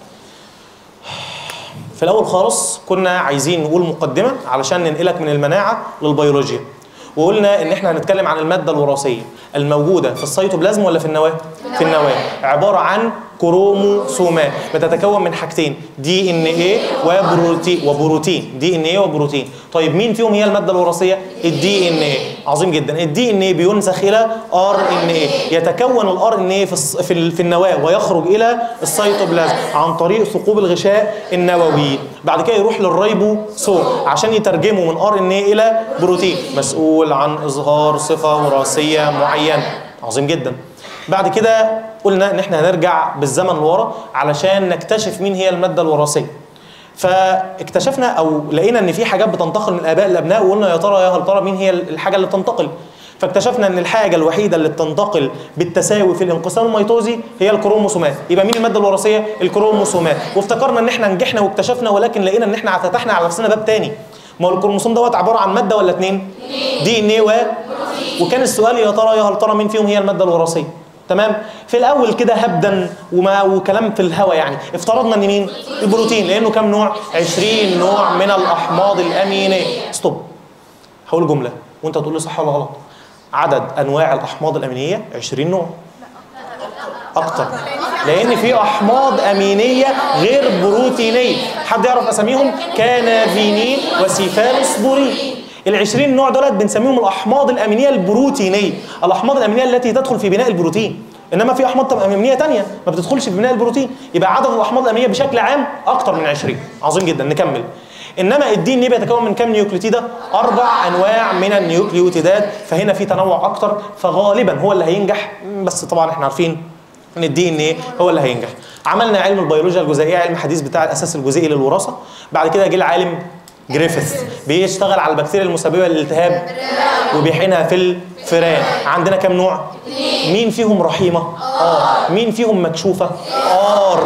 Speaker 2: في الاول خالص كنا عايزين نقول مقدمه علشان ننقلك من المناعه للبيولوجيا وقلنا ان احنا هنتكلم عن الماده الوراثيه الموجوده في السيتوبلازم ولا في النواه في النواه عباره عن كروموسومات بتتكون من حاجتين دي ان ايه وبروتين وبروتين دي ان ايه وبروتين طيب مين فيهم هي الماده الوراثيه الدي ان ايه عظيم جدا الدي ان ايه بينسخ الى ار ان ايه يتكون الار ان ايه في الص- في ال- في النواه ويخرج الى السيتوبلازم عن طريق ثقوب الغشاء النووي بعد كده يروح للريبوسوم عشان يترجمه من ار ان ايه الى بروتين مسؤول عن اظهار صفه وراثيه معينه عظيم جدا بعد كده قلنا ان احنا هنرجع بالزمن لورا علشان نكتشف مين هي الماده الوراثيه فاكتشفنا او لقينا ان في حاجات بتنتقل من الاباء للابناء وقلنا يا ترى يا هل ترى مين هي الحاجه اللي بتنتقل فاكتشفنا ان الحاجه الوحيده اللي بتنتقل بالتساوي في الانقسام الميتوزي هي الكروموسومات يبقى مين الماده الوراثيه الكروموسومات وافتكرنا ان احنا نجحنا واكتشفنا ولكن لقينا ان احنا فتحنا على نفسنا باب تاني ما هو الكروموسوم دوت عباره عن ماده ولا اتنين دي ان ايه و وكان السؤال يا ترى يا هل ترى مين فيهم هي الماده الوراثيه تمام في الاول كده هبدا وما وكلام في الهوا يعني افترضنا ان مين البروتين لانه كام نوع 20 نوع من الاحماض الامينيه ستوب هقول جمله وانت تقول لي صح ولا غلط عدد انواع الاحماض الامينيه 20 نوع اكتر لان في احماض امينيه غير بروتينيه حد يعرف اساميهم كانافينين وسيفالوسبورين ال 20 نوع دولت بنسميهم الاحماض الامينيه البروتينيه الاحماض الامينيه التي تدخل في بناء البروتين انما في احماض امينيه تانية ما بتدخلش في بناء البروتين يبقى عدد الاحماض الامينيه بشكل عام اكتر من 20 عظيم جدا نكمل انما الدي ان بيتكون من كام نيوكليوتيده اربع انواع من النيوكليوتيدات فهنا في تنوع اكتر فغالبا هو اللي هينجح بس طبعا احنا عارفين ان الدي ان ايه هو اللي هينجح عملنا علم البيولوجيا الجزيئيه علم حديث بتاع الاساس الجزيئي للوراثه بعد كده جه العالم جريفيث بيشتغل على البكتيريا المسببه للالتهاب وبيحقنها في الفئران عندنا كام نوع مين فيهم رحيمه اه مين فيهم مكشوفه ار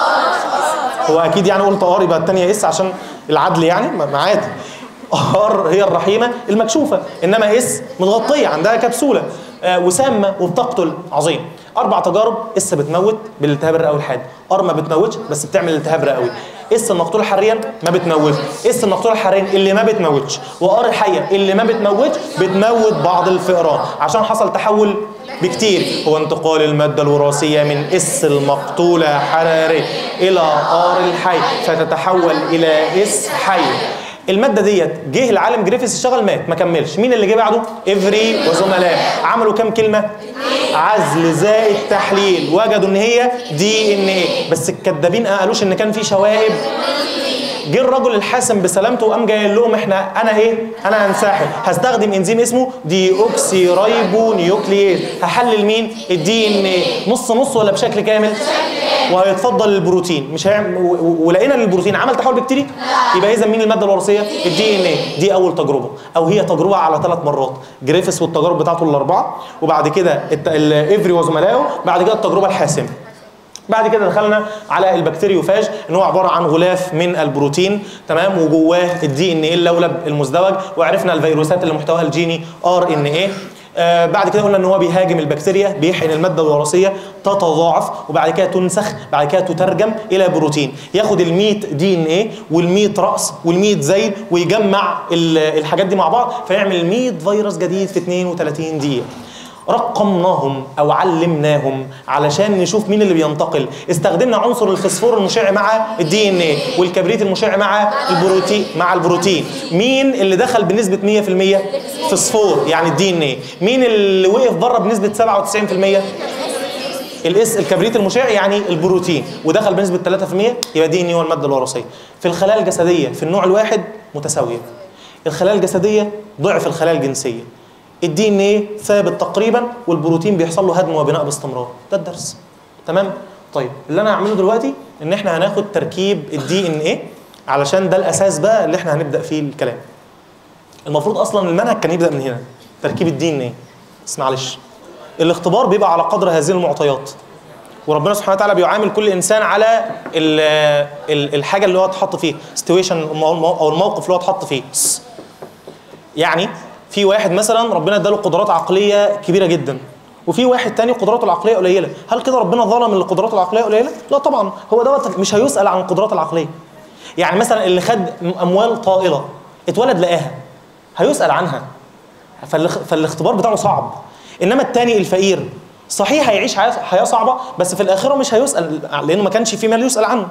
Speaker 2: هو اكيد يعني قلت ار يبقى الثانيه اس عشان العدل يعني ما ما عادي ار هي الرحيمه المكشوفه انما اس متغطيه عندها كبسوله آه وسامه وبتقتل عظيم اربع تجارب اس بتموت بالالتهاب الرئوي الحاد ار ما بتموتش بس بتعمل التهاب رئوي اس المقتول حريا ما بتموتش اس المقتول حريا اللي ما بتموتش وار الحيه اللي ما بتموتش بتموت بعض الفئران عشان حصل تحول بكتير هو انتقال المادة الوراثية من اس المقتولة حرارية إلى آر الحي فتتحول إلى اس حي المادة ديت جه العالم جريفيس اشتغل مات ما كملش مين اللي جه بعده؟ افري وزملائه عملوا كام كلمة؟ عزل زائد تحليل وجدوا ان هي دي ان ايه بس الكدابين ما قالوش ان كان في شوائب جه الرجل الحاسم بسلامته وقام جاي قال لهم احنا انا ايه؟ انا هنسحب هستخدم انزيم اسمه دي اوكسي رايبو نيوكلييز هحلل مين؟ الدي ان ايه نص نص ولا بشكل كامل؟ وهيتفضل البروتين مش هيعمل و- و- ولقينا ان البروتين عمل تحول بكتيري يبقى اذا مين الماده الوراثيه؟ الدي ان ايه دي اول تجربه او هي تجربه على ثلاث مرات جريفيس والتجارب بتاعته الاربعه وبعد كده الت- ال- افري وزملائه بعد كده التجربه الحاسمه بعد كده دخلنا على البكتيريوفاج ان هو عباره عن غلاف من البروتين تمام وجواه الدي ان ايه اللولب المزدوج وعرفنا الفيروسات اللي محتواها الجيني ار ان ايه آه بعد كده قلنا ان هو بيهاجم البكتيريا بيحقن الماده الوراثيه تتضاعف وبعد كده تنسخ بعد كده تترجم الى بروتين ياخد ال 100 دي ان ايه وال 100 راس وال 100 زيل ويجمع ال- الحاجات دي مع بعض فيعمل 100 فيروس جديد في 32 دقيقه رقمناهم او علمناهم علشان نشوف مين اللي بينتقل استخدمنا عنصر الفسفور المشع مع الدي ان ايه والكبريت المشع مع البروتين مع البروتين مين اللي دخل بنسبه 100% فسفور يعني الدي ان ايه مين اللي وقف بره بنسبه 97% الاس الكبريت المشع يعني البروتين ودخل بنسبه 3% يبقى دي ان ايه هو الماده الوراثيه في الخلايا الجسديه في النوع الواحد متساويه الخلايا الجسديه ضعف الخلايا الجنسيه الدي ان ايه ثابت تقريبا والبروتين بيحصل له هدم وبناء باستمرار ده الدرس تمام طيب اللي انا هعمله دلوقتي ان احنا هناخد تركيب الدي ان ايه علشان ده الاساس بقى اللي احنا هنبدا فيه الكلام المفروض اصلا المنهج كان يبدا من هنا تركيب الدي ان ايه بس معلش الاختبار بيبقى على قدر هذه المعطيات وربنا سبحانه وتعالى بيعامل كل انسان على ال ال الحاجه اللي هو اتحط فيه سيتويشن او الموقف اللي هو اتحط فيه يعني في واحد مثلا ربنا اداله قدرات عقليه كبيره جدا وفي واحد تاني قدراته العقليه قليله هل كده ربنا ظلم اللي قدراته العقليه قليله لا طبعا هو دوت مش هيسال عن القدرات العقليه يعني مثلا اللي خد اموال طائله اتولد لقاها هيسال عنها فالاخ- فالاختبار بتاعه صعب انما التاني الفقير صحيح هيعيش حياه حياة صعبه بس في الاخره مش هيسال لانه ما كانش في مال يسال عنه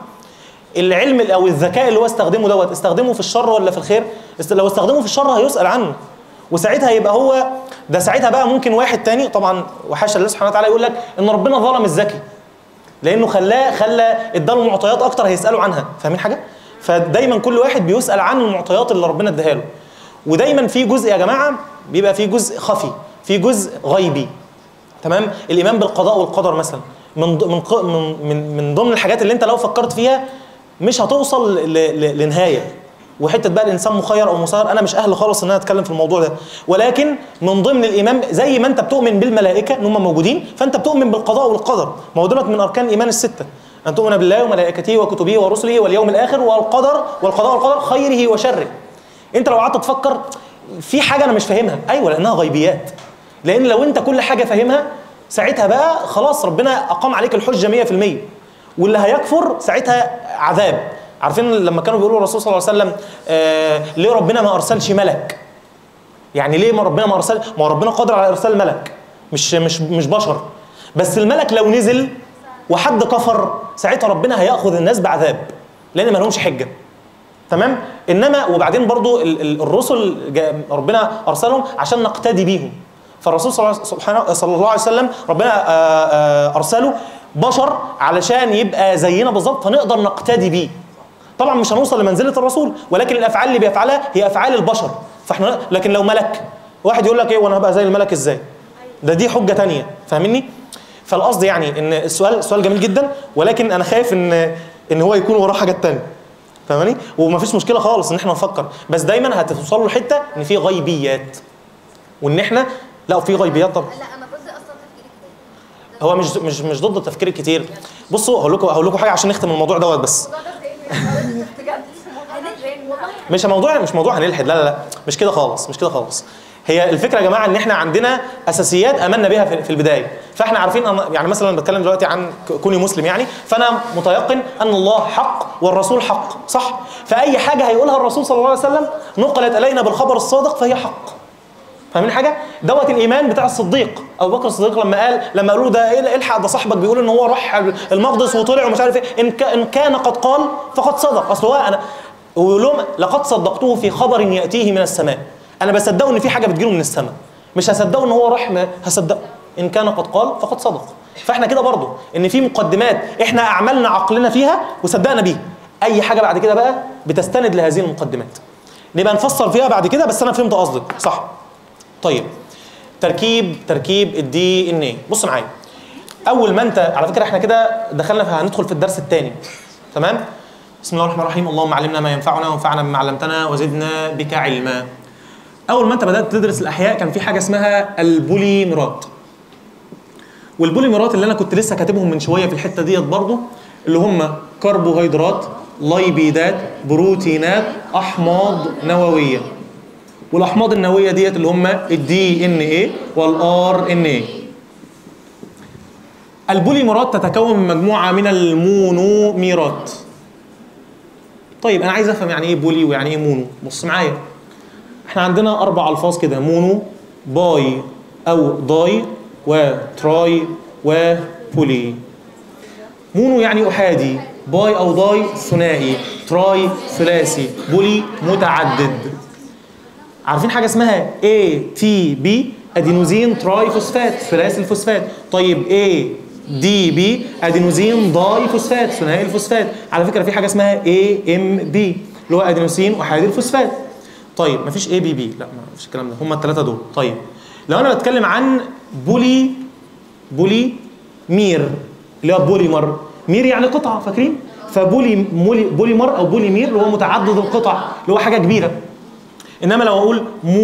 Speaker 2: العلم او الذكاء اللي هو استخدمه دوت استخدمه في الشر ولا في الخير است- لو استخدمه في الشر هيسال عنه وساعتها يبقى هو ده ساعتها بقى ممكن واحد تاني طبعا وحاشا الله سبحانه وتعالى يقول لك ان ربنا ظلم الذكي لانه خلاه خلى اداله معطيات اكتر هيسالوا عنها فاهمين حاجه فدايما كل واحد بيسال عن المعطيات اللي ربنا اداها له ودايما في جزء يا جماعه بيبقى في جزء خفي في جزء غيبي تمام الايمان بالقضاء والقدر مثلا من ض- من ق- من من, من ضمن الحاجات اللي انت لو فكرت فيها مش هتوصل ل- ل- لنهايه وحته بقى الانسان مخير او مسير انا مش اهل خالص ان انا اتكلم في الموضوع ده ولكن من ضمن الايمان زي ما انت بتؤمن بالملائكه ان هم موجودين فانت بتؤمن بالقضاء والقدر ما هو دولت من اركان الايمان السته ان تؤمن بالله وملائكته وكتبه ورسله واليوم الاخر والقدر والقضاء والقدر خيره وشره انت لو قعدت تفكر في حاجه انا مش فاهمها ايوه لانها غيبيات لان لو انت كل حاجه فاهمها ساعتها بقى خلاص ربنا اقام عليك الحجه 100% واللي هيكفر ساعتها عذاب عارفين لما كانوا بيقولوا الرسول صلى الله عليه وسلم آه ليه ربنا ما ارسلش ملك يعني ليه ما ربنا ما ارسل ما هو ربنا قادر على ارسال ملك مش مش مش بشر بس الملك لو نزل وحد كفر ساعتها ربنا هياخذ الناس بعذاب لان ما لهمش حجه تمام انما وبعدين برضو ال- ال- الرسل جا- ربنا ارسلهم عشان نقتدي بيهم فالرسول صلى الله سبحانه صلى الله عليه وسلم ربنا آه، آه، ارسله بشر علشان يبقى زينا بالظبط فنقدر نقتدي بيه طبعا مش هنوصل لمنزله الرسول ولكن الافعال اللي بيفعلها هي افعال البشر فاحنا لكن لو ملك واحد يقول لك ايه وانا هبقى زي الملك ازاي ده دي حجه تانية فاهمني فالقصد يعني ان السؤال سؤال جميل جدا ولكن انا خايف ان ان هو يكون وراه حاجات تانية فاهماني ومفيش مشكله خالص ان احنا نفكر بس دايما هتوصلوا لحته ان في غيبيات وان احنا لا في غيبيات طبعا
Speaker 3: لا انا ضد اصلا تفكير كده
Speaker 2: هو مش مش مش ضد التفكير الكتير بصوا هقول لكم هقول لكم حاجه عشان نختم الموضوع دوت بس
Speaker 3: الموضوع ده زين بجد الموضوع ده زين والله
Speaker 2: مش موضوع مش موضوع هنلحد لا لا لا مش كده خالص مش كده خالص هي الفكره يا جماعه ان احنا عندنا اساسيات امنا بها في في البدايه فاحنا عارفين أن يعني مثلا بتكلم دلوقتي عن ك- كوني مسلم يعني فانا متيقن ان الله حق والرسول حق صح فاي حاجه هيقولها الرسول صلى الله عليه وسلم نقلت الينا بالخبر الصادق فهي حق فاهمين حاجه دوت الايمان بتاع الصديق ابو بكر الصديق لما قال لما قالوا له ده إيه الحق ده صاحبك بيقول ان هو راح المقدس وطلع ومش عارف ايه ان كا- ان كان قد قال فقد صدق اصل هو انا ويقول لهم لقد صدقته في خبر ياتيه من السماء انا بصدقه ان في حاجه بتجيله من السماء مش هصدقه ان هو راح ما- هصدقه ان كان قد قال فقد صدق فاحنا كده برضو ان في مقدمات احنا اعملنا عقلنا فيها وصدقنا بيها اي حاجه بعد كده بقى بتستند لهذه المقدمات نبقى نفسر فيها بعد كده بس انا فهمت قصدك صح طيب تركيب تركيب الدي ان ايه بص معايا اول ما انت على فكره احنا كده دخلنا في هندخل في الدرس الثاني تمام بسم الله الرحمن الرحيم اللهم علمنا ما ينفعنا وانفعنا بما علمتنا وزدنا بك علما اول ما انت بدات تدرس الاحياء كان في حاجه اسمها البوليمرات والبوليمرات اللي انا كنت لسه كاتبهم من شويه في الحته ديت برضو اللي هم كربوهيدرات ليبيدات بروتينات احماض نوويه والاحماض النوويه ديت اللي هم الدي ان اي والار ان اي البوليمرات تتكون من مجموعه من المونوميرات طيب انا عايز افهم يعني ايه بولي ويعني ايه مونو بص معايا احنا عندنا اربع الفاظ كده مونو باي او داي وتراي وبولي مونو يعني احادي باي او داي ثنائي تراي ثلاثي بولي متعدد عارفين حاجه اسمها اي تي بي ادينوزين تراي فوسفات ثلاثي الفوسفات طيب اي دي بي ادينوزين داي فوسفات ثنائي الفوسفات على فكره في حاجه اسمها اي ام بي اللي هو ادينوسين احادي الفوسفات طيب مفيش اي بي بي لا ما فيش الكلام ده هم الثلاثه دول طيب لو انا بتكلم عن بولي بولي مير اللي هو بوليمر مير يعني قطعه فاكرين فبولي مولي بوليمر او بوليمير اللي هو متعدد القطع اللي هو حاجه كبيره انما لو اقول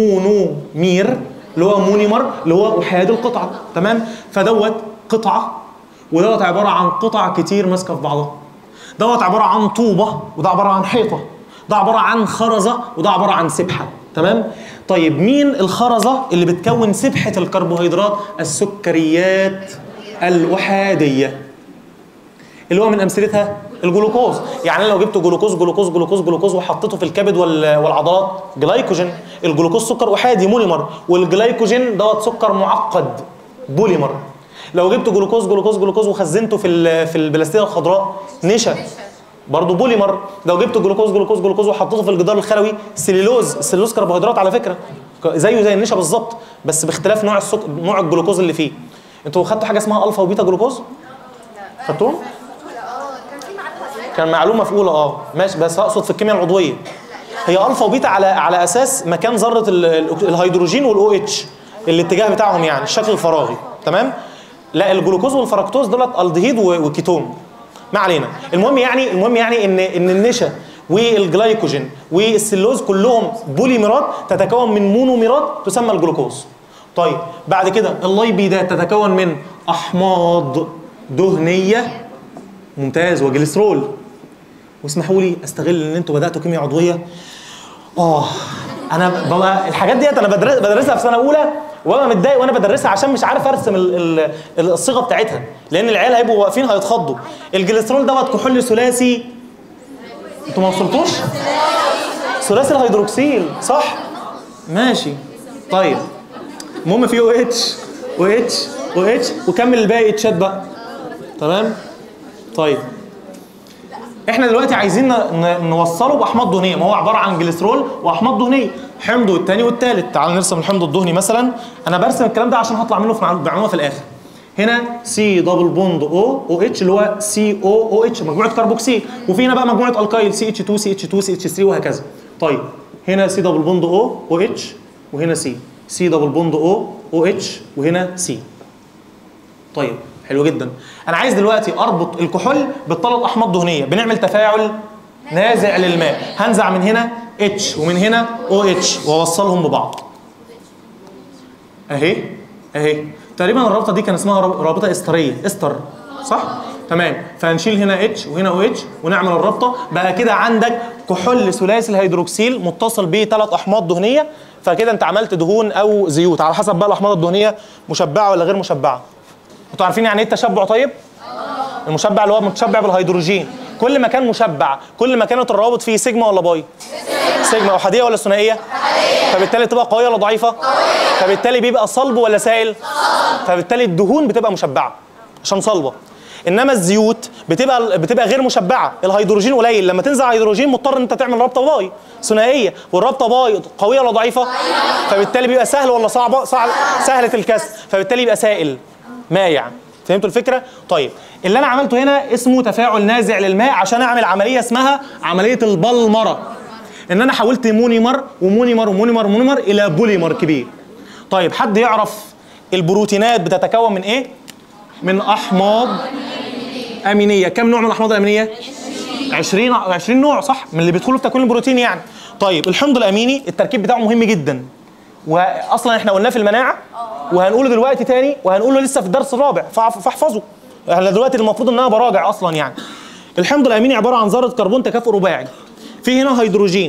Speaker 2: مونومير اللي هو مونيمر اللي هو احاد القطعه تمام فدوت قطعه ودوت عباره عن قطع كتير ماسكه في بعضها دوت عباره عن طوبه وده عباره عن حيطه ده عباره عن خرزه وده عباره عن سبحه تمام طيب مين الخرزه اللي بتكون سبحه الكربوهيدرات السكريات الاحاديه اللي هو من امثلتها الجلوكوز يعني انا لو جبت جلوكوز جلوكوز جلوكوز جلوكوز وحطيته في الكبد وال- والعضلات جلايكوجين الجلوكوز سكر احادي مونيمر والجلايكوجين دوت سكر معقد بوليمر لو جبت جلوكوز جلوكوز جلوكوز وخزنته في ال- في البلاستيده الخضراء نشا برضه بوليمر لو جبت جلوكوز جلوكوز جلوكوز وحطيته في الجدار الخلوي سليلوز السليلوز كربوهيدرات على فكره ك- زيه زي النشا بالظبط بس باختلاف نوع السك... نوع الجلوكوز اللي فيه انتوا خدتوا حاجه اسمها الفا وبيتا جلوكوز خدتوهم
Speaker 3: كان في معلومه
Speaker 2: كان معلومه في اولى اه ماشي بس اقصد في الكيمياء العضويه هي الفا وبيتا على على اساس مكان ذره ال- ال- الهيدروجين والاو اتش الاتجاه بتاعهم يعني الشكل الفراغي تمام لا الجلوكوز والفركتوز دولت الدهيد و- وكيتون ما علينا المهم يعني المهم يعني ان ان النشا والجلايكوجين والسلوز كلهم بوليمرات تتكون من مونوميرات تسمى الجلوكوز طيب بعد كده اللايبيدات تتكون من احماض دهنيه ممتاز وجليسرول واسمحوا لي استغل ان انتوا بداتوا كيمياء عضويه اه انا ببقى الحاجات ديت انا بدرس بدرسها في سنه اولى وانا متضايق وانا بدرسها عشان مش عارف ارسم ال ال الصيغه بتاعتها لان العيال هيبقوا واقفين هيتخضوا الجليسرول دوت كحول ثلاثي انتوا ما وصلتوش ثلاثي الهيدروكسيل صح ماشي طيب المهم في او اتش او اتش او اتش وكمل الباقي اتشات بقى تمام طيب احنا دلوقتي عايزين ن- ن- نوصله باحماض دهنيه ما هو عباره عن جليسرول واحماض دهنيه حمض والتاني والتالت تعال نرسم الحمض الدهني مثلا انا برسم الكلام ده عشان هطلع منه في معلومه معلومة في الاخر هنا سي دبل بوند او او اتش اللي هو سي او او اتش مجموعه كربوكسيل وفي هنا بقى مجموعه الكايل سي اتش 2 سي اتش 2 سي اتش 3 وهكذا طيب هنا سي دبل بوند او او اتش وهنا سي سي دبل بوند او او اتش وهنا سي طيب حلو جدا انا عايز دلوقتي اربط الكحول بالثلاث احماض دهنيه بنعمل تفاعل نازع للماء هنزع من هنا اتش ومن هنا او اتش واوصلهم ببعض اهي اهي تقريبا الرابطه دي كان اسمها راب- رابطه استريه استر صح تمام فهنشيل هنا اتش وهنا او اتش ونعمل الرابطه بقى كده عندك كحول ثلاثي الهيدروكسيل متصل بثلاث احماض دهنيه فكده انت عملت دهون او زيوت على حسب بقى الاحماض الدهنيه مشبعه ولا غير مشبعه انتوا عارفين يعني ايه التشبع طيب المشبع اللي هو متشبع بالهيدروجين كل ما كان مشبع كل ما كانت الروابط فيه سيجما ولا باي سيجما احاديه ولا ثنائيه فبالتالي تبقى قويه ولا ضعيفه قويه فبالتالي بيبقى صلب ولا سائل فبالتالي الدهون بتبقى مشبعه عشان صلبه انما الزيوت بتبقى بتبقى غير مشبعه الهيدروجين قليل لما تنزع هيدروجين مضطر ان انت تعمل رابطه باي ثنائيه والرابطه باي قويه ولا ضعيفه فبالتالي بيبقى سهل ولا صعبه صعب سهله الكسر فبالتالي يبقى سائل مايع فهمتوا الفكره طيب اللي انا عملته هنا اسمه تفاعل نازع للماء عشان اعمل عمليه اسمها عمليه البلمره ان انا حولت مونيمر ومونيمر ومونيمر ومونيمر الى بوليمر كبير طيب حد يعرف البروتينات بتتكون من ايه من احماض امينيه كم نوع من الاحماض الامينيه 20 20 نوع صح من اللي بيدخلوا في تكوين البروتين يعني طيب الحمض الاميني التركيب بتاعه مهم جدا واصلا احنا قلناه في المناعه وهنقوله دلوقتي تاني وهنقوله لسه في الدرس الرابع فاح- فاحفظه احنا دلوقتي المفروض ان انا براجع اصلا يعني الحمض الاميني عباره عن ذره كربون تكافؤ رباعي في هنا هيدروجين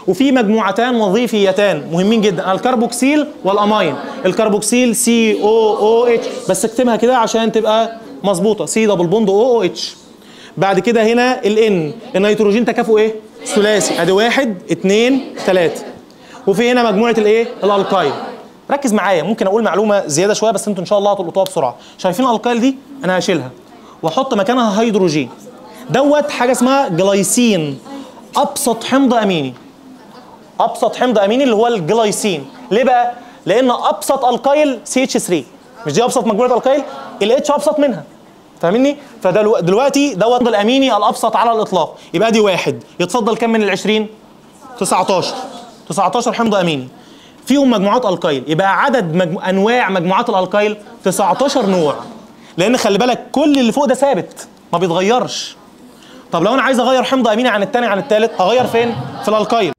Speaker 2: وفي مجموعتان وظيفيتان مهمين جدا الكربوكسيل والامين الكربوكسيل سي او او اتش بس اكتبها كده عشان تبقى مظبوطه سي دبل بوند او او اتش بعد كده هنا الان النيتروجين تكافؤ ايه ثلاثي ادي واحد اتنين تلاته وفي هنا مجموعه الايه الالقايل ركز معايا ممكن اقول معلومه زياده شويه بس انتوا ان شاء الله هتلقطوها بسرعه شايفين الالقايل دي انا هشيلها واحط مكانها هيدروجين دوت حاجه اسمها جلايسين ابسط حمض اميني ابسط حمض اميني اللي هو الجلايسين ليه بقى لان ابسط القايل سي اتش 3 مش دي ابسط مجموعه القايل الاتش ابسط منها فاهمني فدلوقتي دوت الاميني الابسط على الاطلاق يبقى دي واحد يتفضل كم من ال 20 19 19 حمض اميني فيهم مجموعات القايل يبقى عدد مجمو... انواع مجموعات الالقايل 19 نوع لان خلي بالك كل اللي فوق ده ثابت ما بيتغيرش طب لو انا عايز اغير حمض اميني عن الثاني عن الثالث هغير فين في الالقايل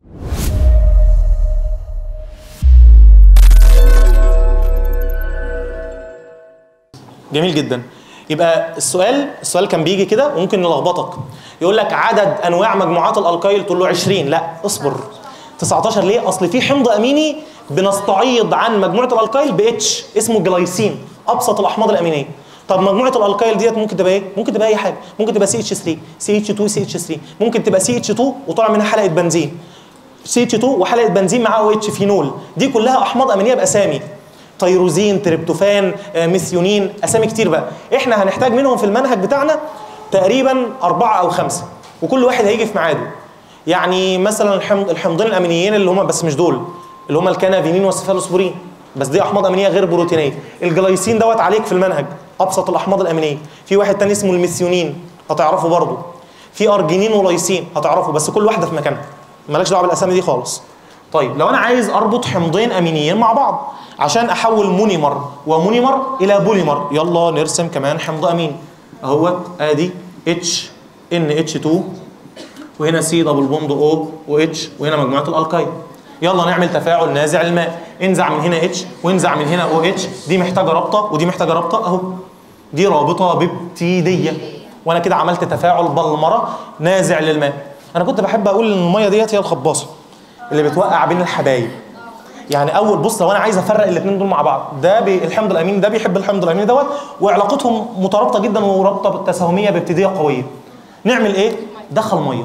Speaker 2: جميل جدا يبقى السؤال السؤال كان بيجي كده وممكن نلخبطك يقول لك عدد انواع مجموعات الالقايل تقول له 20 لا اصبر 19 ليه اصل في حمض اميني بنستعيض عن مجموعه الالقايل باتش اسمه جلايسين ابسط الاحماض الامينيه طب مجموعه الالقايل ديت ممكن تبقى ايه ممكن تبقى اي حاجه ممكن تبقى سي اتش 3 سي اتش 2 سي اتش 3 ممكن تبقى سي اتش 2 وطالع منها حلقه بنزين سي اتش 2 وحلقه بنزين معاه او اتش فينول دي كلها احماض امينيه باسامي تيروزين تريبتوفان آه، ميثيونين اسامي كتير بقى احنا هنحتاج منهم في المنهج بتاعنا تقريبا أربعة أو خمسة وكل واحد هيجي في ميعاده يعني مثلا الحمض الحمضين الامينيين اللي هم بس مش دول اللي هم الكانافينين والسيفالوسبورين بس دي احماض امينيه غير بروتينيه الجلايسين دوت عليك في المنهج ابسط الاحماض الامينيه في واحد تاني اسمه الميثيونين هتعرفه برضه في ارجينين ولايسين هتعرفه بس كل واحده في مكانها مالكش دعوه بالاسامي دي خالص طيب لو انا عايز اربط حمضين امينيين مع بعض عشان احول مونيمر ومونيمر الى بوليمر يلا نرسم كمان حمض امين اهوت ادي اتش ان اتش 2 وهنا سي دبل بوند او واتش وهنا مجموعه الالقايل يلا نعمل تفاعل نازع الماء انزع من هنا اتش وانزع من هنا او اتش دي محتاجه رابطه ودي محتاجه رابطه اهو دي رابطه ببتيديه وانا كده عملت تفاعل بلمره نازع للماء انا كنت بحب اقول ان الميه ديت هي الخباصه اللي بتوقع بين الحبايب يعني اول بص لو انا عايز افرق الاثنين دول مع بعض ده بي الحمض الاميني ده بيحب الحمض الاميني دوت وعلاقتهم مترابطه جدا ورابطه تساهميه بابتدائيه قويه نعمل ايه دخل ميه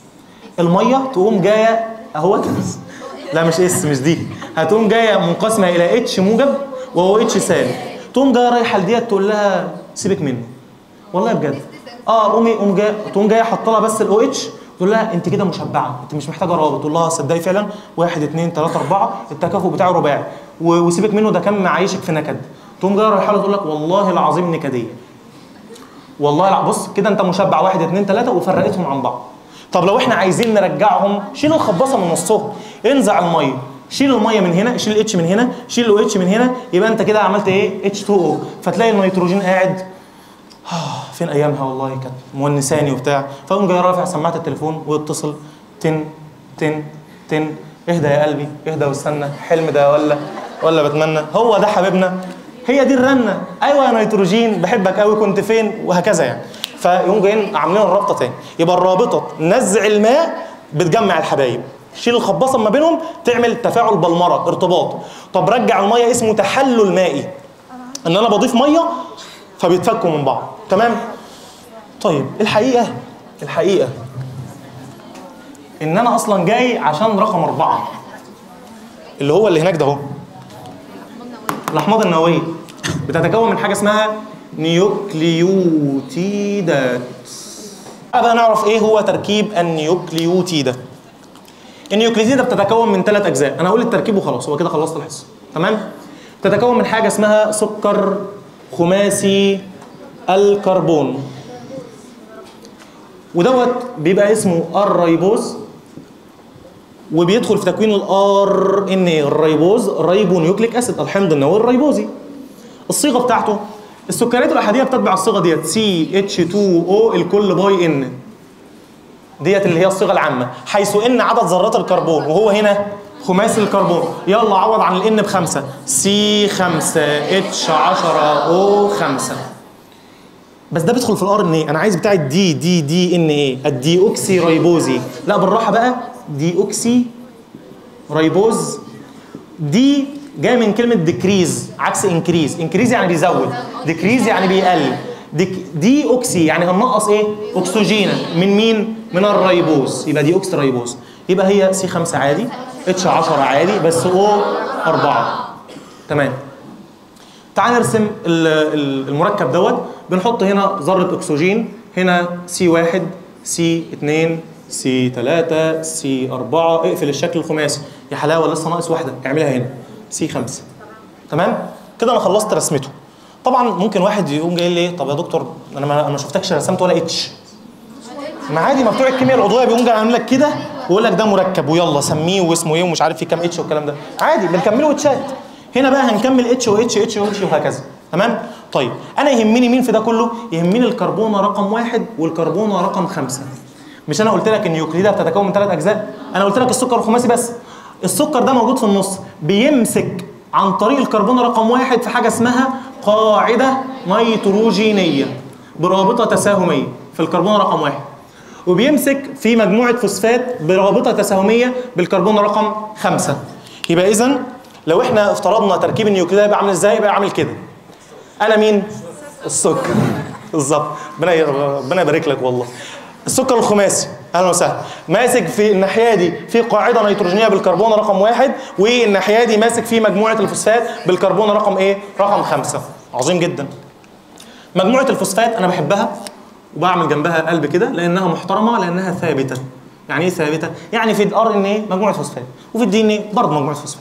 Speaker 2: الميه تقوم جايه اهوت لا مش اس مش دي هتقوم جايه منقسمه الى اتش موجب وهو اتش سالب تقوم جايه رايحه لديت تقول لها سيبك منه والله بجد اه قومي قوم جايه تقوم جايه حاطه لها بس الاو اتش تقول لها انت كده مشبعه انت مش محتاجه رابط تقول لها صدقي فعلا واحد اثنين ثلاثه اربعه التكافؤ بتاعه رباعي و- وسيبك منه ده كان معيشك في نكد تقوم جايه رايحه له تقول لك والله العظيم نكديه والله الع- بص كده انت مشبع واحد اتنين تلاته وفرقتهم عن بعض طب لو احنا عايزين نرجعهم شيل الخباصه من نصهم انزع الميه شيل الميه من هنا شيل الاتش من هنا شيل الاو اتش من هنا يبقى انت كده عملت ايه اتش 2 او فتلاقي النيتروجين قاعد آه، فين ايامها والله كانت مونساني وبتاع فقوم جاي رافع سماعه التليفون ويتصل تن تن تن اهدى يا قلبي اهدى واستنى حلم ده ولا ولا بتمنى هو ده حبيبنا هي دي الرنه ايوه يا نيتروجين بحبك قوي كنت فين وهكذا يعني فيقوم جايين عاملين الرابطه تاني يبقى الرابطه نزع الماء بتجمع الحبايب شيل الخباصه ما بينهم تعمل تفاعل بلمره ارتباط طب رجع الميه اسمه تحلل مائي ان انا بضيف ميه فبيتفكوا من بعض تمام طيب الحقيقه الحقيقه ان انا اصلا جاي عشان رقم اربعه اللي هو اللي هناك ده اهو الاحماض النوويه بتتكون من حاجه اسمها نيوكليوتيدات بقى نعرف ايه هو تركيب النيوكليوتيدة النيوكليوتيدة بتتكون من ثلاث اجزاء انا هقول التركيب وخلاص هو كده خلصت الحصه تمام تتكون من حاجه اسمها سكر خماسي الكربون ودوت بيبقى اسمه الريبوز وبيدخل في تكوين الار ان الريبوز ريبونيوكليك اسيد الحمض النووي الريبوزي الصيغه بتاعته السكريات الاحاديه بتتبع الصيغه ديت سي اتش 2 او الكل باي ان ديت اللي هي الصيغه العامه حيث ان عدد ذرات الكربون وهو هنا خماسي الكربون يلا عوض عن الان بخمسه سي 5 اتش 10 او 5 بس ده بيدخل في الار ان ايه انا عايز بتاع الدي دي دي ان ايه الدي اوكسي ريبوزي لا بالراحه بقى دي اوكسي ريبوز دي جايه من كلمه ديكريز عكس انكريز انكريز يعني بيزود ديكريز يعني بيقلل ديك دي اوكسي يعني هننقص ايه اكسجين من مين من الريبوز يبقى دي اوكسي ريبوز يبقى هي سي 5 عادي اتش 10 عادي بس او 4 تمام تعال نرسم ال- ال- المركب دوت بنحط هنا ذره اكسجين هنا سي 1 سي 2 سي 3 سي 4 اقفل الشكل الخماسي يا حلاوه لسه ناقص واحده اعملها هنا سي 5 تمام كده انا خلصت رسمته طبعا ممكن واحد يقوم جاي لي طب يا دكتور انا ما انا ما شفتكش رسمت ولا اتش ما عادي ما بتوع الكيمياء العضويه بيقوم جاي عامل لك كده ويقول لك ده مركب ويلا سميه واسمه ايه ومش عارف فيه كام اتش والكلام ده عادي بنكمله اتشات هنا بقى هنكمل اتش واتش اتش واتش وهكذا تمام طيب انا يهمني مين في ده كله يهمني الكربونه رقم واحد والكربونه رقم خمسة مش انا قلت لك ان يوكليدا بتتكون من ثلاث اجزاء انا قلت لك السكر الخماسي بس السكر ده موجود في النص بيمسك عن طريق الكربون رقم واحد في حاجه اسمها قاعده نيتروجينيه برابطه تساهميه في الكربون رقم واحد وبيمسك في مجموعه فوسفات برابطه تساهميه بالكربون رقم خمسة يبقى اذا لو احنا افترضنا تركيب النيوكليد هيبقى عامل ازاي يبقى عامل كده انا مين السكر بالظبط ربنا ربنا يبارك لك والله السكر الخماسي اهلا وسهلا ماسك في الناحيه دي في قاعده نيتروجينيه بالكربون رقم واحد والناحيه دي ماسك في مجموعه الفوسفات بالكربون رقم ايه؟ رقم خمسه عظيم جدا مجموعه الفوسفات انا بحبها وبعمل جنبها قلب كده لانها محترمه لانها ثابته يعني ايه ثابته؟ يعني في الار ان ايه مجموعه فوسفات وفي الدي ان ايه برضه مجموعه فوسفات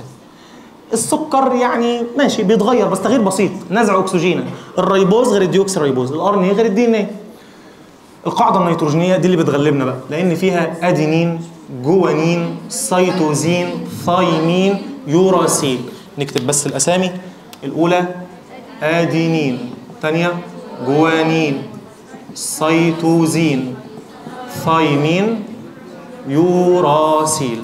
Speaker 2: السكر يعني ماشي بيتغير بس تغيير بسيط نزع اكسجين الريبوز غير الديوكسي ريبوز الار ان ايه غير الدي ان ايه القاعده النيتروجينيه دي اللي بتغلبنا بقى لان فيها ادينين جوانين سيتوزين ثايمين يوراسيل نكتب بس الاسامي الاولى ادينين الثانيه جوانين سيتوزين ثايمين يوراسيل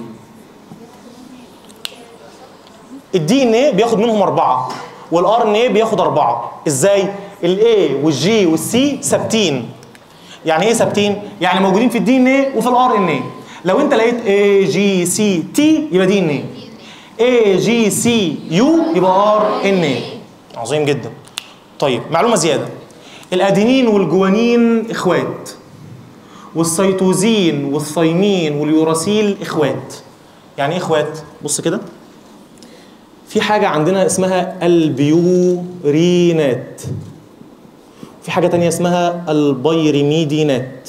Speaker 2: الدي ان ايه بياخد منهم اربعه والار ان ايه بياخد اربعه ازاي الاي والجي والسي ثابتين يعني ايه ثابتين يعني موجودين في الدي ان ايه وفي الار ان ايه لو انت لقيت اي جي سي تي يبقى دي ان ايه اي جي سي يو يبقى ار ان ايه عظيم جدا طيب معلومه زياده الادينين والجوانين اخوات والسيتوزين والثيمين واليوراسيل اخوات يعني ايه اخوات بص كده في حاجة عندنا اسمها البيورينات في حاجة تانية اسمها البيرميدينات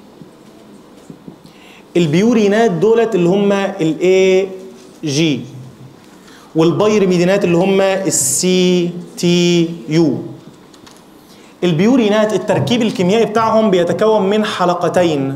Speaker 2: البيورينات دولت اللي هم الاي جي والبيرميدينات اللي هم السي تي يو البيورينات التركيب الكيميائي بتاعهم بيتكون من حلقتين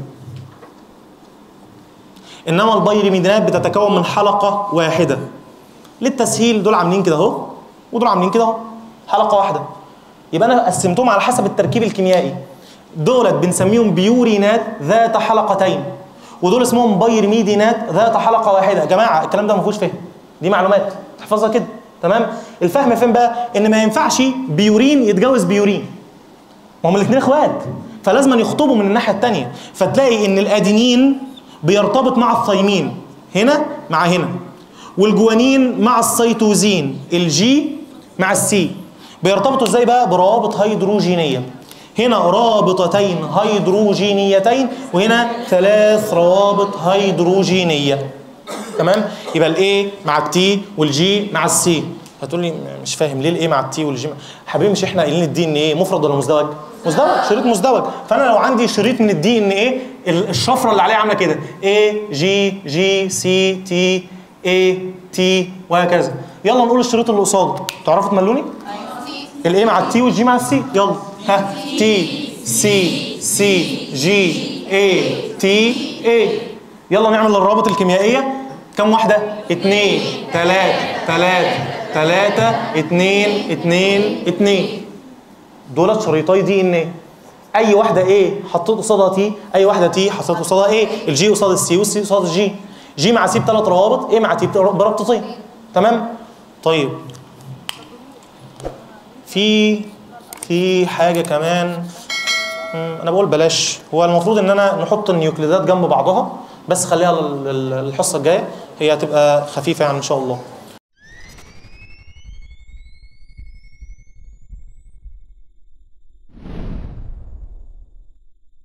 Speaker 2: انما البيرميدينات بتتكون من حلقة واحدة للتسهيل دول عاملين كده اهو ودول عاملين كده اهو حلقه واحده يبقى انا قسمتهم على حسب التركيب الكيميائي دولت بنسميهم بيورينات ذات حلقتين ودول اسمهم بيرميدينات ذات حلقه واحده يا جماعه الكلام ده ما فيهوش فهم دي معلومات تحفظها كده تمام الفهم فين بقى ان ما ينفعش بيورين يتجوز بيورين ما هم الاثنين اخوات فلازم يخطبوا من الناحيه الثانيه فتلاقي ان الادينين بيرتبط مع الثيمين هنا مع هنا والجوانين مع السيتوزين الجي مع السي بيرتبطوا ازاي بقى بروابط هيدروجينيه هنا رابطتين هيدروجينيتين وهنا ثلاث روابط هيدروجينيه تمام يبقى الاي مع التي والجي مع السي هتقول لي مش فاهم ليه الاي مع التي والجي مع... حبيبي مش احنا قايلين الدي ان ايه مفرد ولا مزدوج مزدوج شريط مزدوج فانا لو عندي شريط من الدي ان ايه الشفره اللي عليها عامله كده اي جي جي سي تي اي تي وهكذا يلا نقول الشريط اللي قصاده تعرفوا تملوني الاي مع التي والجي مع السي يلا ها تي سي سي جي اي تي اي يلا نعمل الروابط الكيميائيه كم واحده اتنين تلاتة تلاتة تلاتة اتنين اتنين اتنين دولت شريطي دي ان ايه اي واحده ايه حطيت قصادها تي اي واحده تي حطيت قصادها ايه الجي قصاد السي والسي قصاد الجي جي مع سي بثلاث روابط ايه مع تي بربطتين تمام طيب في في حاجه كمان مم، انا بقول بلاش هو المفروض ان انا نحط النيوكليدات جنب بعضها بس خليها لل- لل- للحصه الجايه هي هتبقى خفيفه يعني ان شاء الله